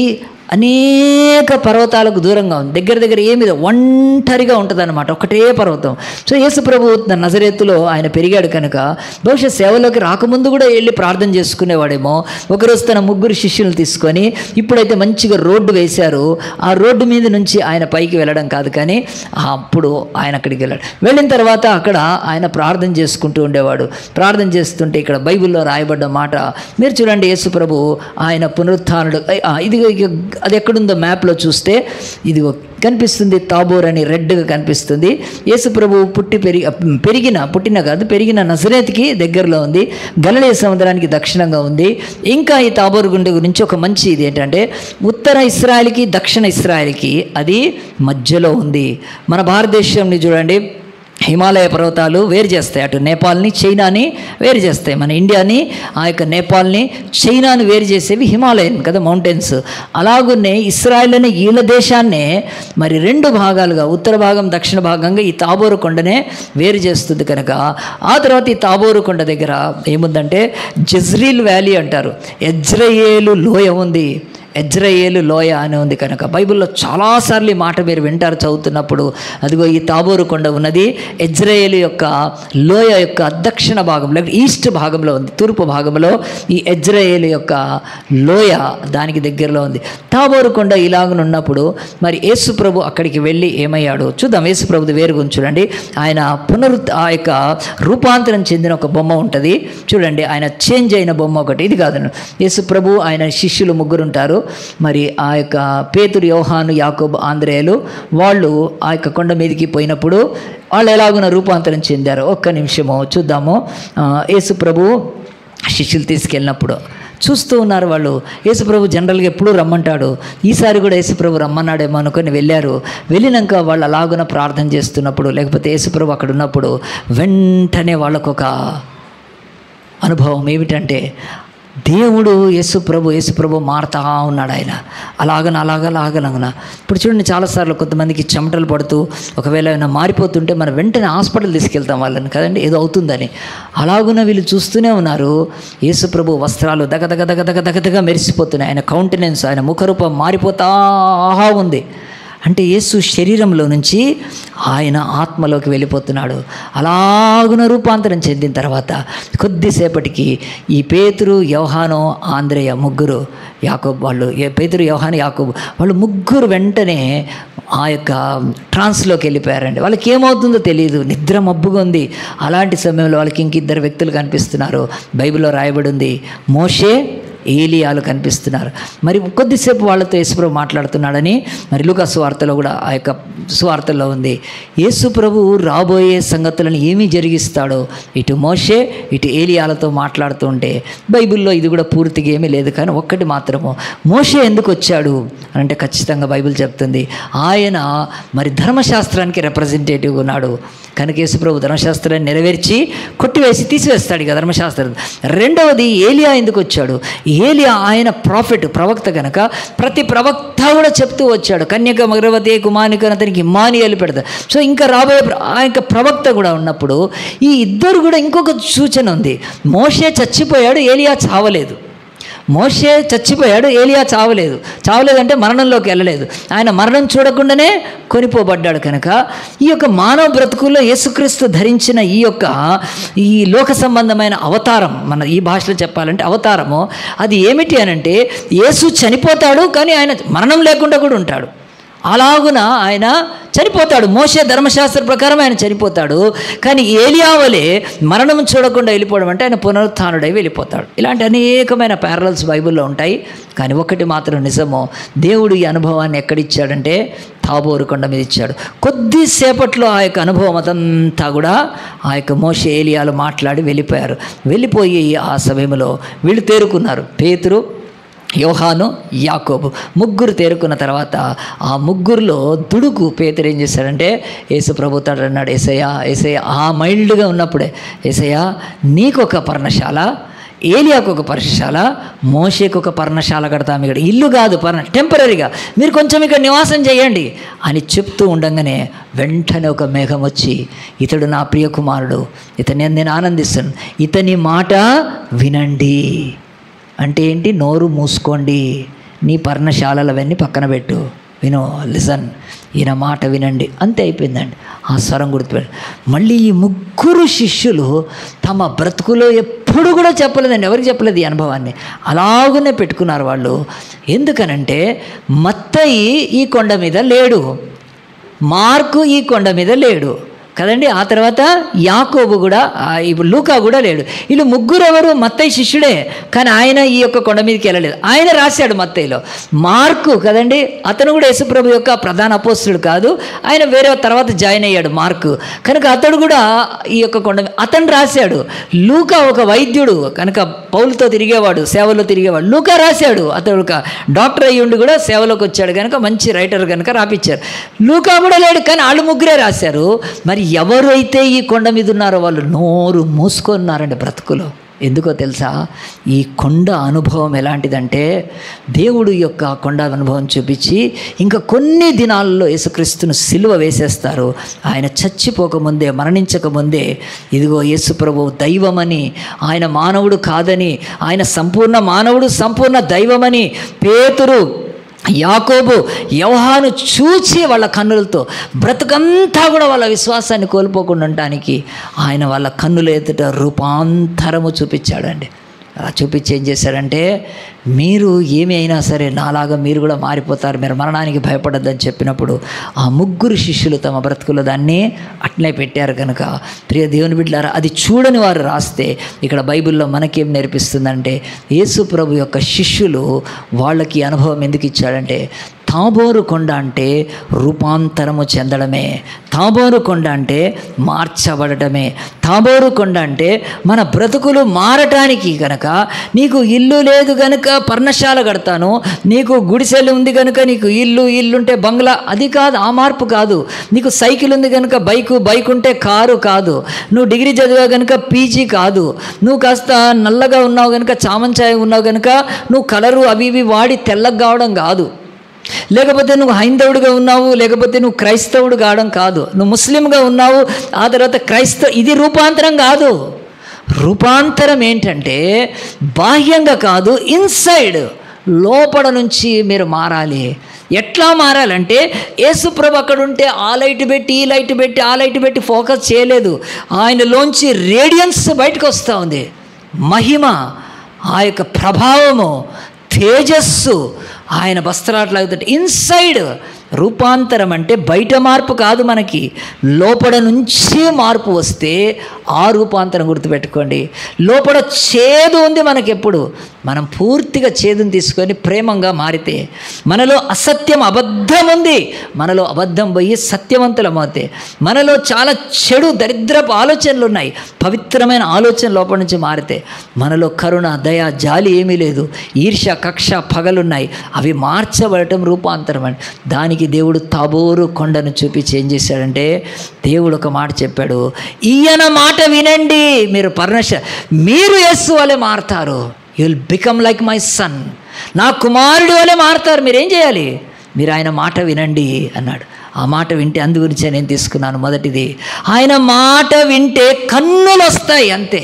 అనేక పర్వతాలకు దూరంగా ఉంది దగ్గర దగ్గర ఏమి లేదు, ఒంటరిగా ఉంటుంది అనమాట ఒకటే పర్వతం సో యేసు ప్రభు నజరేత్తులో ఆయన పెరిగాడు కనుక బహుశా సేవలోకి రాకముందు కూడా వెళ్ళి ప్రార్థన చేసుకునేవాడేమో ఒకరోజు తన ముగ్గురు శిష్యులను తీసుకొని ఇప్పుడైతే మంచిగా రోడ్డు వేశారు ఆ రోడ్డు మీద నుంచి ఆయన పైకి వెళ్ళడం కాదు కానీ అప్పుడు ఆయన అక్కడికి వెళ్ళాడు వెళ్ళిన తర్వాత అక్కడ ఆయన ప్రార్థన చేసుకుంటూ ఉండేవాడు ప్రార్థన చేస్తుంటే ఇక్కడ బైబిల్లో రాయబడ్డ మాట మీరు చూడండి యేసు ప్రభు ఆయన పునరుత్థానుడు ఆ, ఇది ఇక అది ఎక్కడుందో మ్యాప్లో చూస్తే ఇదిగో కనిపిస్తుంది తాబోర్ అని రెడ్గా కనిపిస్తుంది యేసు ప్రభు పుట్టి పెరిగి పెరిగిన పుట్టిన కాదు పెరిగిన నజరేత్కి దగ్గరలో ఉంది గలలే సముద్రానికి దక్షిణంగా ఉంది ఇంకా ఈ తాబోర్ గుండె గురించి ఒక మంచి ఇది ఏంటంటే ఉత్తర ఇస్రాయల్కి దక్షిణ ఇస్రాయల్కి అది మధ్యలో ఉంది మన భారతదేశంని చూడండి హిమాలయ పర్వతాలు వేరు చేస్తాయి అటు నేపాల్ని చైనాని వేరు చేస్తాయి మన ఇండియాని ఆ యొక్క నేపాల్ని చైనాని వేరు చేసేవి హిమాలయన్ కదా మౌంటైన్స్ అలాగునే ఇస్రాయల్ అనే ఈల దేశాన్నే మరి రెండు భాగాలుగా ఉత్తర భాగం దక్షిణ భాగంగా ఈ తాబోరు కొండనే వేరు చేస్తుంది కనుక ఆ తర్వాత ఈ తాబోరు కొండ దగ్గర ఏముందంటే జజ్రీల్ వ్యాలీ అంటారు ఎజ్రయేలు లోయ ఉంది ఎజ్రయేలు లోయ అని ఉంది కనుక బైబిల్లో చాలాసార్లు ఈ మాట మీరు వింటారు చదువుతున్నప్పుడు అదిగో ఈ తాబోరు కొండ ఉన్నది ఎజ్రయేలు యొక్క లోయ యొక్క దక్షిణ భాగంలో ఈస్ట్ భాగంలో ఉంది తూర్పు భాగంలో ఈ ఎజ్రయేలు యొక్క లోయ దానికి దగ్గరలో ఉంది తాబోరు కొండ ఇలాగ ఉన్నప్పుడు మరి యేసు ప్రభు అక్కడికి వెళ్ళి ఏమయ్యాడు చూద్దాం యేసు ప్రభుది వేరుగా చూడండి ఆయన పునరుత్ ఆ యొక్క రూపాంతరం చెందిన ఒక బొమ్మ ఉంటుంది చూడండి ఆయన చేంజ్ అయిన బొమ్మ ఒకటి ఇది కాదు యేసు ప్రభు ఆయన శిష్యులు ముగ్గురు ఉంటారు మరి ఆ యొక్క పేతురు యోహాను యాకోబ్ ఆంధ్రేయులు వాళ్ళు ఆ యొక్క కొండ మీదకి పోయినప్పుడు వాళ్ళు ఎలాగున రూపాంతరం చెందారు ఒక్క నిమిషము చూద్దాము ఆ, యేసు ప్రభు శిష్యులు తీసుకెళ్ళినప్పుడు చూస్తూ ఉన్నారు వాళ్ళు యేసుప్రభు జనరల్గా ఎప్పుడూ రమ్మంటాడు ఈసారి కూడా యేసుప్రభు రమ్మన్నాడేమో అనుకొని వెళ్ళారు వెళ్ళినాక వాళ్ళు అలాగున ప్రార్థన చేస్తున్నప్పుడు లేకపోతే యేసుప్రభు అక్కడ ఉన్నప్పుడు వెంటనే వాళ్ళకు ఒక అనుభవం ఏమిటంటే దేవుడు యేసు ప్రభు యేసు ప్రభు మారుతా ఉన్నాడు ఆయన అలాగన అలాగ అలాగలగన ఇప్పుడు చూడండి చాలాసార్లు కొంతమందికి చెమటలు పడుతూ ఒకవేళ ఏమైనా మారిపోతుంటే మనం వెంటనే హాస్పిటల్ తీసుకెళ్తాం వాళ్ళని కదండి ఏదో అవుతుందని అలాగున వీళ్ళు చూస్తూనే ఉన్నారు యేసు ప్రభు వస్త్రాలు దగ దగ దగ దగ దగదగ మెరిసిపోతున్నాయి ఆయన కౌంటెనెన్స్ ఆయన ముఖరూపం మారిపోతా ఉంది అంటే యేసు శరీరంలో నుంచి ఆయన ఆత్మలోకి వెళ్ళిపోతున్నాడు అలాగున రూపాంతరం చెందిన తర్వాత కొద్దిసేపటికి ఈ పేతురు యోహాను ఆంధ్రేయ ముగ్గురు యాకోబ్ వాళ్ళు ఏ- పేతురు యోహాను యాకోబు వాళ్ళు ముగ్గురు వెంటనే ఆ యొక్క ట్రాన్స్లోకి వెళ్ళిపోయారండి వాళ్ళకి ఏమవుతుందో తెలియదు నిద్ర మబ్బుగా ఉంది అలాంటి సమయంలో వాళ్ళకి ఇంక ఇద్దరు వ్యక్తులు కనిపిస్తున్నారు బైబిల్లో రాయబడి ఉంది మోషే ఏలియాలు కనిపిస్తున్నారు మరి కొద్దిసేపు వాళ్ళతో యేసుప్రభు మాట్లాడుతున్నాడని మరి లూకా సువార్తలో కూడా ఆ యొక్క సువార్తలో ఉంది యేసు ప్రభు రాబోయే సంగతులను ఏమి జరిగిస్తాడో ఇటు మోషే ఇటు ఏలియాలతో మాట్లాడుతూ ఉంటే బైబిల్లో ఇది కూడా పూర్తిగా ఏమీ లేదు కానీ ఒక్కటి మాత్రము మోషే ఎందుకు వచ్చాడు అని అంటే ఖచ్చితంగా బైబిల్ చెప్తుంది ఆయన మరి ధర్మశాస్త్రానికి రిప్రజెంటేటివ్గా ఉన్నాడు కనుక యేసుప్రభు ధర్మశాస్త్రాన్ని నెరవేర్చి కొట్టివేసి తీసివేస్తాడు ఇక ధర్మశాస్త్రం రెండవది ఏలియా ఎందుకు వచ్చాడు ఏలియా ఆయన ప్రాఫిట్ ప్రవక్త కనుక ప్రతి ప్రవక్త కూడా చెప్తూ వచ్చాడు కన్యక మగరవతి కుమానిక అతనికి ఇమానియలు పెడతారు సో ఇంకా రాబోయే ప్ర- ఆ యొక్క ప్రవక్త కూడా ఉన్నప్పుడు ఈ ఇద్దరు కూడా ఇంకొక సూచన ఉంది మోషే చచ్చిపోయాడు ఏలియా చావలేదు మోషే చచ్చిపోయాడు ఏలియా చావలేదు చావలేదంటే మరణంలోకి వెళ్ళలేదు ఆయన మరణం చూడకుండానే కొనిపోబడ్డాడు కనుక ఈ యొక్క మానవ బ్రతుకుల్లో యేసుక్రీస్తు ధరించిన ఈ యొక్క ఈ లోక సంబంధమైన అవతారం మన ఈ భాషలో చెప్పాలంటే అవతారము అది ఏమిటి అనంటే యేసు చనిపోతాడు కానీ ఆయన మరణం లేకుండా కూడా ఉంటాడు అలాగున ఆయన చనిపోతాడు మోసే ధర్మశాస్త్ర ప్రకారం ఆయన చనిపోతాడు కానీ ఏలియావలే మరణం చూడకుండా వెళ్ళిపోవడం అంటే ఆయన పునరుత్థానుడై వెళ్ళిపోతాడు ఇలాంటి అనేకమైన ప్యారల్స్ బైబిల్లో ఉంటాయి కానీ ఒకటి మాత్రం నిజము దేవుడు ఈ అనుభవాన్ని ఎక్కడిచ్చాడంటే తాబోరు కొండ మీద ఇచ్చాడు కొద్దిసేపట్లో ఆ యొక్క అనుభవం అదంతా కూడా ఆ యొక్క మోషే ఏలియాలు మాట్లాడి వెళ్ళిపోయారు వెళ్ళిపోయి ఆ సమయంలో వీళ్ళు తేరుకున్నారు పేతురు యోహాను యాకోబు ముగ్గురు తేరుకున్న తర్వాత ఆ ముగ్గురులో దుడుకు పేతురు ఏం చేశాడంటే యేసు ప్రభుతాడు అన్నాడు ఏసయ్య ఏసయ్య ఆ మైల్డ్గా ఉన్నప్పుడే ఏసయ్య నీకు ఒక పర్ణశాల ఏలియాకు ఒక పర్ణశాల మోషేకు ఒక పర్ణశాల కడతాము ఇక్కడ ఇల్లు కాదు పర్ణ టెంపరీగా మీరు కొంచెం ఇక్కడ నివాసం చేయండి అని చెప్తూ ఉండగానే వెంటనే ఒక మేఘం వచ్చి ఇతడు నా ప్రియ కుమారుడు ఇతన్ని నేను ఆనందిస్తాను ఇతని మాట వినండి అంటే ఏంటి నోరు మూసుకోండి నీ పర్ణశాలలు అవన్నీ పక్కన పెట్టు విను లిసన్ ఈయన మాట వినండి అంతే అయిపోయిందండి ఆ స్వరం గుర్తుపెట్టు మళ్ళీ ఈ ముగ్గురు శిష్యులు తమ బ్రతుకులో ఎప్పుడు కూడా చెప్పలేదండి ఎవరికి చెప్పలేదు ఈ అనుభవాన్ని అలాగనే పెట్టుకున్నారు వాళ్ళు ఎందుకనంటే మత్తయి ఈ కొండ మీద లేడు మార్కు ఈ కొండ మీద లేడు కదండి ఆ తర్వాత యాకోబు కూడా ఆ, ఇప్పుడు లూకా కూడా లేడు వీళ్ళు ముగ్గురు ఎవరు మత్తయ్య శిష్యుడే కానీ ఆయన ఈ యొక్క కొండ మీదకి వెళ్ళలేదు ఆయన రాశాడు మత్తయ్యలో మార్కు కదండి అతను కూడా యేసుప్రభు యొక్క ప్రధాన అపోస్తుడు కాదు ఆయన వేరే తర్వాత జాయిన్ అయ్యాడు మార్కు కనుక అతడు కూడా ఈ యొక్క కొండ మీ- అతను రాశాడు లూకా ఒక వైద్యుడు కనుక పౌలతో తిరిగేవాడు సేవలో తిరిగేవాడు లూకా రాశాడు అతడు ఒక డాక్టర్ అయ్యి ఉండి కూడా సేవలోకి వచ్చాడు కనుక మంచి రైటర్ కనుక రాపిచ్చారు లూకా కూడా లేడు కానీ వాళ్ళు ముగ్గురే రాశారు మరి ఎవరు అయితే ఈ కొండ మీద ఉన్నారో వాళ్ళు నోరు మూసుకున్నారండి బ్రతుకులో ఎందుకో తెలుసా ఈ కొండ అనుభవం ఎలాంటిదంటే దేవుడు యొక్క కొండ అనుభవం చూపించి ఇంకా కొన్ని దినాల్లో యేసుక్రీస్తును సిలువ వేసేస్తారు ఆయన చచ్చిపోకముందే మరణించకముందే ఇదిగో యేసు ప్రభు దైవమని ఆయన మానవుడు కాదని ఆయన సంపూర్ణ మానవుడు సంపూర్ణ దైవమని పేతురు యాకోబు యవహాను చూచి వాళ్ళ కన్నులతో బ్రతుకంతా కూడా వాళ్ళ విశ్వాసాన్ని కోల్పోకుండా ఉండటానికి ఆయన వాళ్ళ కన్నుల ఎదుట రూపాంతరము చూపించాడండి అలా చూపించి ఏం చేశాడంటే మీరు ఏమి అయినా సరే నాలాగా మీరు కూడా మారిపోతారు మీరు మరణానికి భయపడద్దని చెప్పినప్పుడు ఆ ముగ్గురు శిష్యులు తమ బ్రతుకులో దాన్ని అట్లే పెట్టారు కనుక ప్రియ దేవుని బిడ్డారా అది చూడని వారు రాస్తే ఇక్కడ బైబిల్లో మనకేం నేర్పిస్తుందంటే యేసు ప్రభు యొక్క శిష్యులు వాళ్ళకి అనుభవం ఎందుకు ఇచ్చాడంటే తాబోరు కొండ అంటే రూపాంతరము చెందడమే తాబోరు కొండ అంటే మార్చబడటమే తాబోరు కొండ అంటే మన బ్రతుకులు మారటానికి కనుక నీకు ఇల్లు లేదు కనుక పర్ణశాల కడతాను నీకు గుడిసెలు ఉంది కనుక నీకు ఇల్లు ఇల్లుంటే బంగ్లా అది కాదు ఆ మార్పు కాదు నీకు సైకిల్ ఉంది కనుక బైకు బైక్ ఉంటే కారు కాదు నువ్వు డిగ్రీ చదివా కనుక పీజీ కాదు నువ్వు కాస్త నల్లగా ఉన్నావు కనుక చామంచాయ ఉన్నావు కనుక నువ్వు కలరు అవి ఇవి వాడి తెల్లగా కావడం కాదు లేకపోతే నువ్వు హైందవుడిగా ఉన్నావు లేకపోతే నువ్వు క్రైస్తవుడు కావడం కాదు నువ్వు ముస్లింగా ఉన్నావు ఆ తర్వాత క్రైస్తవ ఇది రూపాంతరం కాదు రూపాంతరం ఏంటంటే బాహ్యంగా కాదు ఇన్సైడ్ లోపల నుంచి మీరు మారాలి ఎట్లా మారాలంటే యేసుప్రభు అక్కడ ఉంటే ఆ లైట్ పెట్టి ఈ లైట్ పెట్టి ఆ లైట్ పెట్టి ఫోకస్ చేయలేదు ఆయనలోంచి రేడియన్స్ బయటకు వస్తూ ఉంది మహిమ ఆ యొక్క ప్రభావము తేజస్సు ఆయన వస్త్రాట్లాగుతుంటే ఇన్సైడ్ రూపాంతరం అంటే బయట మార్పు కాదు మనకి లోపల నుంచే మార్పు వస్తే ఆ రూపాంతరం గుర్తుపెట్టుకోండి లోపల చేదు ఉంది మనకి ఎప్పుడు మనం పూర్తిగా చేదుని తీసుకొని ప్రేమంగా మారితే మనలో అసత్యం అబద్ధం ఉంది మనలో అబద్ధం పోయి సత్యవంతులం అవుతే మనలో చాలా చెడు దరిద్రపు ఆలోచనలు ఉన్నాయి పవిత్రమైన ఆలోచన లోపల నుంచి మారితే మనలో కరుణ దయ జాలి ఏమీ లేదు ఈర్ష కక్ష పగలున్నాయి అవి మార్చబడటం రూపాంతరం అని దానికి దేవుడు తాబోరు కొండను చూపించి ఏం చేశాడంటే దేవుడు ఒక మాట చెప్పాడు ఈయన మాట వినండి మీరు పర్ణశ మీరు యస్సు వలె మారతారు you will become like my son నా కుమారుడి వలె మారతారు మీరేం చేయాలి మీరు ఆయన మాట వినండి అన్నాడు ఆ మాట వింటే అందు గురించే నేను తీసుకున్నాను మొదటిది ఆయన మాట వింటే కన్నులు వస్తాయి అంతే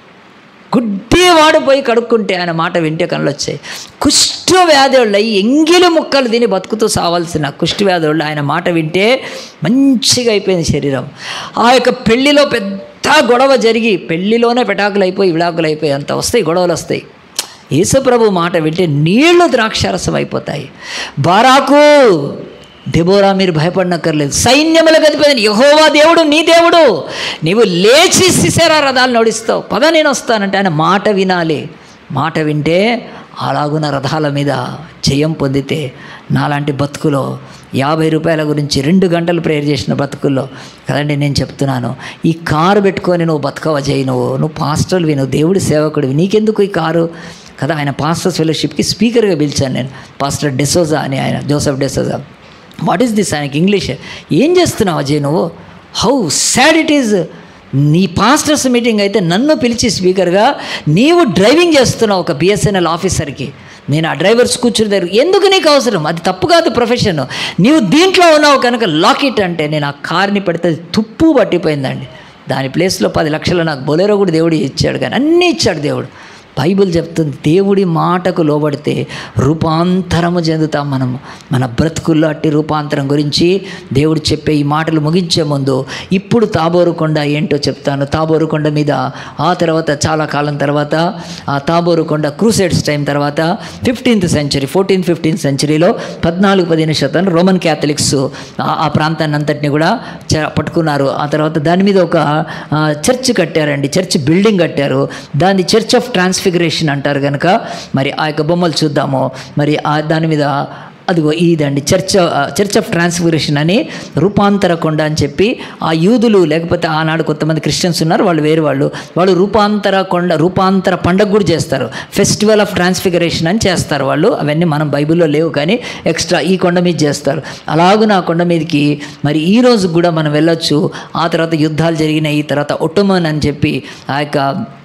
గుడ్డి వాడు పోయి కడుక్కుంటే ఆయన మాట వింటే కళ్ళు వచ్చాయి కుష్ఠ వ్యాధుళ్ళు అయ్యి ఎంగిలి ముక్కలు తిని బతుకుతూ సావాల్సిన కుష్ఠ వ్యాధుళ్ళు ఆయన మాట వింటే మంచిగా అయిపోయింది శరీరం ఆ యొక్క పెళ్లిలో పెద్ద గొడవ జరిగి పెళ్లిలోనే పెటాకులు అయిపోయి విడాకులు అయిపోయి అంత వస్తాయి గొడవలు వస్తాయి యేసుప్రభు మాట వింటే నీళ్లు ద్రాక్షారసం అయిపోతాయి బారాకు దెబోరా మీరు భయపడనక్కర్లేదు సైన్యములకు అధిపతి యహోవా దేవుడు నీ దేవుడు నీవు లేచి సిసేరా రథాలు నడుస్తావు పద నేను వస్తానంటే ఆయన మాట వినాలి మాట వింటే అలాగున రథాల మీద జయం పొందితే నాలాంటి బతుకులో యాభై రూపాయల గురించి రెండు గంటలు ప్రేయర్ చేసిన బతుకుల్లో కదండి నేను చెప్తున్నాను ఈ కారు పెట్టుకొని నువ్వు బతుకవ చేయి నువ్వు నువ్వు పాస్టర్వి నువ్వు దేవుడి సేవకుడివి నీకెందుకు ఈ కారు కదా ఆయన పాస్టర్స్ ఫెలోషిప్కి స్పీకర్గా పిలిచాను నేను పాస్టర్ డెసోజా అని ఆయన Joseph D'Souza what is this ఆయనకి ఇంగ్లీష్ ఏం చేస్తున్నావు అజయ్ నువ్వు హౌ సాడ్ ఇట్ ఈజ్ నీ పాస్టర్స్ మీటింగ్ అయితే నన్ను పిలిచి స్పీకర్గా నీవు డ్రైవింగ్ చేస్తున్నావు ఒక బిఎస్ఎన్ఎల్ ఆఫీసర్కి నేను ఆ డ్రైవర్స్ కూర్చుని దగ్గర ఎందుకు నీకు అవసరం అది తప్పు కాదు ప్రొఫెషన్ నీవు దీంట్లో ఉన్నావు కనుక లాకెట్ అంటే నేను ఆ కార్ని పెడితే అది తుప్పు పట్టిపోయిందండి దాని ప్లేస్లో పది లక్షలు నాకు బొలేరో కూడా దేవుడు ఇచ్చాడు కానీ అన్నీ ఇచ్చాడు దేవుడు బైబిల్ చెప్తుంది దేవుడి మాటకు లోబడితే రూపాంతరము చెందుతాం మనము మన బ్రతుకుల్లో అట్టి రూపాంతరం గురించి దేవుడు చెప్పే ఈ మాటలు ముగించే ముందు ఇప్పుడు తాబోరు కొండ ఏంటో చెప్తాను తాబోరు కొండ మీద ఆ తర్వాత చాలా కాలం తర్వాత ఆ తాబోరు కొండ క్రూసైడ్స్ టైం తర్వాత ఫిఫ్టీన్త్ సెంచరీ ఫోర్టీన్త్ ఫిఫ్టీన్త్ సెంచరీలో పద్నాలుగు పదిహేను శాతం రోమన్ క్యాథలిక్స్ ఆ- ఆ ప్రాంతాన్ని అంతటిని కూడా చ- పట్టుకున్నారు ఆ తర్వాత దాని మీద ఒక ఆ, చర్చ్ కట్టారండి చర్చ్ బిల్డింగ్ కట్టారు దాన్ని చర్చ్ ఆఫ్ ట్రాన్స్ఫిగరేషన్ అంటారు కనుక మరి ఆ యొక్క బొమ్మలు చూద్దాము మరి ఆ దాని మీద అదిగో ఇదండి చర్చ్ చర్చ్ ఆఫ్ ట్రాన్స్ఫిగరేషన్ అని రూపాంతర కొండ అని చెప్పి ఆ యూదులు లేకపోతే ఆనాడు కొంతమంది క్రిస్టియన్స్ ఉన్నారు వాళ్ళు వేరు వాళ్ళు వాళ్ళు రూపాంతర కొండ రూపాంతర పండగ కూడా చేస్తారు ఫెస్టివల్ ఆఫ్ ట్రాన్స్ఫిగరేషన్ అని చేస్తారు వాళ్ళు అవన్నీ మనం బైబిల్లో లేవు కానీ ఎక్స్ట్రా ఈ కొండ మీద చేస్తారు అలాగున ఆ కొండ మీదకి మరి ఈ రోజు కూడా మనం వెళ్ళొచ్చు ఆ తర్వాత యుద్ధాలు జరిగినాయి తర్వాత ఒట్టోమన్ అని చెప్పి ఆ యొక్క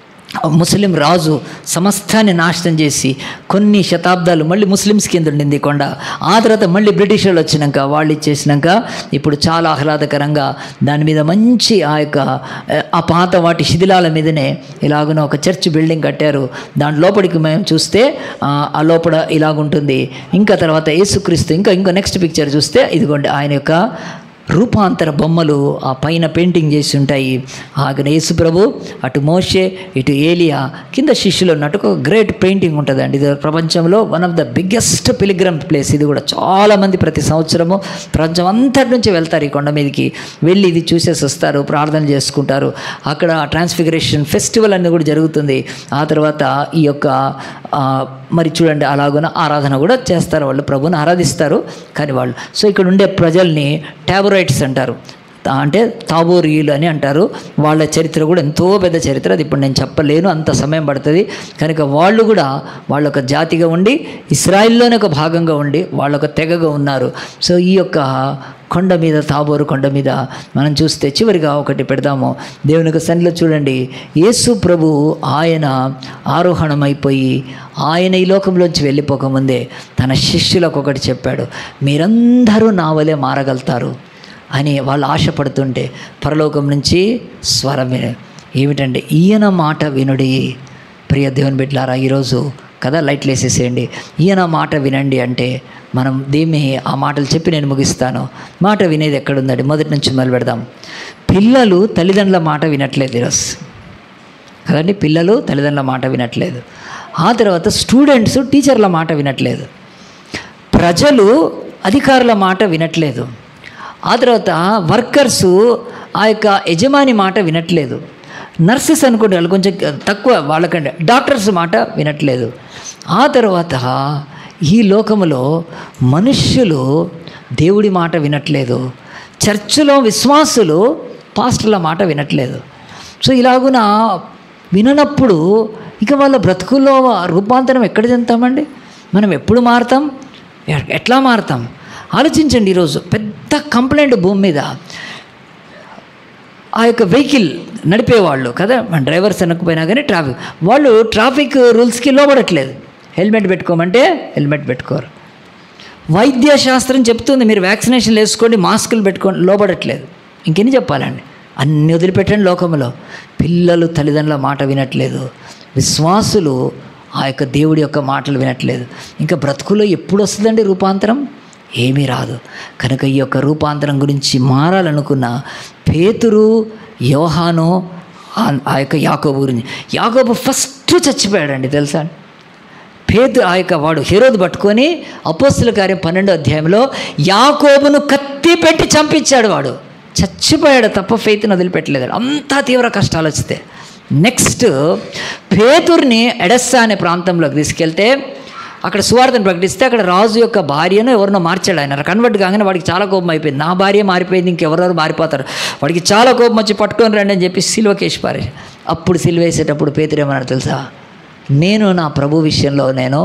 ముస్లిం రాజు సమస్తాన్ని నాశనం చేసి కొన్ని శతాబ్దాలు మళ్ళీ ముస్లిమ్స్ కింద ఉండింది ఈ కొండ ఆ తర్వాత మళ్ళీ బ్రిటిష్ వాళ్ళు వచ్చినాక వాళ్ళు ఇచ్చేసినాక ఇప్పుడు చాలా ఆహ్లాదకరంగా దాని మీద మంచి ఆ యొక్క ఆ పాత వాటి శిథిలాల మీదనే ఇలాగున ఒక చర్చ్ బిల్డింగ్ కట్టారు దాని లోపలికి మేము చూస్తే ఆ, ఆ లోపల ఇలాగుంటుంది ఇంకా తర్వాత యేసుక్రీస్తు ఇంకా ఇంకో నెక్స్ట్ పిక్చర్ చూస్తే ఇదిగోండి ఆయన యొక్క రూపాంతర బొమ్మలు ఆ పైన పెయింటింగ్ చేసి ఉంటాయి ఆగన యేసు ప్రభు అటు మోషే ఇటు ఏలియా కింద శిష్యులు ఉన్నట్టు ఒక గ్రేట్ పెయింటింగ్ ఉంటుందండి ఇది ప్రపంచంలో one of the biggest pilgrim place ఇది కూడా చాలామంది ప్రతి సంవత్సరము ప్రపంచం అంతటి నుంచి వెళ్తారు ఈ కొండ మీదకి వెళ్ళి ఇది చూసేసి వస్తారు ప్రార్థన చేసుకుంటారు అక్కడ ట్రాన్స్ఫిగరేషన్ ఫెస్టివల్ అనేది కూడా జరుగుతుంది ఆ తర్వాత ఈ యొక్క ఆ, మరి చూడండి అలాగున ఆరాధన కూడా చేస్తారు వాళ్ళు ప్రభుని ఆరాధిస్తారు కానీ వాళ్ళు సో ఇక్కడ ఉండే ప్రజల్ని ట్యాబరైట్స్ అంటారు తా- అంటే తాబోరీయులు అని అంటారు వాళ్ళ చరిత్ర కూడా ఎంతో పెద్ద చరిత్ర అది ఇప్పుడు నేను చెప్పలేను అంత సమయం పడుతుంది కనుక వాళ్ళు కూడా వాళ్ళ ఒక జాతిగా ఉండి ఇస్రాయిల్లోనే ఒక భాగంగా ఉండి వాళ్ళ ఒక తెగగా ఉన్నారు సో ఈ యొక్క కొండ మీద తాబోరు కొండ మీద మనం చూస్తే చివరిగా ఒకటి పెడదాము దేవుని యొక్క సన్నిలో చూడండి యేసు ప్రభు ఆయన ఆరోహణమైపోయి ఆయన ఈ లోకంలోంచి వెళ్ళిపోకముందే తన శిష్యులకు ఒకటి చెప్పాడు మీరందరూ నా వలె మారగలుగుతారు అని వాళ్ళు ఆశపడుతుంటే పరలోకం నుంచి స్వరం విన ఏమిటంటే ఈయన మాట వినుడి ప్రియ దేవుని బిడ్డలారా ఈరోజు కదా లైట్లు వేసేసేయండి ఈయన మాట వినండి అంటే మనం దీన్ని ఆ మాటలు చెప్పి నేను ముగిస్తాను మాట వినేది ఎక్కడుందండి మొదటి నుంచి మొదలు పెడదాం పిల్లలు తల్లిదండ్రుల మాట వినట్లేదు ఈరోజు కదండి పిల్లలు తల్లిదండ్రుల మాట వినట్లేదు ఆ తర్వాత స్టూడెంట్స్ టీచర్ల మాట వినట్లేదు ప్రజలు అధికారుల మాట వినట్లేదు ఆ తర్వాత వర్కర్సు ఆ యొక్క యజమాని మాట వినట్లేదు నర్సెస్ అనుకోండి వాళ్ళు కొంచెం తక్కువ వాళ్ళకంటే డాక్టర్స్ మాట వినట్లేదు ఆ తర్వాత ఈ లోకములో మనుష్యులు దేవుడి మాట వినట్లేదు చర్చిలో విశ్వాసులు పాస్టర్ల మాట వినట్లేదు సో ఇలాగున విననప్పుడు ఇక వాళ్ళ బ్రతుకుల్లో ఆ రూపాంతరం ఎక్కడ చెందుతామండి మనం ఎప్పుడు మారుతాం ఎ- ఎట్లా మారుతాం ఆలోచించండి ఈరోజు పెద్ద కంప్లైంట్ భూమి మీద ఆ యొక్క వెహికల్ నడిపేవాళ్ళు కదా మన డ్రైవర్స్ అనకపోయినా కానీ ట్రాఫిక్ వాళ్ళు ట్రాఫిక్ రూల్స్కి లోబడట్లేదు హెల్మెట్ పెట్టుకోమంటే హెల్మెట్ పెట్టుకోరు వైద్య శాస్త్రం చెప్తుంది మీరు వ్యాక్సినేషన్లు వేసుకోండి మాస్కులు పెట్టుకోండి లోబడట్లేదు ఇంకెన్ని చెప్పాలండి అన్ని వదిలిపెట్టండి లోకంలో పిల్లలు తల్లిదండ్రుల మాట వినట్లేదు విశ్వాసులు ఆ యొక్క దేవుడి యొక్క మాటలు వినట్లేదు ఇంకా బ్రతుకులో ఎప్పుడు వస్తుందండి రూపాంతరం ఏమీ రాదు కనుక ఈ యొక్క రూపాంతరం గురించి మారాలనుకున్న పేతురు యోహాను ఆ- ఆ యొక్క యాకోబు గురించి యాకోబు ఫస్ట్ చచ్చిపోయాడండి తెలుసా పేద ఆ యొక్క వాడు హీరోది పట్టుకొని అపోస్తుల కార్యం పన్నెండో అధ్యాయంలో యాకోబును కత్తి పెట్టి చంపించాడు వాడు చచ్చిపోయాడు తప్ప ఫెయిత్ని వదిలిపెట్టలేదు అంతా తీవ్ర కష్టాలు వస్తే నెక్స్ట్ పేతుర్ని ఎడస్సా అనే ప్రాంతంలోకి తీసుకెళ్తే అక్కడ సువార్తను ప్రకటిస్తే అక్కడ రాజు యొక్క భార్యను ఎవరినో మార్చాడు ఆయన కన్వర్ట్ కాగానే వాడికి చాలా కోపం అయిపోయింది నా భార్య మారిపోయింది ఇంకెవరెవరు మారిపోతారు వాడికి చాలా కోపం వచ్చి పట్టుకొని రండి అని చెప్పి సిలువకేసి పారే అప్పుడు సిలువ వేసేటప్పుడు పేతురేమన్నాడు తెలుసా నేను నా ప్రభు విషయంలో నేను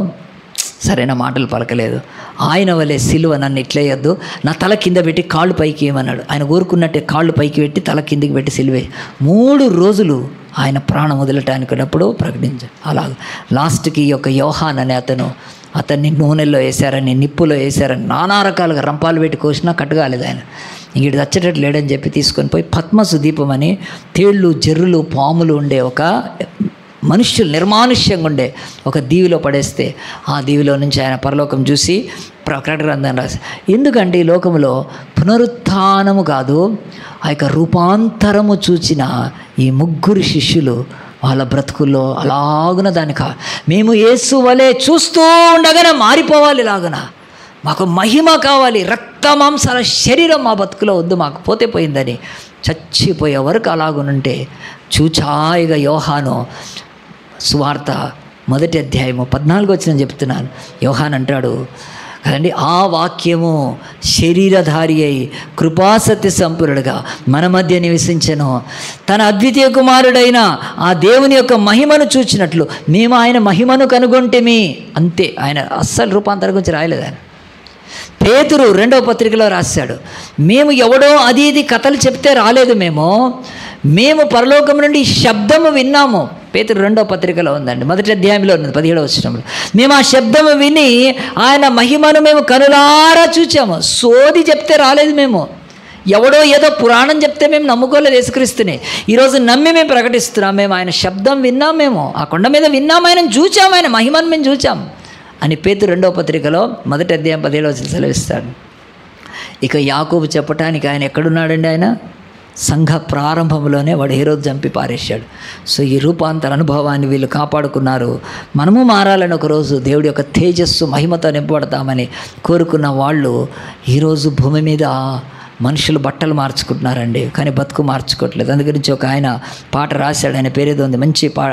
సరైన మాటలు పలకలేదు ఆయన వలె సిలువ నన్ను ఇట్లేయొద్దు నా తల కింద పెట్టి కాళ్ళు పైకి ఏమన్నాడు ఆయన కోరుకున్నట్టే కాళ్ళు పైకి పెట్టి తల కిందికి పెట్టి సిలువే మూడు రోజులు ఆయన ప్రాణం వదలటానికున్నప్పుడు ప్రకటించాడు అలా లాస్ట్కి ఈ యొక్క యోహాన్ అనే అతను అతన్ని నూనెల్లో వేశారని నిప్పులో వేశారని నానా రకాలుగా రంపాలు పెట్టి కోసినా కట్టగాలేదు ఆయన ఇంకటి వచ్చేటట్టు లేడని చెప్పి తీసుకొని పోయి పద్మసు దీపం అని తేళ్ళు జర్రులు పాములు ఉండే ఒక మనుష్యులు నిర్మానుష్యంగా ఉండే ఒక దీవిలో పడేస్తే ఆ దీవిలో నుంచి ఆయన పరలోకం చూసి ప్రకటన గ్రంథం రాసి ఎందుకంటే ఈ లోకంలో పునరుత్థానము కాదు ఆ యొక్క రూపాంతరము చూచిన ఈ ముగ్గురు శిష్యులు వాళ్ళ బ్రతుకుల్లో అలాగున దాని కా మేము యేసు వలె చూస్తూ ఉండగానే మారిపోవాలి లాగున మాకు మహిమ కావాలి రక్త మాంసాల శరీరం మా బతుకులో వద్దు మాకు పోతే పోయిందని చచ్చిపోయే వరకు అలాగునుంటే చూచాయిగా యోహాను సువార్త మొదటి అధ్యాయము పద్నాలుగు వచ్చిన చెప్తున్నాను యోహాన్ అంటాడు కదండి ఆ వాక్యము శరీరధారి అయి కృపాసత్య సంపూర్ణుడుగా మన మధ్య నివసించను తన అద్వితీయ కుమారుడైన ఆ దేవుని యొక్క మహిమను చూచినట్లు మేము ఆయన మహిమను కనుగొంటేమి అంతే ఆయన అస్సలు రూపాంతరం గురించి రాయలేదు ఆయన పేతురు రెండవ పత్రికలో రాశాడు మేము ఎవడో అది ఇది కథలు చెప్తే రాలేదు మేము మేము పరలోకం నుండి శబ్దము విన్నాము పేతురు రెండవ పత్రికలో ఉందండి మొదటి అధ్యాయంలో ఉంది పదిహేడవ వచ్చినప్పుడు మేము ఆ శబ్దము విని ఆయన మహిమను మేము కనులారా చూచాము సోది చెప్తే రాలేదు మేము ఎవడో ఏదో పురాణం చెప్తే మేము నమ్ముకోలేదు యేసుక్రీస్తుని ఈరోజు నమ్మి మేము ప్రకటిస్తున్నాం మేము ఆయన శబ్దం విన్నాం మేము ఆ కొండ మీద విన్నాం ఆయన చూచాం ఆయన మహిమను మేము చూచాం అని పేతు రెండవ పత్రికలో మొదటి అధ్యాయం పదిహేడు వచ్చి సెలవిస్తాడు ఇక యాకోబు చెప్పటానికి ఆయన ఎక్కడున్నాడండి ఆయన సంఘ ప్రారంభంలోనే వాడు ఏ రోజు చంపి పారేశాడు సో ఈ రూపాంతర అనుభవాన్ని వీళ్ళు కాపాడుకున్నారు మనము మారాలని ఒకరోజు దేవుడి యొక్క తేజస్సు మహిమతో నింపబడతామని కోరుకున్న వాళ్ళు ఈరోజు భూమి మీద మనుషులు బట్టలు మార్చుకుంటున్నారండి కానీ బతుకు మార్చుకోవట్లేదు అందు గురించి ఒక ఆయన పాట రాశాడు ఆయన పేరేదో ఉంది మంచి పా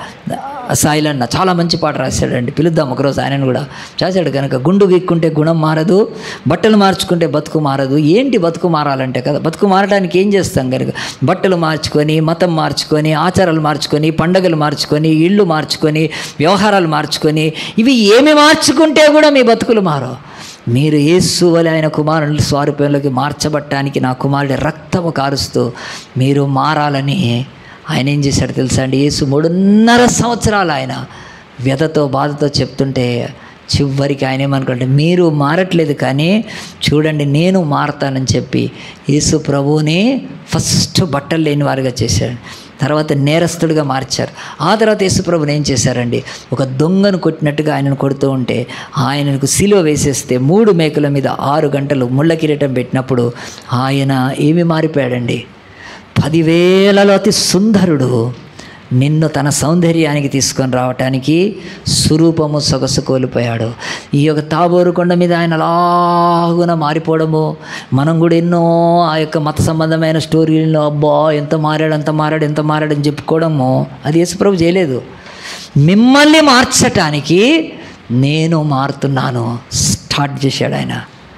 సాయిలన్న చాలా మంచి పాట రాశాడండి పిలుద్దాం ఒకరోజు ఆయనను కూడా రాశాడు కనుక గుండు వీక్కుంటే గుణం మారదు బట్టలు మార్చుకుంటే బతుకు మారదు ఏంటి బతుకు మారాలంటే కదా బతుకు మారడానికి ఏం చేస్తాం కనుక బట్టలు మార్చుకొని మతం మార్చుకొని ఆచారాలు మార్చుకొని పండగలు మార్చుకొని ఇళ్ళు మార్చుకొని వ్యవహారాలు మార్చుకొని ఇవి ఏమి మార్చుకుంటే కూడా మీ బతుకులు మారవు మీరు యేసు వలె ఆయన కుమారుని స్వారూప్యంలోకి మార్చబట్టానికి నా కుమారుడి రక్తము కారుస్తూ మీరు మారాలని ఆయన ఏం చేశాడు తెలుసా అండి యేసు మూడున్నర సంవత్సరాలు ఆయన వ్యధతో బాధతో చెప్తుంటే చివరికి ఆయన ఏమనుకుంటే మీరు మారట్లేదు కానీ చూడండి నేను మారతానని చెప్పి యేసు ప్రభువుని ఫస్ట్ బట్టలు లేని వారిగా చేశాడు తర్వాత నేరస్తుడిగా మార్చారు ఆ తర్వాత యేసుప్రభుని ఏం చేశారండి ఒక దొంగను కొట్టినట్టుగా ఆయనను కొడుతూ ఉంటే ఆయనకు సిలువ వేసేస్తే మూడు మేకల మీద ఆరు గంటలు ముళ్ళ కిరీటం పెట్టినప్పుడు ఆయన ఏమి మారిపోయాడండి పదివేలలో అతి సుందరుడు నిన్ను తన సౌందర్యానికి తీసుకొని రావటానికి స్వరూపము సొగసు కోల్పోయాడు ఈ యొక్క తాబోరు కొండ మీద ఆయన అలాగున మారిపోవడము మనం కూడా ఎన్నో ఆ యొక్క మత సంబంధమైన స్టోరీలను అబ్బా ఎంత మారాడు అంత మారాడు ఎంత మారాడు అని చెప్పుకోవడము అది యేసుప్రభు చేయలేదు మిమ్మల్ని మార్చటానికి నేను మారుతున్నాను స్టార్ట్ చేశాడు ఆయన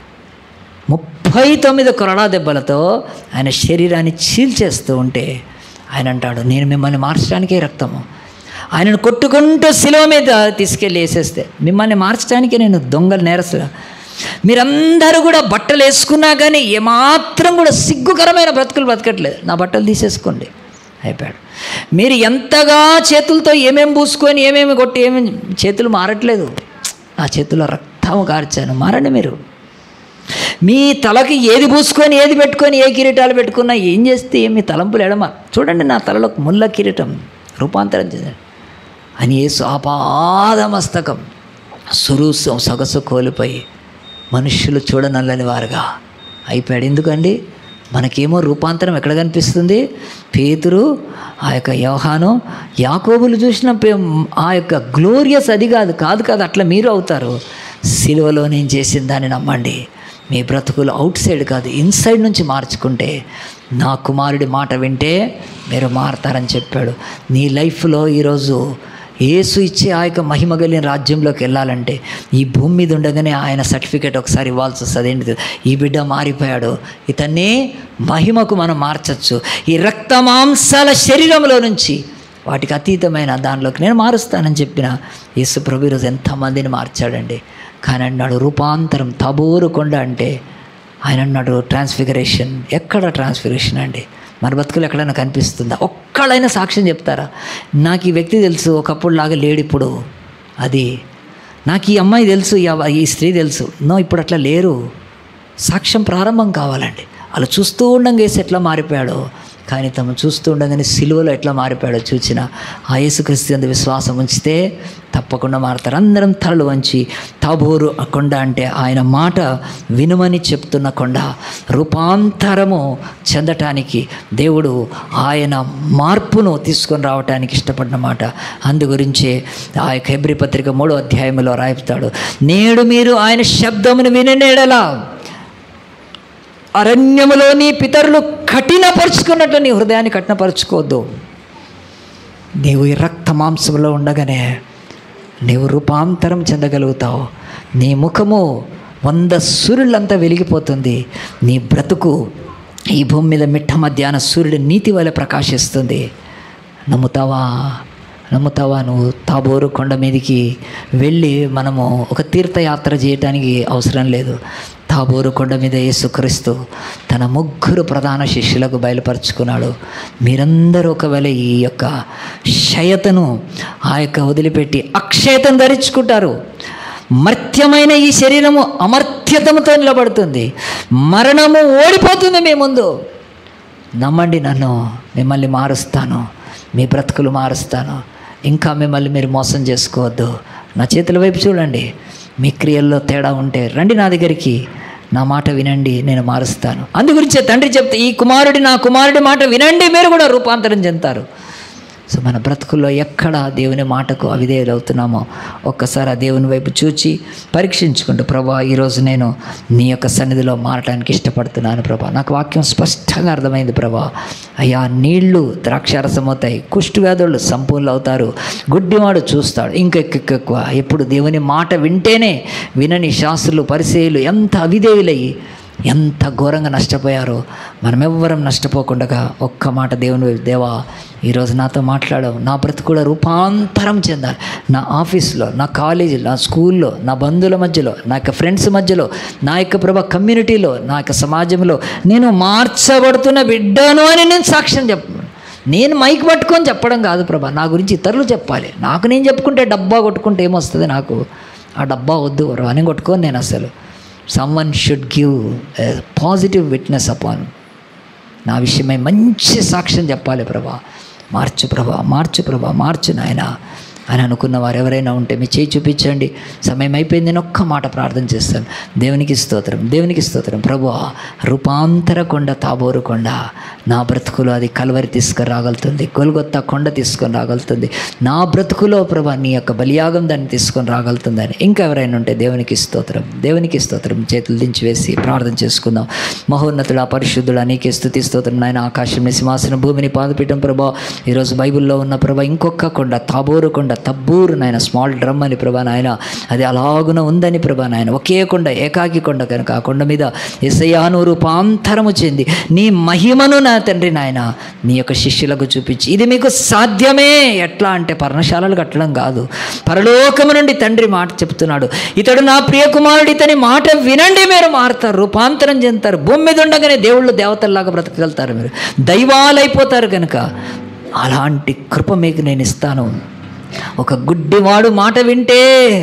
ముప్పై తొమ్మిది కొరడా దెబ్బలతో ఆయన శరీరాన్ని చీల్చేస్తూ ఉంటే ఆయన అంటాడు నేను మిమ్మల్ని మార్చడానికే రక్తము ఆయనను కొట్టుకుంటూ శిలువ మీద తీసుకెళ్ళి వేసేస్తే మిమ్మల్ని మార్చడానికే నేను దొంగలు నేరస్తున్నా మీరందరూ కూడా బట్టలు వేసుకున్నా కానీ ఏమాత్రం కూడా సిగ్గుకరమైన బ్రతుకులు బ్రతకట్లేదు నా బట్టలు తీసేసుకోండి అయిపోయాడు మీరు ఎంతగా చేతులతో ఏమేమి పూసుకొని ఏమేమి కొట్టి ఏమేమి చేతులు మారట్లేదు నా చేతుల్లో రక్తం కార్చాను మారండి మీరు మీ తలకి ఏది పూసుకొని ఏది పెట్టుకొని ఏ కిరీటాలు పెట్టుకున్నా ఏం చేస్తే మీ తలంపులు ఎడమ చూడండి నా తలలో ముళ్ళ కిరీటం రూపాంతరం చేశాడు అని యేసు ఆపాదమస్తకం సురూసం సొగసు కోల్పోయి మనుష్యులు చూడనల్లని వారుగా అయిపోయాడు ఎందుకండి మనకేమో రూపాంతరం ఎక్కడ కనిపిస్తుంది పేతురు ఆ యొక్క వ్యవహానం యాకోబులు చూసిన పే- ఆ యొక్క గ్లోరియస్ అది కాదు కాదు కాదు అట్లా మీరు అవుతారు సిలువలో నేను చేసిన దాన్ని నమ్మండి మీ బ్రతుకులు అవుట్ సైడ్ కాదు ఇన్సైడ్ నుంచి మార్చుకుంటే నా కుమారుడి మాట వింటే మీరు మారతారని చెప్పాడు నీ లైఫ్లో ఈరోజు యేసు ఇచ్చే ఆ యొక్క మహిమ కలిగిన రాజ్యంలోకి వెళ్ళాలంటే ఈ భూమి మీద ఉండగానే ఆయన సర్టిఫికేట్ ఒకసారి ఇవ్వాల్సి వస్తుంది ఏంటి ఈ బిడ్డ మారిపోయాడు ఇతన్ని మహిమకు మనం మార్చచ్చు ఈ రక్త మాంసాల శరీరంలో నుంచి వాటికి అతీతమైన దానిలోకి నేను మారుస్తానని చెప్పిన యేసు ప్రభు ఈరోజు ఎంతమందిని మార్చాడండి కానీ అన్నాడు రూపాంతరం తబోరు కొండ అంటే ఆయన అన్నాడు ట్రాన్స్ఫిగరేషన్ ఎక్కడ ట్రాన్స్ఫిగరేషన్ అండి మన బతుకులు ఎక్కడైనా కనిపిస్తుందా ఒక్కడైనా సాక్ష్యం చెప్తారా నాకు ఈ వ్యక్తి తెలుసు ఒకప్పుడు లాగా లేడు ఇప్పుడు అది నాకు ఈ అమ్మాయి తెలుసు ఈ అవ- ఈ స్త్రీ తెలుసు నో ఇప్పుడు అట్లా లేరు సాక్ష్యం ప్రారంభం కావాలండి అలా చూస్తూ ఉండంగా వేసి ఎట్లా మారిపోయాడో కానీ తమ చూస్తూ ఉండగానే సిలువలో ఎట్లా మారిపోయాడో చూచిన ఆ యేసుక్రీస్తు అందు విశ్వాసం ఉంచితే తప్పకుండా మారుతారు అందరం తలలు వంచి తాబోరు ఆ కొండ అంటే ఆయన మాట వినుమని చెప్తున్న కొండ రూపాంతరము చెందటానికి దేవుడు ఆయన మార్పును తీసుకొని రావటానికి ఇష్టపడిన మాట అందు గురించే ఆ యొక్క హెబ్రి పత్రిక మూడో అధ్యాయంలో రాయిపుతాడు నేడు మీరు ఆయన శబ్దమును విననేడలా అరణ్యములో నీ పితరులు కఠినపరుచుకున్నట్లు నీ హృదయాన్ని కఠినపరుచుకోవద్దు నీవు ఈ రక్త మాంసంలో ఉండగానే నీవు రూపాంతరం చెందగలుగుతావు నీ ముఖము వంద సూర్యులంతా వెలిగిపోతుంది నీ బ్రతుకు ఈ భూమి మీద మిట్ట మధ్యాహ్న సూర్యుడి నీతి వల్ల ప్రకాశిస్తుంది నమ్ముతావా నమ్ముతావా నువ్వు తాబోరు కొండ మీదకి వెళ్ళి మనము ఒక తీర్థయాత్ర చేయటానికి అవసరం లేదు తాబోరు కొండ మీద యేసుక్రీస్తు తన ముగ్గురు ప్రధాన శిష్యులకు బయలుపరుచుకున్నాడు మీరందరూ ఒకవేళ ఈ యొక్క క్షయతను ఆ యొక్క వదిలిపెట్టి అక్షయతను ధరించుకుంటారు మర్త్యమైన ఈ శరీరము అమర్త్యతముతో నిలబడుతుంది మరణము ఓడిపోతుంది మీ ముందు నమ్మండి నన్ను మిమ్మల్ని మారుస్తాను మీ బ్రతుకులు మారుస్తాను ఇంకా మిమ్మల్ని మీరు మోసం చేసుకోవద్దు నా చేతుల వైపు చూడండి మీ క్రియల్లో తేడా ఉంటే రండి నా దగ్గరికి నా మాట వినండి నేను మారుస్తాను అందు గురించే తండ్రి చెప్తే ఈ కుమారుడి నా కుమారుడి మాట వినండి మీరు కూడా రూపాంతరం చెందుతారు సో మన బ్రతుకుల్లో ఎక్కడ దేవుని మాటకు అవిధేయులు అవుతున్నామో ఒక్కసారి ఆ దేవుని వైపు చూచి పరీక్షించుకుంటూ ప్రభా ఈరోజు నేను నీ యొక్క సన్నిధిలో మారటానికి ఇష్టపడుతున్నాను ప్రభా నాకు వాక్యం స్పష్టంగా అర్థమైంది ప్రభా అయ్యా నీళ్లు ద్రాక్షారసం అవుతాయి కుష్టి వ్యాధులు సంపూర్ణలు అవుతారు గుడ్డివాడు చూస్తాడు ఇంకెక్కువ ఎప్పుడు దేవుని మాట వింటేనే వినని శాస్త్రులు పరిచయులు ఎంత అవిధేయులయ్యి ఎంత ఘోరంగా నష్టపోయారో మనమెవ్వరం నష్టపోకుండా ఒక్క మాట దేవుని వైపు, దేవా ఈరోజు నాతో మాట్లాడావు నా బ్రతుకు కూడా రూపాంతరం చెందాలి నా ఆఫీస్లో నా కాలేజీలో నా స్కూల్లో నా బంధువుల మధ్యలో నా యొక్క ఫ్రెండ్స్ మధ్యలో నా యొక్క ప్రభా కమ్యూనిటీలో నా యొక్క సమాజంలో నేను మార్చబడుతున్న బిడ్డను అని నేను సాక్ష్యం చెప్ప నేను మైక్ పట్టుకొని చెప్పడం కాదు ప్రభా నా గురించి ఇతరులు చెప్పాలి నాకు నేను చెప్పుకుంటే డబ్బా కొట్టుకుంటే ఏమొస్తుంది నాకు ఆ డబ్బా వద్దు అని కొట్టుకొని నేను అసలు someone should give positive witness upon నా విషయమై మంచి సాక్ష్యం చెప్పాలి ప్రభా మార్చు ప్రభా మార్చు ప్రభా మార్చు నాయన అని అనుకున్న వారు ఎవరైనా ఉంటే మీ చేయి చూపించండి సమయం అయిపోయింది నేను ఒక్క మాట ప్రార్థన చేస్తాను దేవునికి స్తోత్రం దేవునికి స్తోత్రం ప్రభు రూపాంతర కొండ తాబోరు కొండ నా బ్రతుకులో అది కలవరి తీసుకొని రాగలుగుతుంది గొల్గొత్త కొండ తీసుకొని రాగలుగుతుంది నా బ్రతుకులో ప్రభా నీ యొక్క బలియాగం దాన్ని తీసుకొని రాగలుగుతుందని ఇంకా ఎవరైనా ఉంటే దేవునికి స్తోత్రం దేవునికి స్తోత్రం చేతులు దించి వేసి ప్రార్థన చేసుకుందాం మహోన్నతుడు పరిశుద్ధుడు నీకే స్థుతి స్తోత్రం నాయన ఆకాశం సింహాసనం భూమిని పాదపీఠం ప్రభా ఈరోజు బైబిల్లో ఉన్న ప్రభా ఇంకొక కొండ తాబోరు కొండ తబ్బూరు నాయన స్మాల్ డ్రమ్ అని ప్రభా నాయన అది అలాగున ఉందని ప్రభా నాయన ఒకే కొండ ఏకాకి కొండ కనుక ఆ కొండ మీద ఎసయాను రూపాంతరము చెంది నీ మహిమను నా తండ్రి నాయన నీ యొక్క శిష్యులకు చూపించి ఇది మీకు సాధ్యమే ఎట్లా అంటే పర్ణశాలలు కట్టడం కాదు పరలోకము నుండి తండ్రి మాట చెప్తున్నాడు ఇతడు నా ప్రియ కుమారుడు ఇతని మాట వినండి మీరు మారుతారు రూపాంతరం చెందుతారు భూమి మీద ఉండగానే దేవుళ్ళు దేవతల్లాగా బ్రతకగలుగుతారు మీరు దైవాలైపోతారు కనుక అలాంటి కృప మీకు నేను ఇస్తాను ఒక గుడ్డివాడు మాట వింటే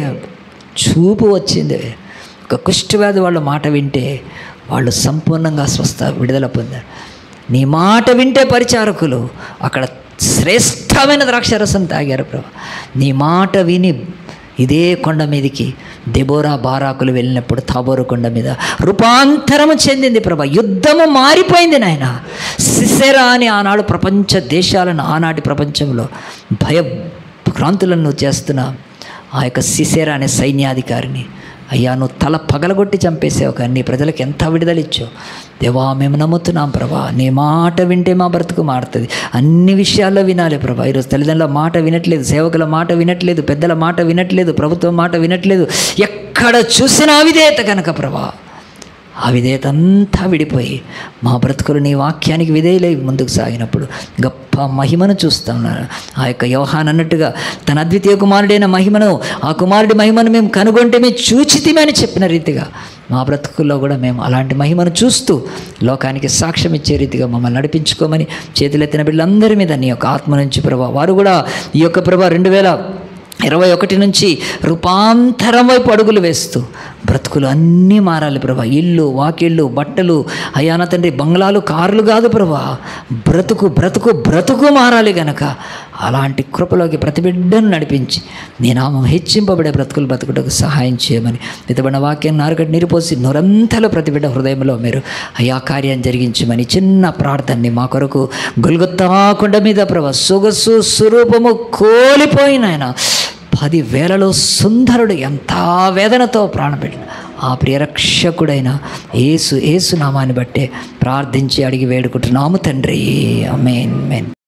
చూపు వచ్చింది ఒక కుష్ఠవ్యాధి వాళ్ళ మాట వింటే వాళ్ళు సంపూర్ణంగా స్వస్థ విడుదల పొందారు నీ మాట వింటే పరిచారకులు అక్కడ శ్రేష్టమైన ద్రాక్షరసం తాగారు ప్రభు నీ మాట విని ఇదే కొండ మీదకి దెబోరా బారాకులు వెళ్ళినప్పుడు తాబోరు కొండ మీద రూపాంతరము చెందింది ప్రభా యుద్ధము మారిపోయింది నాయన సిసెరా అని ఆనాడు ప్రపంచ దేశాలను ఆనాటి ప్రపంచంలో భయ క్రాంతులను చేస్తున్న ఆ యొక్క సిసేరా అనే సైన్యాధికారిని అయ్యా నువ్వు తల పగలగొట్టి చంపేసావు కానీ నీ ప్రజలకు ఎంత విడుదల ఇచ్చావు దేవా మేము నమ్ముతున్నాం ప్రభా నీ మాట వింటే మా బ్రతుకు మారుతుంది అన్ని విషయాల్లో వినాలి ప్రభా ఈరోజు తల్లిదండ్రుల మాట వినట్లేదు సేవకుల మాట వినట్లేదు పెద్దల మాట వినట్లేదు ప్రభుత్వం మాట వినట్లేదు ఎక్కడ చూసినా విధేయత కనుక ప్రభా ఆ విధేయత అంతా విడిపోయి మా బ్రతుకులు నీ వాక్యానికి విధేయులై ముందుకు సాగినప్పుడు గొప్ప మహిమను చూస్తున్నాను ఆ యొక్క యోహాన్ అన్నట్టుగా తన అద్వితీయ కుమారుడైన మహిమను ఆ కుమారుడి మహిమను మేము కనుగొంటే మేము చూచితిమని చెప్పిన రీతిగా మా బ్రతుకుల్లో కూడా మేము అలాంటి మహిమను చూస్తూ లోకానికి సాక్ష్యం ఇచ్చే రీతిగా మమ్మల్ని నడిపించుకోమని చేతులెత్తిన బిడ్డలందరి మీద నీ యొక్క ఆత్మ నుంచి ప్రభా వారు కూడా ఈ యొక్క ప్రభా రెండు వేల ఇరవై ఒకటి నుంచి రూపాంతరం వైపు అడుగులు వేస్తూ బ్రతుకులు అన్నీ మారాలి ప్రభా ఇల్లు వాకిళ్ళు బట్టలు అయ్యాన తండ్రి బంగ్లాలు కార్లు కాదు ప్రభా బ్రతుకు బ్రతుకు బ్రతుకు మారాలి గనక అలాంటి కృపలోకి ప్రతి బిడ్డను నడిపించి నీ నామం హెచ్చింపబడే బ్రతుకులు బ్రతుకుటకు సహాయం చేయమని వితబడిన వాక్యం నారుగడ్డ నిరిపోసి నొరంతలో ప్రతి బిడ్డ హృదయంలో మీరు అయా కార్యం జరిగించమని చిన్న ప్రార్థనని మా కొరకు గొల్గొత్తా కొండ మీద ప్రభా సొగసు స్వరూపము కోలిపోయిన ఆయన పది వేలలో సుందరుడు ఎంత వేదనతో ప్రాణపెట్టిన ఆ ప్రియరక్షకుడైన ఏసు ఏసు నామాన్ని బట్టే ప్రార్థించి అడిగి వేడుకుంటున్నాము తండ్రి అమేన్ మెన్